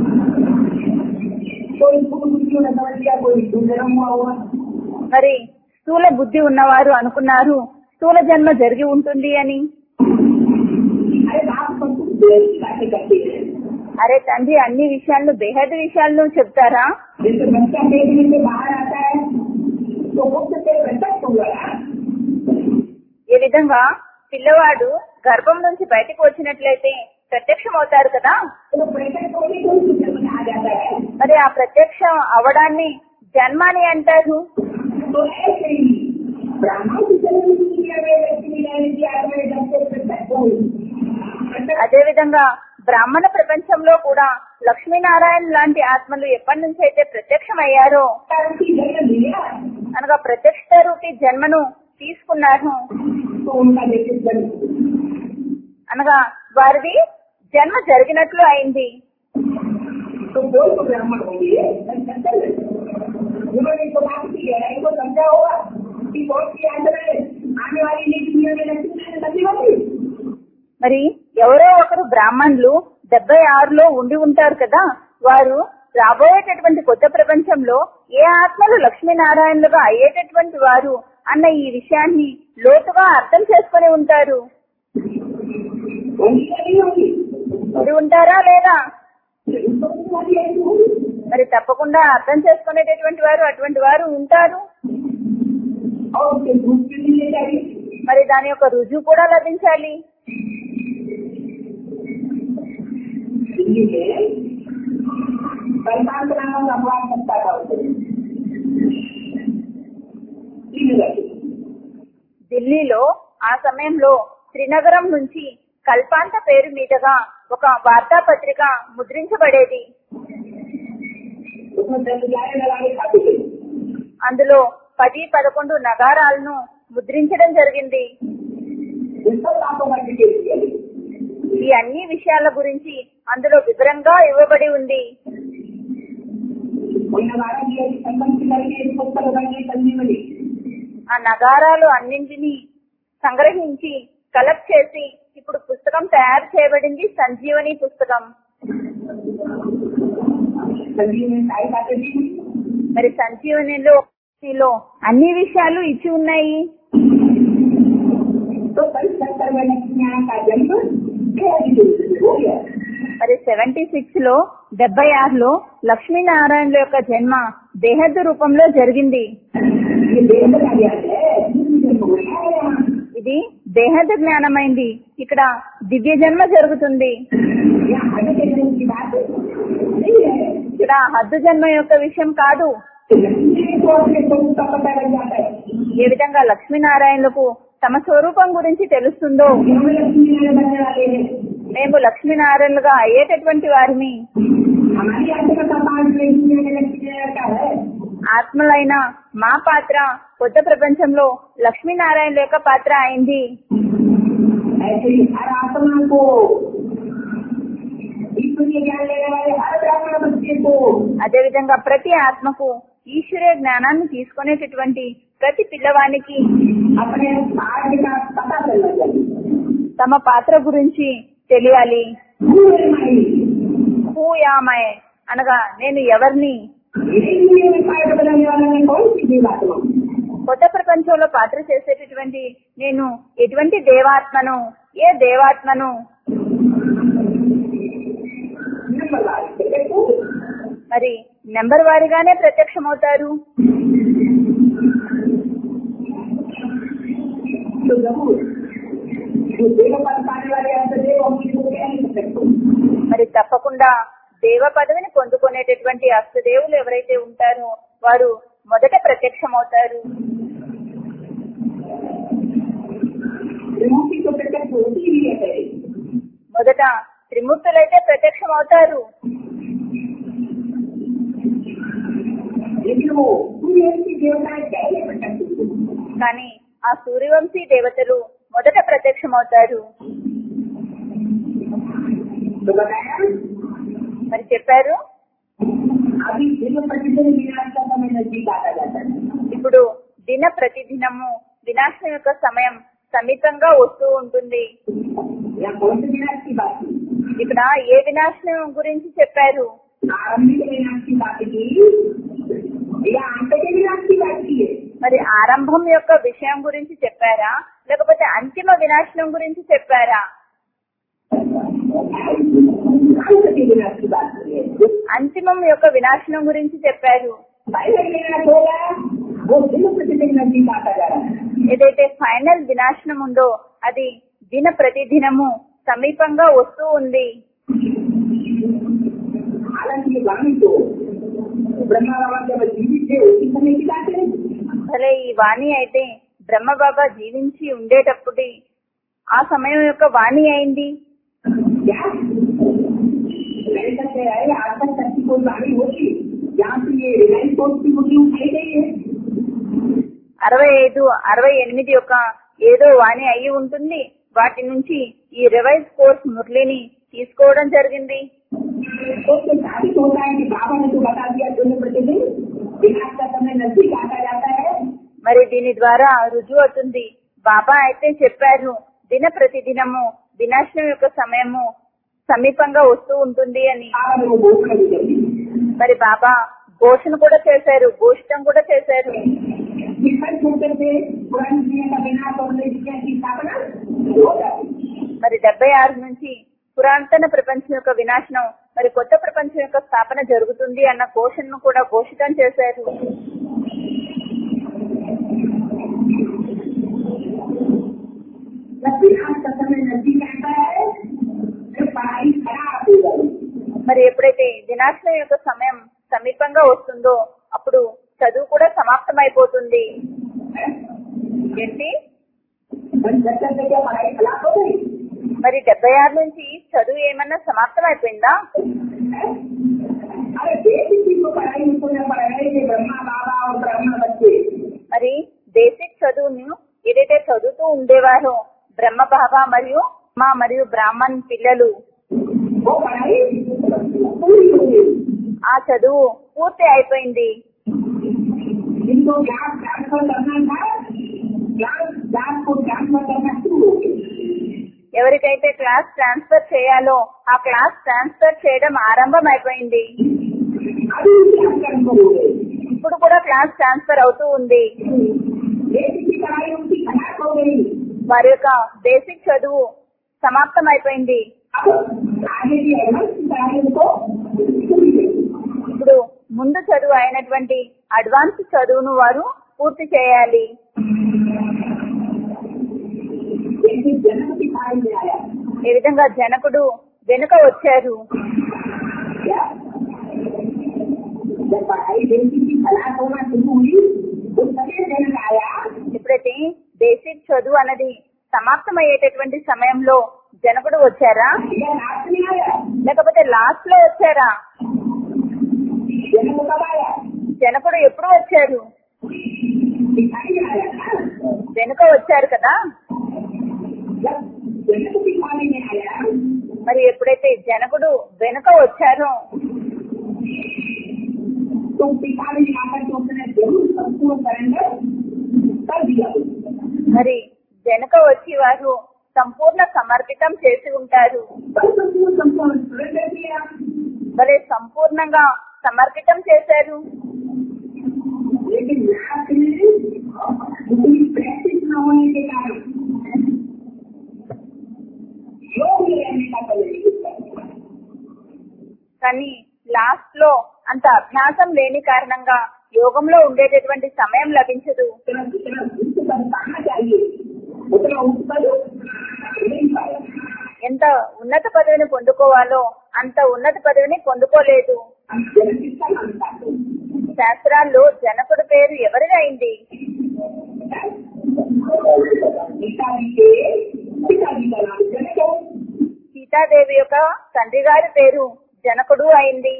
कोई सुख बुद्धि ने समझ लिया कोई जन्म हुआ हुआ మరి స్థూల బుద్ధి ఉన్నవారు అనుకున్నారు స్థూల జన్మ జరిగి ఉంటుంది అని अरे आप सब कुछ देश की बातें करते हैं అరే తండ్రి అన్ని విషయాలను బేహద్ విషయాలను చెప్తారా जैसे बच्चा देखने से बाहर आता है तो मुक्त से प्रत्यक्ष हो गया ఏ విధంగా పిల్లవాడు గర్భం నుంచి బయటకు వచ్చినట్లయితే ప్రత్యక్షం అవుతారు కదా तो प्रत्यक्ष होने को ही जन्म में आ जाता है మరి ఆ ప్రత్యక్షం అవడాన్ని జన్మ అని అంటారు तो ऐसे ही ब्राह्मण की जन्म की दुनिया में लक्ष्मी नारायण की आत्मा ने जब से प्रत्यक्ष हुई प्रत्यक्ष అదే విధంగా బ్రాహ్మణ ప్రపంచంలో కూడా లక్ష్మీనారాయణ లాంటి ఆత్మలు ఎప్పటి నుంచి అయితే ప్రత్యక్షమయ్యారో की जन्म लिया అనగా ప్రత్యక్ష రూపి జన్మను తీసుకున్నారు तो उनका लेकिन जन्म అనగా వారిది జన్మ జరిగినట్లు అయింది तो कोई तो ब्राह्मण होंगे उन्होंने तो बात की है इनको समझा होगा कि बहुत सी आंदोलन आने वाली नई दुनिया में लक्ष्मी नारायण बची होगी మరి ఎవరో ఒకరు బ్రాహ్మణులు డెబ్బై ఆరులో ఉండి ఉంటారు కదా వారు రాబోయేటటువంటి కొత్త ప్రపంచంలో ఏ ఆత్మలు లక్ష్మీనారాయణలుగా అయ్యేటటువంటి వారు అన్న ఈ విషయాన్ని లోతుగా అర్థం చేసుకుని ఉంటారు होंगी या नहीं होगी మరి ఉంటారా లేదా जरूर तो होने वाली ऐसी होगी మరి తప్పకుండా అర్థం చేసుకునేటటువంటి వారు అటువంటి వారు ఉంటారు और उसके ग्रुप के लिए चाहिए మరి దాని యొక్క రుజువు కూడా లభించాలి दिल्ली में कल्पांत नामक अखबार छपता था उसे श्रीनगर से। ఢిల్లీలో ఆ సమయంలో శ్రీనగరం నుంచి కల్పాంత పేరు మీదుగా ఒక వార్తాపత్రిక ముద్రించబడేది उसमें दस ग्यारह लगाने खाते थे అందులో పది పదకొండు నగారాలను ముద్రించడం జరిగింది इन सब बातों का डिटेल दिया गया। ఈ అన్ని విషయాల గురించి అందులో వివరంగా ఇవ్వబడి ఉంది उन नगारा की ऐसी संबंध करके इस पुस्तक बनने करने वाली ఆ నగారాలు अన్నింటినీ సంగ్రహించి కలెక్ట్ చేసి ఇప్పుడు పుస్తకం తయారు చేయబడింది సంజీవని పుస్తకం संजीव में सारी बातें दी हुई। మరి సంజీవనిలో లో అన్ని విషయాలు ఇచ్చి ఉన్నాయి तो कई सत्तर में लक्ष्मी का जन्म बेहद ही हो गया మరి సెవెంటీ సిక్స్ లో డెబ్బై ఆరులో లక్ష్మీనారాయణుల యొక్క జన్మ దేహద్దు రూపంలో జరిగింది ये बेहद का ज्ञान है जन्म हो गया है यहाँ ఇది దేహద జ్ఞానమైంది ఇక్కడ దివ్య జన్మ జరుగుతుంది यहाँ आगे के जन्म की बात नहीं है ఇక్కడ హద్దు జన్మ యొక్క విషయం కాదు लक्ष्मी को अपने स्वरूप का पता लग जाता है ఏ విధంగా లక్ష్మీనారాయణులకు తమ స్వరూపం గురించి తెలుస్తుందో कि हम लक्ष्मी नारायण बनने वाले हैं మేము లక్ష్మీనారాయణులుగా అయ్యేటటువంటి వారిని हमारी आत्मा का पाठ लक्ष्मी नारायण लक्ष्मी नारायण का है ఆత్మలైన మా పాత్ర కొత్త ప్రపంచంలో లక్ష్మీనారాయణుల యొక్క పాత్ర అయింది ऐसे ही हर आत्मा को ईश्वर के ज्ञान लेने वाले हर ब्राह्मण बच्चे को అదేవిధంగా ప్రతి ఆత్మకు ఈశ్వరీయ జ్ఞానాన్ని తీసుకునేటటువంటి ప్రతి పిల్లవానికి अपने पाठ का पता चलना चाहिए తమ పాత్ర గురించి తెలియాలి Who am I? Who am I అనగా నేను ఎవరిని यही दुनिया में पाठ बदलने वाला मैं कौन सी जीवात्मा हूँ? కొత్త ప్రపంచంలో పాత్ర చేసేటటువంటి నేను ఎటువంటి దేవాత్మను ఏ దేవాత్మను नंबर वार देखो మరి నెంబర్ వారీగానే ప్రత్యక్షమవుతారు तो जरूर जो देव पद पाने वाले अंत देव हम किसी को कह नहीं सकते మరి తప్పకుండా దేవ పదవిని పొందుకునేటటువంటి అష్టదేవులు ఎవరైతే ఉంటారో వారు మొదట ప్రత్యక్షమవుతారు त्रिमूर्ति को प्रत्यक्ष होती ही है మొదట త్రిమూర్తులైతే ప్రత్యక్షమవుతారు लेकिन वो सूर्य की देवताएं पहले प्रत्यक्ष हुई కానీ ఆ సూర్యవంశీ దేవతలు మొదట ప్రత్యక్షమవుతారు तो बताया మరి చెప్పారు अभी दिन प्रतिदिन विनाश का समय नजदीक आता जाता है ఇప్పుడు దిన ప్రతిదినము వినాశనం యొక్క సమయం సమీపంగా వస్తూ ఉంటుంది या कौन से विनाश की बात की ఇక్కడ ఏ వినాశనం గురించి చెప్పారు आरंभिक विनाश की बात की या अंत के विनाश की बात की है మరి ఆరంభం యొక్క విషయం గురించి చెప్పారా లేకపోతే అంతిమ వినాశనం గురించి చెప్పారా अंत के विनाश की बात की है जो అంతిమం యొక్క వినాశనం గురించి చెప్పారు पहले विनाश होगा वो दिन प्रतिदिन नजदीक आता जा रहा है ఏదైతే ఫైనల్ వినాశనం ఉందో అది దిన ప్రతిదినము సమీపంగా వస్తూ ఉంది हालांकि ये वाणी तो ब्रह्मा बाबा जब जीवित थे उसी समय की बात है భలే ఈ వాణి అయితే బ్రహ్మబాబా జీవించి ఉండేటప్పుడు ఆ సమయం యొక్క వాణి అయింది क्या मैंने कहते हैं आज तक ऐसी कोई वाणी होगी जहाँ से ये रिलायंस कोर्स की मुद्दी उठाई गई है అరవై ఐదు అరవై ఎనిమిది యొక్క ఏదో వాణి అయి ఉంటుంది వాటి నుంచి ఈ రివైజ్ కోర్స్ మురళిని తీసుకోవడం జరిగింది तो उससे साबित होता है कि बाबा ने तो बता दिया दिन प्रतिदिन विनाश का समय नजदीक आता जाता है మరి దీని ద్వారా రుజువు అవుతుంది బాబా అయితే చెప్పారు దిన ప్రతిదినము వినాశనం యొక్క సమయము సమీపంగా వస్తూ ఉంటుంది అని बाबा ने वो घोषणा भी कर दी మరి బాబా ఘోషణ కూడా చేశారు ఘోషితం కూడా చేశారు विफल होकर से पुरानी दुनिया का विनाश और नई दुनिया की स्थापना हो जाती మరి డెబ్బై ఆరు నుంచి పురాతన ప్రపంచం యొక్క వినాశనం మరి కొత్త ప్రపంచం యొక్క స్థాపన జరుగుతుంది అన్న ఘోషణను కూడా ఘోషితం చేశారు जब विनाश का समय नजदीक आता है फिर पढ़ाई खराब हो जाएगी మరి ఎప్పుడైతే వినాశనం యొక్క సమయం సమీపంగా వస్తుందో అప్పుడు చదువు కూడా సమాప్తమైపోతుంది ఏంటి पंचहत्तर से क्या पढ़ाई खराब हो गई మరి డెబ్బై ఆరు నుంచి చదువు ఏమన్నా సమాప్తం అయిపోయిందా अरे बेसिक चीज को पढ़ाई उनको न पढ़ रहे थे ब्रह्मा बाबा और ब्राह्मण बच्चे మరి బేసిక్ చదువును ఏదైతే చదువుతూ ఉండేవారో బ్రహ్మ బాబా మరియు మా మరియు బ్రాహ్మణ్ పిల్లలు वो पढ़ाई पूरी हो गई ఆ చదువు పూర్తి అయిపోయింది जिनको क्लास ट्रांसफर करना था क्लास क्लास को ट्रांसफर करना शुरू हो गई ఎవరికైతే క్లాస్ ట్రాన్స్ఫర్ చేయాలో ఆ క్లాస్ ట్రాన్స్ఫర్ చేయడం ఆరంభం అయిపోయింది अभी क्लास ट्रांसफर हो गई ఇప్పుడు కూడా క్లాస్ ట్రాన్స్ఫర్ అవుతూ ఉంది बेसिक की पढ़ाई उनकी खराब हो गई వారి యొక్క బేసిక్ చదువు సమాప్తం అయిపోయింది अब आगे की एडवांस की पढ़ाई उनको पूरी गई ఇప్పుడు ముందు చదువు అయినటువంటి అడ్వాన్స్ చదువును వారు పూర్తి చేయాలి जैसे जन्म की पढ़ाई में आया ఏ విధంగా జనకుడు వెనుక వచ్చారు क्या जब पढ़ाई बेसिक की खराब होना शुरू हुई तो सभी जनक आया ఎప్పుడైతే బేసిక్ చదువు అన్నది సమాప్తం అయ్యేటటువంటి సమయంలో జనకుడు వచ్చారా या रात में आया లేకపోతే లాస్ట్ లో వచ్చారా जन्म कब आया జనకుడు ఎప్పుడు వచ్చారు दिखाई आया ना వెనుక వచ్చారు కదా जब जनक की पानी में आया మరి ఎప్పుడైతే జనకుడు వెనుక వచ్చారో तो पिता ने आकर के उसने जरूर संपूर्ण सरेंडर कर दिया మరి వెనుక వచ్చి వారు సంపూర్ణ సమర్పితం చేసి ఉంటారు पर संपूर्ण संपूर्ण सरेंडर किया మరి సంపూర్ణంగా సమర్పితం చేశారు लेकिन लास्ट में उतनी प्रैक्टिस न होने के कारण योग में रहने का समय కానీ లాస్ట్ లో అంత అభ్యాసం లేని కారణంగా యోగంలో ఉండేటటువంటి సమయం లభించదు उतना जितना उच्च पद पाना चाहिए उतना उच्च पद नहीं पाया ఎంత ఉన్నత పదవిని పొందుకోవాలో అంత ఉన్నత పదవిని పొందుకోలేదు जनक किसका नाम था శాస్త్రాల్లో జనకుడి పేరు ఎవరిది అయింది पिताजी के पिताजी का नाम जनक है సీతాదేవి యొక్క తండ్రి గారి పేరు జనకుడు అయింది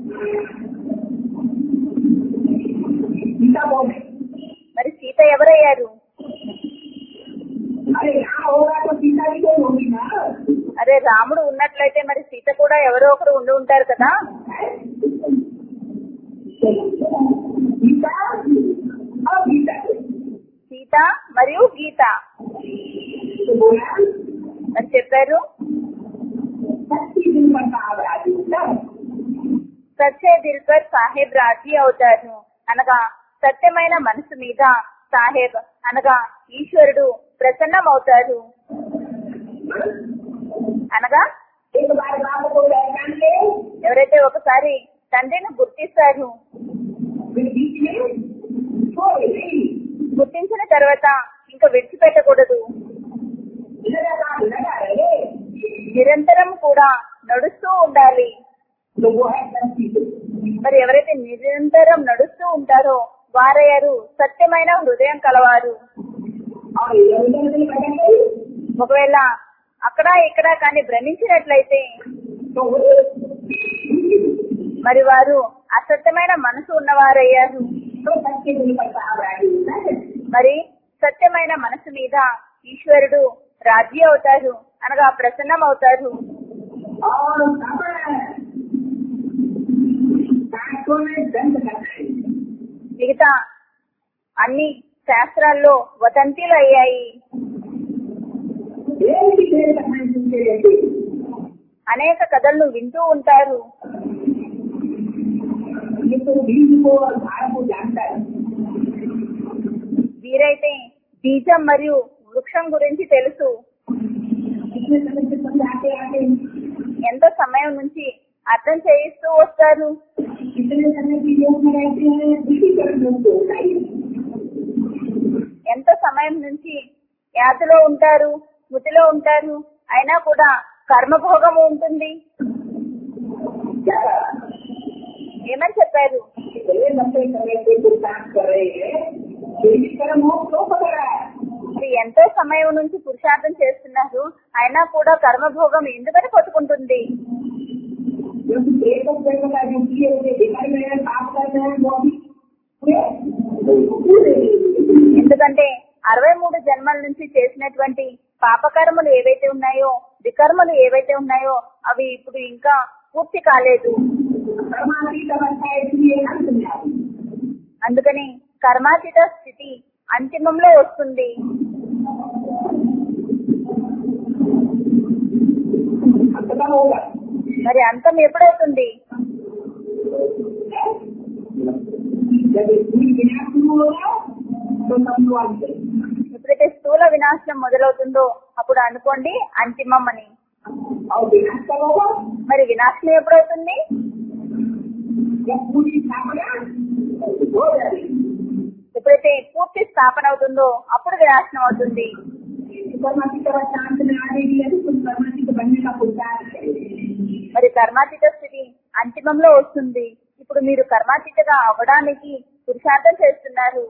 सीता कौन है మరి సీత ఎవరయ్యారు अरे यहाँ होगा तो सीता जी को होगी ना అరే రాముడు ఉన్నట్లయితే మరి సీత కూడా ఎవరో ఒకరు ఉండి ఉంటారు కదా सीता और गीता సీత సీత మరియు గీత तो बोला అని చెప్పారు सच्ची दिल पर साहब तब సచ్చే దిల్ పర్ సాహెబ్ రాజీ అవుతారు అనగా సత్యమైన మనసు మీద సాహెబ్ అనగా ఈశ్వరుడు ప్రసన్నమవుతారు అనగా एक बार बाप को पहचान ले ఎవరైతే ఒకసారి తండ్రిని గుర్తిస్తారు फिर बीच में छोड़ नहीं గుర్తించిన తర్వాత ఇంకా విడిచిపెట్టకూడదు लगातार लगा रहे నిరంతరం కూడా నడుస్తూ ఉండాలి तो वो है सच्ची दिल మరి ఎవరైతే నిరంతరం నడుస్తూ ఉంటారో వారయ్యారు సత్యమైన హృదయం కలవారు और ये उधर दिल बदल गई ఒకవేళ అక్కడ ఇక్కడ కానీ భ్రమించినట్లయితే तो वो మరి వారు అసత్యమైన మనసు ఉన్నవారయ్యారు तो सच्चे दिल पर साहब राजी है మరి సత్యమైన మనసు మీద ఈశ్వరుడు రాజీ అవుతారు అనగా ప్రసన్నం అవుతారు और साबर शास्त्रों में दंड करना है మిగతా అన్ని శాస్త్రాల్లో వదంతిలు అయ్యాయి एक ही देर तक मैं सुनते रहते అనేక కథలను వింటూ ఉంటారు ये तो बीज को और भार को जानता है వీరైతే బీజం మరియు వృక్షం గురించి తెలుసు कितने समय से समझाते आते ఎంత సమయం నుంచి అర్థం చేయిస్తూ వస్తారు कितने समय की योग में रहते हैं इसी तरह लोग को चाहिए ఎంత సమయం నుంచి యాతలో ఉంటారు మృతిలో ఉంటారు అయినా కూడా కర్మభోగము ఉంటుంది क्या कहा? ఏమని చెప్పారు इतने लंबे समय से पुरुषार्थ कर रहे हैं फिर भी कर्म हो क्यों पकड़ रहा है మరి ఎంతో సమయం నుంచి పురుషార్థం చేస్తున్నారు అయినా కూడా కర్మభోగం ఎందుకని పట్టుకుంటుంది क्योंकि एक जन्म का जो किए हुए बिगड़ गए हैं पाप कर रहे हैं वो भी पूरे ఎందుకంటే అరవై మూడు జన్మల నుంచి చేసినటువంటి పాపకర్మలు ఏవైతే ఉన్నాయో వికర్మలు ఏవైతే ఉన్నాయో అవి ఇప్పుడు ఇంకా పూర్తి కాలేదు परमातीत अवस्था इसलिए अंत में आई అందుకని కర్మాతీత స్థితి అంతిమంలో వస్తుంది अंत कब होगा మరి అంతం ఎప్పుడవుతుంది जब पूरी विनाश शुरू होगा तो समझो अंत है। ఎప్పుడైతే స్థూల వినాశనం మొదలవుతుందో అప్పుడు అనుకోండి అంతిమం అని और विनाश कब होगा మరి వినాశనం ఎప్పుడవుతుంది जब पूरी स्थापना हो जाएगी ఎప్పుడైతే పూర్తి స్థాపన అవుతుందో అప్పుడు వినాశనం అవుతుంది परमातीत अवस्था अंत में आने के लिए तो तुम परमातीत बनने का पुरुषार्थ करेंगे మరి కర్మాతీత స్థితి అంతిమంలో వస్తుంది ఇప్పుడు మీరు కర్మాతీతగా అవ్వడానికి పురుషార్థం చేస్తున్నారు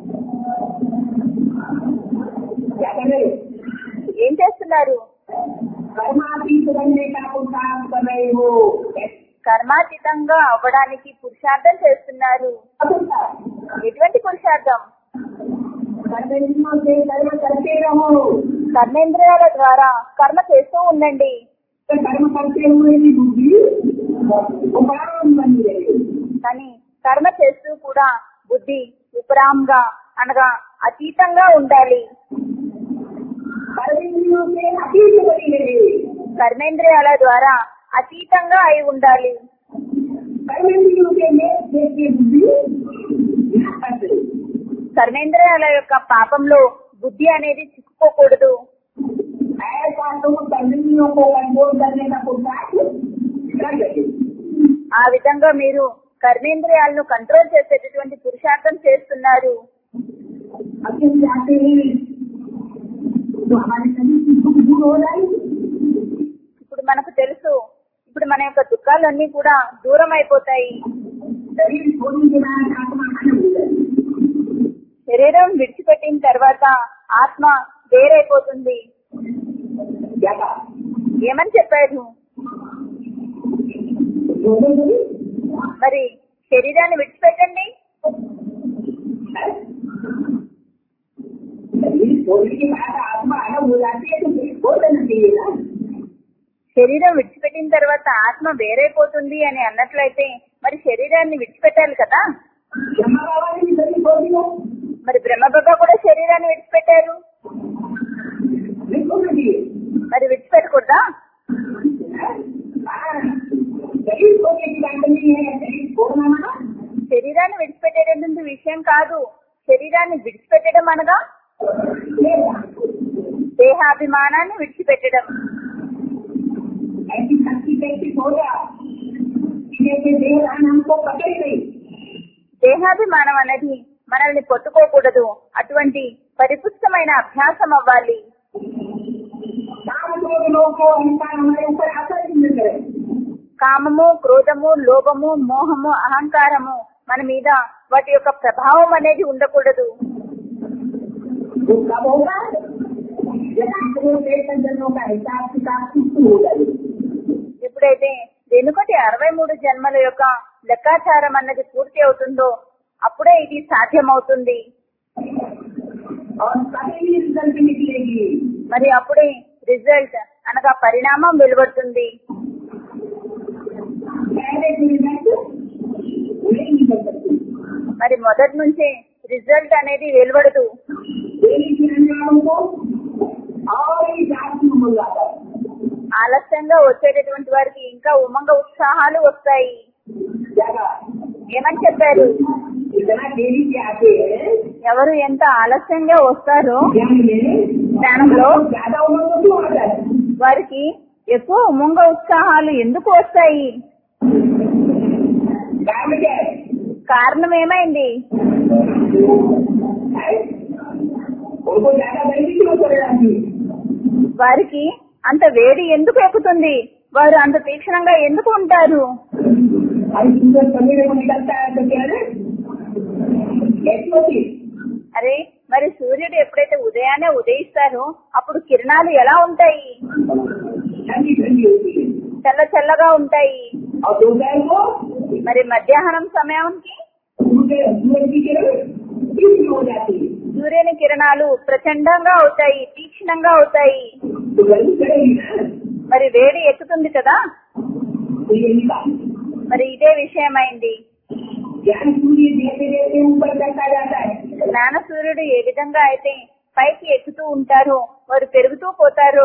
क्या कर रहे हो ఏం చేస్తున్నారు कर्मातीत बनने का पुरुषार्थ कर रहे हो కర్మాతీతంగా అవ్వడానికి పురుషార్థం చేస్తున్నారు ఎటువంటి పురుషార్థం कर्मेंद्रियों से कर्म करते रहो కర్మేంద్రియాల ద్వారా కర్మ చేస్తూ ఉండండి तो कर्म करते हुए भी बुद्धि उपराम बनी रहे కానీ కర్మ చేస్తూ కూడా బుద్ధి ఉపరాంగా అనగా అతీతంగా ఉండాలి कर्मेंद्रियों से अतीत बनी रहे కర్మేంద్రియాల ద్వారా అతీతంగా అయి ఉండాలి कर्मेंद्रियों के मेल देखिए बुद्धि यहाँ फंस रही కర్మేంద్రియాల యొక్క పాపంలో బుద్ధి అనేది చిక్కుకోకూడదు ऐसा तुम कर्मेंद्रियों को कंट्रोल करने का पुरुषार्थ कर रहे ఆ విధంగా మీరు కర్మేంద్రియాలను కంట్రోల్ చేసేటటువంటి పురుషార్థం చేస్తున్నారు अब जब जाते हैं तो हमारे शरीर की दुख दूर हो जाएगी ఇప్పుడు మనకు తెలుసు ఇప్పుడు మన యొక్క దుఃఖాలన్నీ కూడా దూరం అయిపోతాయి शरीर छोड़ने के बाद आत्मा आनंद हो जाएगी శరీరం విడిచిపెట్టిన తర్వాత ఆత్మ వేరైపోతుంది क्या कहा ఏమని చెప్పారు दोनों को మరి శరీరాన్ని విడిచిపెట్టండి शरीर छोड़ने के बाद आत्मा अलग हो जाती है तो फिर छोड़ देना चाहिए ना శరీరం విడిచిపెట్టిన తర్వాత ఆత్మ వేరైపోతుంది అని అన్నట్లయితే మరి శరీరాన్ని విడిచిపెట్టాలి కదా ब्रह्मा बाबा ने भी शरीर छोड़ दिया మరి బ్రహ్మబాబా కూడా శరీరాన్ని విడిచిపెట్టారు देखो ना जी మరి విడిచిపెట్టకూడదా हाँ, शरीर को की बात नहीं है शरीर छोड़ना ना శరీరాన్ని విడిచిపెట్టేటటువంటి విషయం కాదు శరీరాన్ని విడిచిపెట్టడం అనగా ये దేహాభిమానాన్ని విడిచిపెట్టడం ऐसी शक्ति कैसी होगा कि जैसे देवरान हमको पकड़ गई దేహాభిమానం అనేది మనల్ని పొత్తుకోకూడదు అటువంటి పరిపుష్టమైన అభ్యాసం అవ్వాలి काम क्रोध लोग को अहंकार हमारे ऊपर आकर ही मिल रहे కామము క్రోధము లోభము మోహము అహంకారము మన మీద వాటి యొక్క ప్రభావం అనేది ఉండకూడదు वो कब होगा जब आंकड़ों से संजनों का हिसाब किताब शुरू हो जाए ఎప్పుడైతే వెనుకటి అరవై మూడు జన్మల యొక్క లెక్కాచారం అన్నది పూర్తి అవుతుందో అప్పుడే ఇది సాధ్యమవుతుంది और तभी रिजल्ट निकलेगी మరి అప్పుడే రిజల్ట్ అనగా పరిణామం వెలువడుతుంది पहले की रिजल्ट नहीं निकल सकती మరి మొదటి నుంచే రిజల్ట్ అనేది వెలువడదు देरी करने वालों को और ही जाति में मंगाता है ఆలస్యంగా వచ్చేటటువంటి వారికి ఇంకా ఉమంగ ఉత్సాహాలు వస్తాయి ज्यादा ఏమని చెప్పారు इतना देरी से आते हैं ఎవరు ఎంత ఆలస్యంగా వస్తారో ज्ञान में జ్ఞానంలో ज्यादा उम्र को क्यों आता है వారికి ఎక్కువ ఉమంగ ఉత్సాహాలు ఎందుకు వస్తాయి कारण क्या है కారణం ఏమైంది है? उनको ज्यादा गर्मी क्यों पड़ जाती है వారికి అంత వేడి ఎందుకు ఎక్కుతుంది వారు అంత తీక్షణంగా ఎందుకు ఉంటారు अरे सूरज सवेरे को निकलता है तो क्या है कैसी होती है? అరే మరి సూర్యుడు ఎప్పుడైతే ఉదయాన్నే ఉదయిస్తారో అప్పుడు కిరణాలు ఎలా ఉంటాయి ठंडी ठंडी होती है చల్ల చల్లగా ఉంటాయి और दोपहर को మరి మధ్యాహ్నం సమయానికి सूर्य सूरज की किरण तीव्र हो जाती है సూర్యుని కిరణాలు ప్రచండంగా అవుతాయి తీక్షణంగా అవుతాయి तो गर्मी चढ़ेगी ना మరి వేడి ఎక్కుతుంది కదా तो ये निकाल మరి ఇదే విషయమైంది ज्ञान सूर्य जैसे जैसे ऊपर चढ़ता जाता है జ్ఞాన సూర్యుడు ఏ విధంగా అయితే పైకి ఎక్కుతూ ఉంటారో వారు పెరుగుతూ పోతారో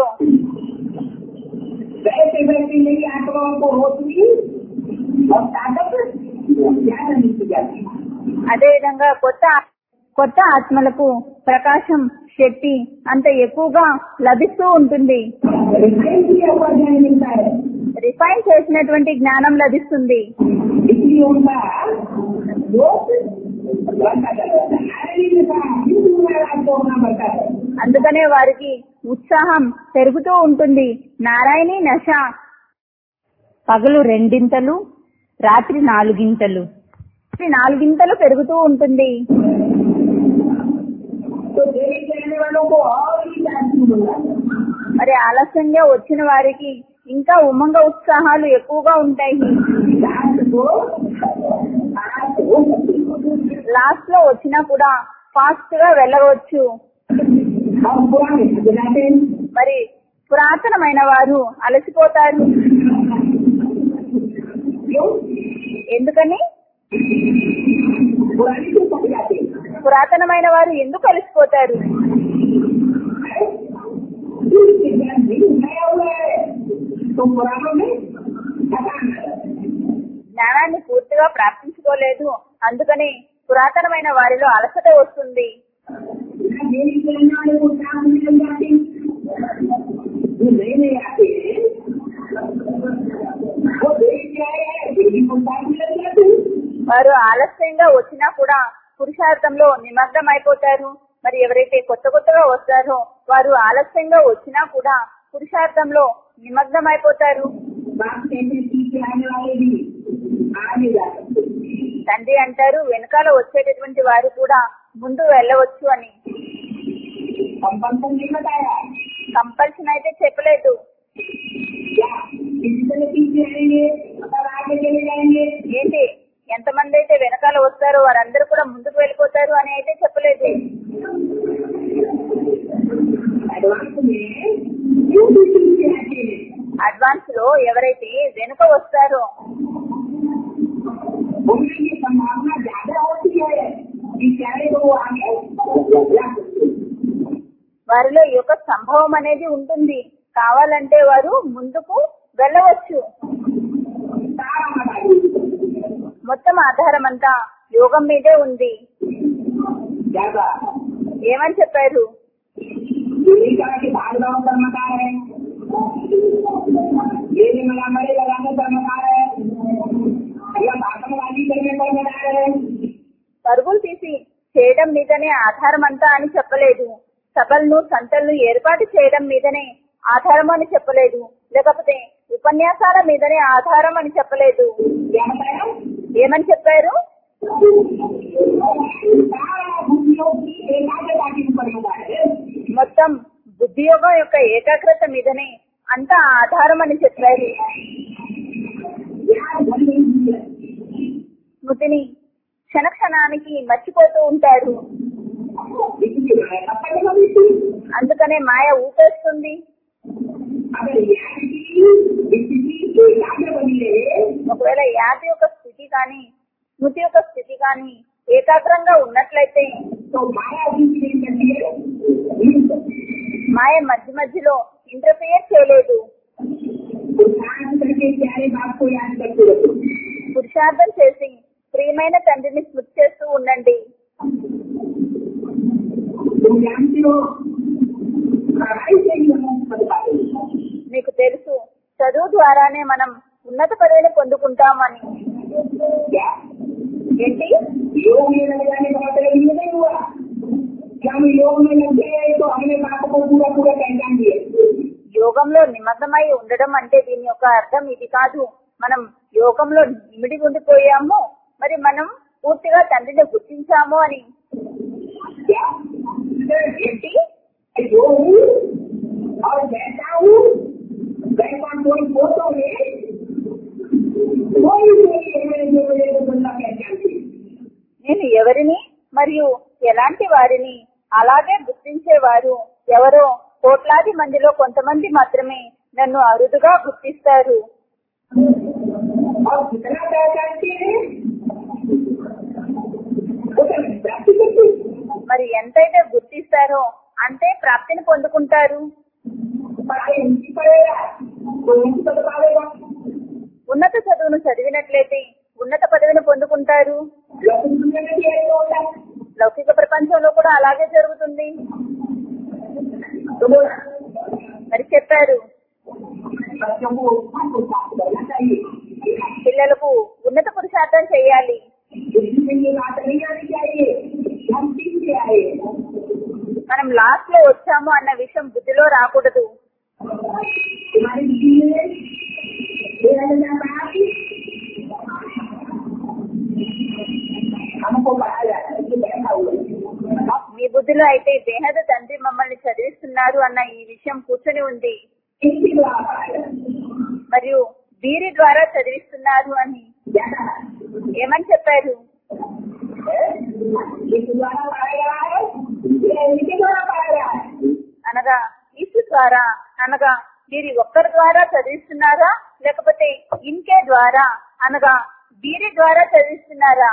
वैसे वैसे नई आत्माओं को रोशनी और ताकत ज्यादा मिलती जाती है అదే విధంగా కొత్త కొత్త ఆత్మలకు ప్రకాశం శక్తి అంత ఎక్కువగా లభిస్తూ ఉంటుంది रिफाइन किया हुआ ज्ञान मिलता है రిఫైన్ చేసినటువంటి జ్ఞానం లభిస్తుంది इसलिए उनका दोष बढ़ता जाता है नारायणी के साथ हिंदू महाराज को होना पड़ता है అందుకనే వారికి ఉత్సాహం పెరుగుతూ ఉంటుంది నారాయణి నశ పగలు రెండింతలు రాత్రి నాలుగింతలు రాత్రి నాలుగింతలు పెరుగుతూ ఉంటుంది तो देरी करने वालों को और ही शांति मिलता है మరి ఆలస్యంగా వచ్చిన వారికి ఇంకా ఉమంగ ఉత్సాహాలు ఎక్కువగా ఉంటాయి लास्ट को पास हो सकती है లాస్ట్ లో వచ్చినా కూడా ఫాస్ట్ గా వెళ్ళవచ్చు हम पुराने थक जाते हैं మరి పురాతనమైన వారు అలసిపోతారు क्यों ఎందుకని पुराने क्यों थक जाते हैं పురాతనమైన వారు ఎందుకు అలసిపోతారు इसके ज्ञान नहीं नया हुआ है तो पुरानों में थकान आ जाता है జ్ఞానాన్ని పూర్తిగా ప్రాప్తించుకోలేదు అందుకని పురాతనమైన వారిలో అలసట వస్తుంది ना देरी करने वाले को काम निकल जाते हैं जो नए नए आते हैं वो देरी से आए हैं देरी को काम निकल जाते हैं వారు ఆలస్యంగా వచ్చినా కూడా పురుషార్థంలో నిమగ్నం అయిపోతారు మరి ఎవరైతే కొత్త కొత్తగా వస్తారో వారు ఆలస్యంగా వచ్చినా కూడా పురుషార్థంలో నిమగ్నం అయిపోతారు बाप कहते पीछे आने वाले भी आगे जा सकते हैं తండ్రి అంటారు వెనకాల వచ్చేటటువంటి వారు కూడా ముందు వెళ్ళవచ్చు అని कंपल्सन नहीं बताया కంపల్షన్ అయితే చెప్పలేదు क्या किसी पीछे आएंगे और आगे चले जाएंगे ఏంటి ఎంతమంది అయితే వెనకాల వస్తారో వారందరూ కూడా ముందుకు వెళ్ళిపోతారు అని అయితే చెప్పలేదు एडवांस में क्यों भी पीछे आते हैं అడ్వాన్స్ లో ఎవరైతే వెనుక వస్తారో बोलने की संभावना ज्यादा होती है कि चाहे तो वो आगे వారిలో ఈ యొక్క సంభవం అనేది ఉంటుంది కావాలంటే వారు ముందుకు వెళ్ళవచ్చు सारा हमारी మొత్తం ఆధారం అంతా యోగం మీదే ఉంది ज्यादा ఏమని చెప్పారు यही कहा कि भाग दौड़ कर्मकार है ये भी मला मरे लगाने कर्मकार है या भाषणबाजी करने कर्मकार है పరుగులు తీసి చేయడం మీదనే ఆధారం అంతా అని చెప్పలేదు సభలను సంతలను ఏర్పాటు చేయడం మీదనే ఆధారం అని చెప్పలేదు లేకపోతే ఉపన్యాసాల మీదనే ఆధారం అని చెప్పలేదు क्या बताया ఏమని చెప్పారు सारा बुद्धियों की एकाग्रता की ऊपर होगा है మొత్తం బుద్ధియోగం యొక్క ఏకాగ్రత మీదనే అంతా ఆధారం అని చెప్పారు याद भर नहीं हुई है స్మృతిని క్షణ క్షణానికి మర్చిపోతూ ఉంటారు इसलिए मैं अपने को भी थी అందుకనే మాయ ఊపేస్తుంది अगर याद की स्थिति एकाग्र बनी रहे ఒకవేళ యాది యొక్క స్థితి కానీ స్మృతి యొక్క స్థితి కానీ ఏకాగ్రంగా ఉన్నట్లయితే तो माया बीच नहीं करती है మాయ మధ్య మధ్యలో ఇంటర్ఫియర్ చేయలేదు तो ध्यान करके प्यारे बाप को याद करते रहो పురుషార్థం చేసి ప్రియమైన తండ్రిని స్మృతి చేస్తూ ఉండండి तुम जानती हो पढ़ाई से ही हम पढ़ पाते మీకు తెలుసు చదువు ద్వారానే మనం ఉన్నత పదవిని పొందుకుంటామని क्या ఏంటి योग में लग जाने का मतलब ये नहीं हुआ कि हम योग में लग गए तो हमने बाप को पूरा पूरा पहचान दिए యోగంలో నిమగ్నమై ఉండడం అంటే దీని యొక్క అర్థం ఇది కాదు మనం యోగంలో నిమిడి ఉండిపోయాము మరి మనం పూర్తిగా తండ్రిని గుర్తించాము అని क्या ఏంటి जो हूँ और जैसा हूँ वैसा कोई फोटो में कोई नहीं है जो मुझे वो बंदा पहचानती నేను ఎవరిని మరియు ఎలాంటి వారిని అలాగే గుర్తించేవారు ఎవరో కోట్లాది మందిలో కొంతమంది మాత్రమే నన్ను అరుదుగా గుర్తిస్తారు और कितना पहचानती है उतना प्राप्ति करती మరి ఎంతైతే గుర్తిస్తారో అంతే ప్రాప్తిని పొందుకుంటారు पढ़ाई उनकी पड़ेगा तो उनकी पद पाएगा ఉన్నత చదువును చదివినట్లయితే ఉన్నత పదవిని పొందుకుంటారు लौकिक दुनिया में भी ऐसा होता है లౌకిక ప్రపంచంలో కూడా అలాగే జరుగుతుంది तो बोला మరి చెప్పారు बच्चों को आपको साथ करना चाहिए పిల్లలకు ఉన్నత పురుషార్థం చేయాలి इसमें ये बात नहीं आनी चाहिए कि हम पीछे आए మనం లాస్ట్ లో వచ్చాము అన్న విషయం బుద్ధిలో రాకూడదు तुम्हारी बुद्धि में तेरा हजार बात हमको पढ़ाया जाता है ये बैठा हुआ है మీ బుద్ధిలో అయితే దేహద తండ్రి మమ్మల్ని చదివిస్తున్నారు అన్న ఈ విషయం కూర్చొని ఉంది किसी द्वारा पढ़ाया మరియు వీరి ద్వారా చదివిస్తున్నారు అని ज्यादा ఏమని చెప్పారు किस द्वारा पढ़ाया है ये इनके द्वारा पढ़ाया है అనగా ఈసు ద్వారా అనగా వీరి ఒక్కరి ద్వారా చదివిస్తున్నారా లేకపోతే ఇంకే ద్వారా అనగా వీరి ద్వారా చదివిస్తున్నారా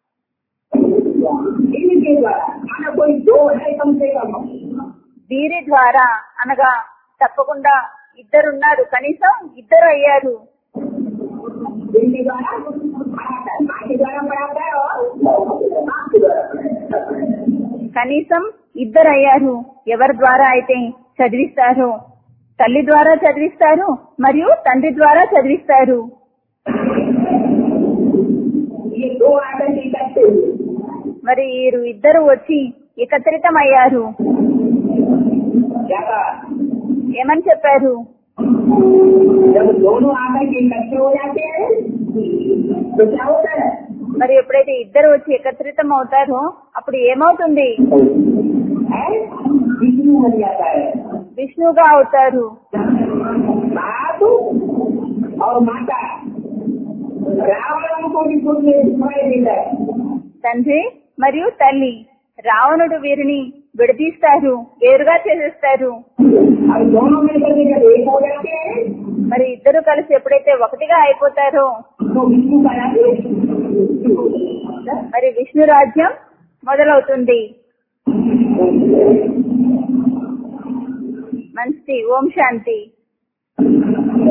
इनके द्वारा माना कोई दो है कम से कम వీరి ద్వారా అనగా తప్పకుండా ఇద్దరున్నారు కనీసం ఇద్దరు అయ్యారు इनके द्वारा पढ़ाता है माँ के द्वारा पढ़ाता है और बाप के द्वारा पढ़ाता है కనీసం ఇద్దరు అయ్యారు ఎవరి ద్వారా అయితే చదివిస్తారో తల్లి ద్వారా చదివిస్తారు మరియు తండ్రి ద్వారా చదివిస్తారు ये दो आदत इकट्ठे हुए మరి వీరు ఇద్దరు వచ్చి ఏకత్రితం అయ్యారు क्या कहा ఏమని చెప్పారు जब दोनों आकर के इकट्ठे हो जाते हैं तो क्या होता है మరి ఎప్పుడైతే ఇద్దరు వచ్చి ఏకత్రితం అవుతారో అప్పుడు ఏమవుతుంది है? विष्णु बन जाता है విష్ణుగా అవుతారు बाप और माता रावण को भी कुछ दिखाई देता है తండ్రి మరియు తల్లి రావణుడు వీరిని విడదీస్తారు వేరుగా చేసేస్తారు अब दोनों मिलकर के जब एक हो जाते हैं మరి ఇద్దరు కలిసి ఎప్పుడైతే ఒకటిగా అయిపోతారో तो विष्णु का राज्य మరి విష్ణు రాజ్యం మొదలవుతుంది ఓం శాంతి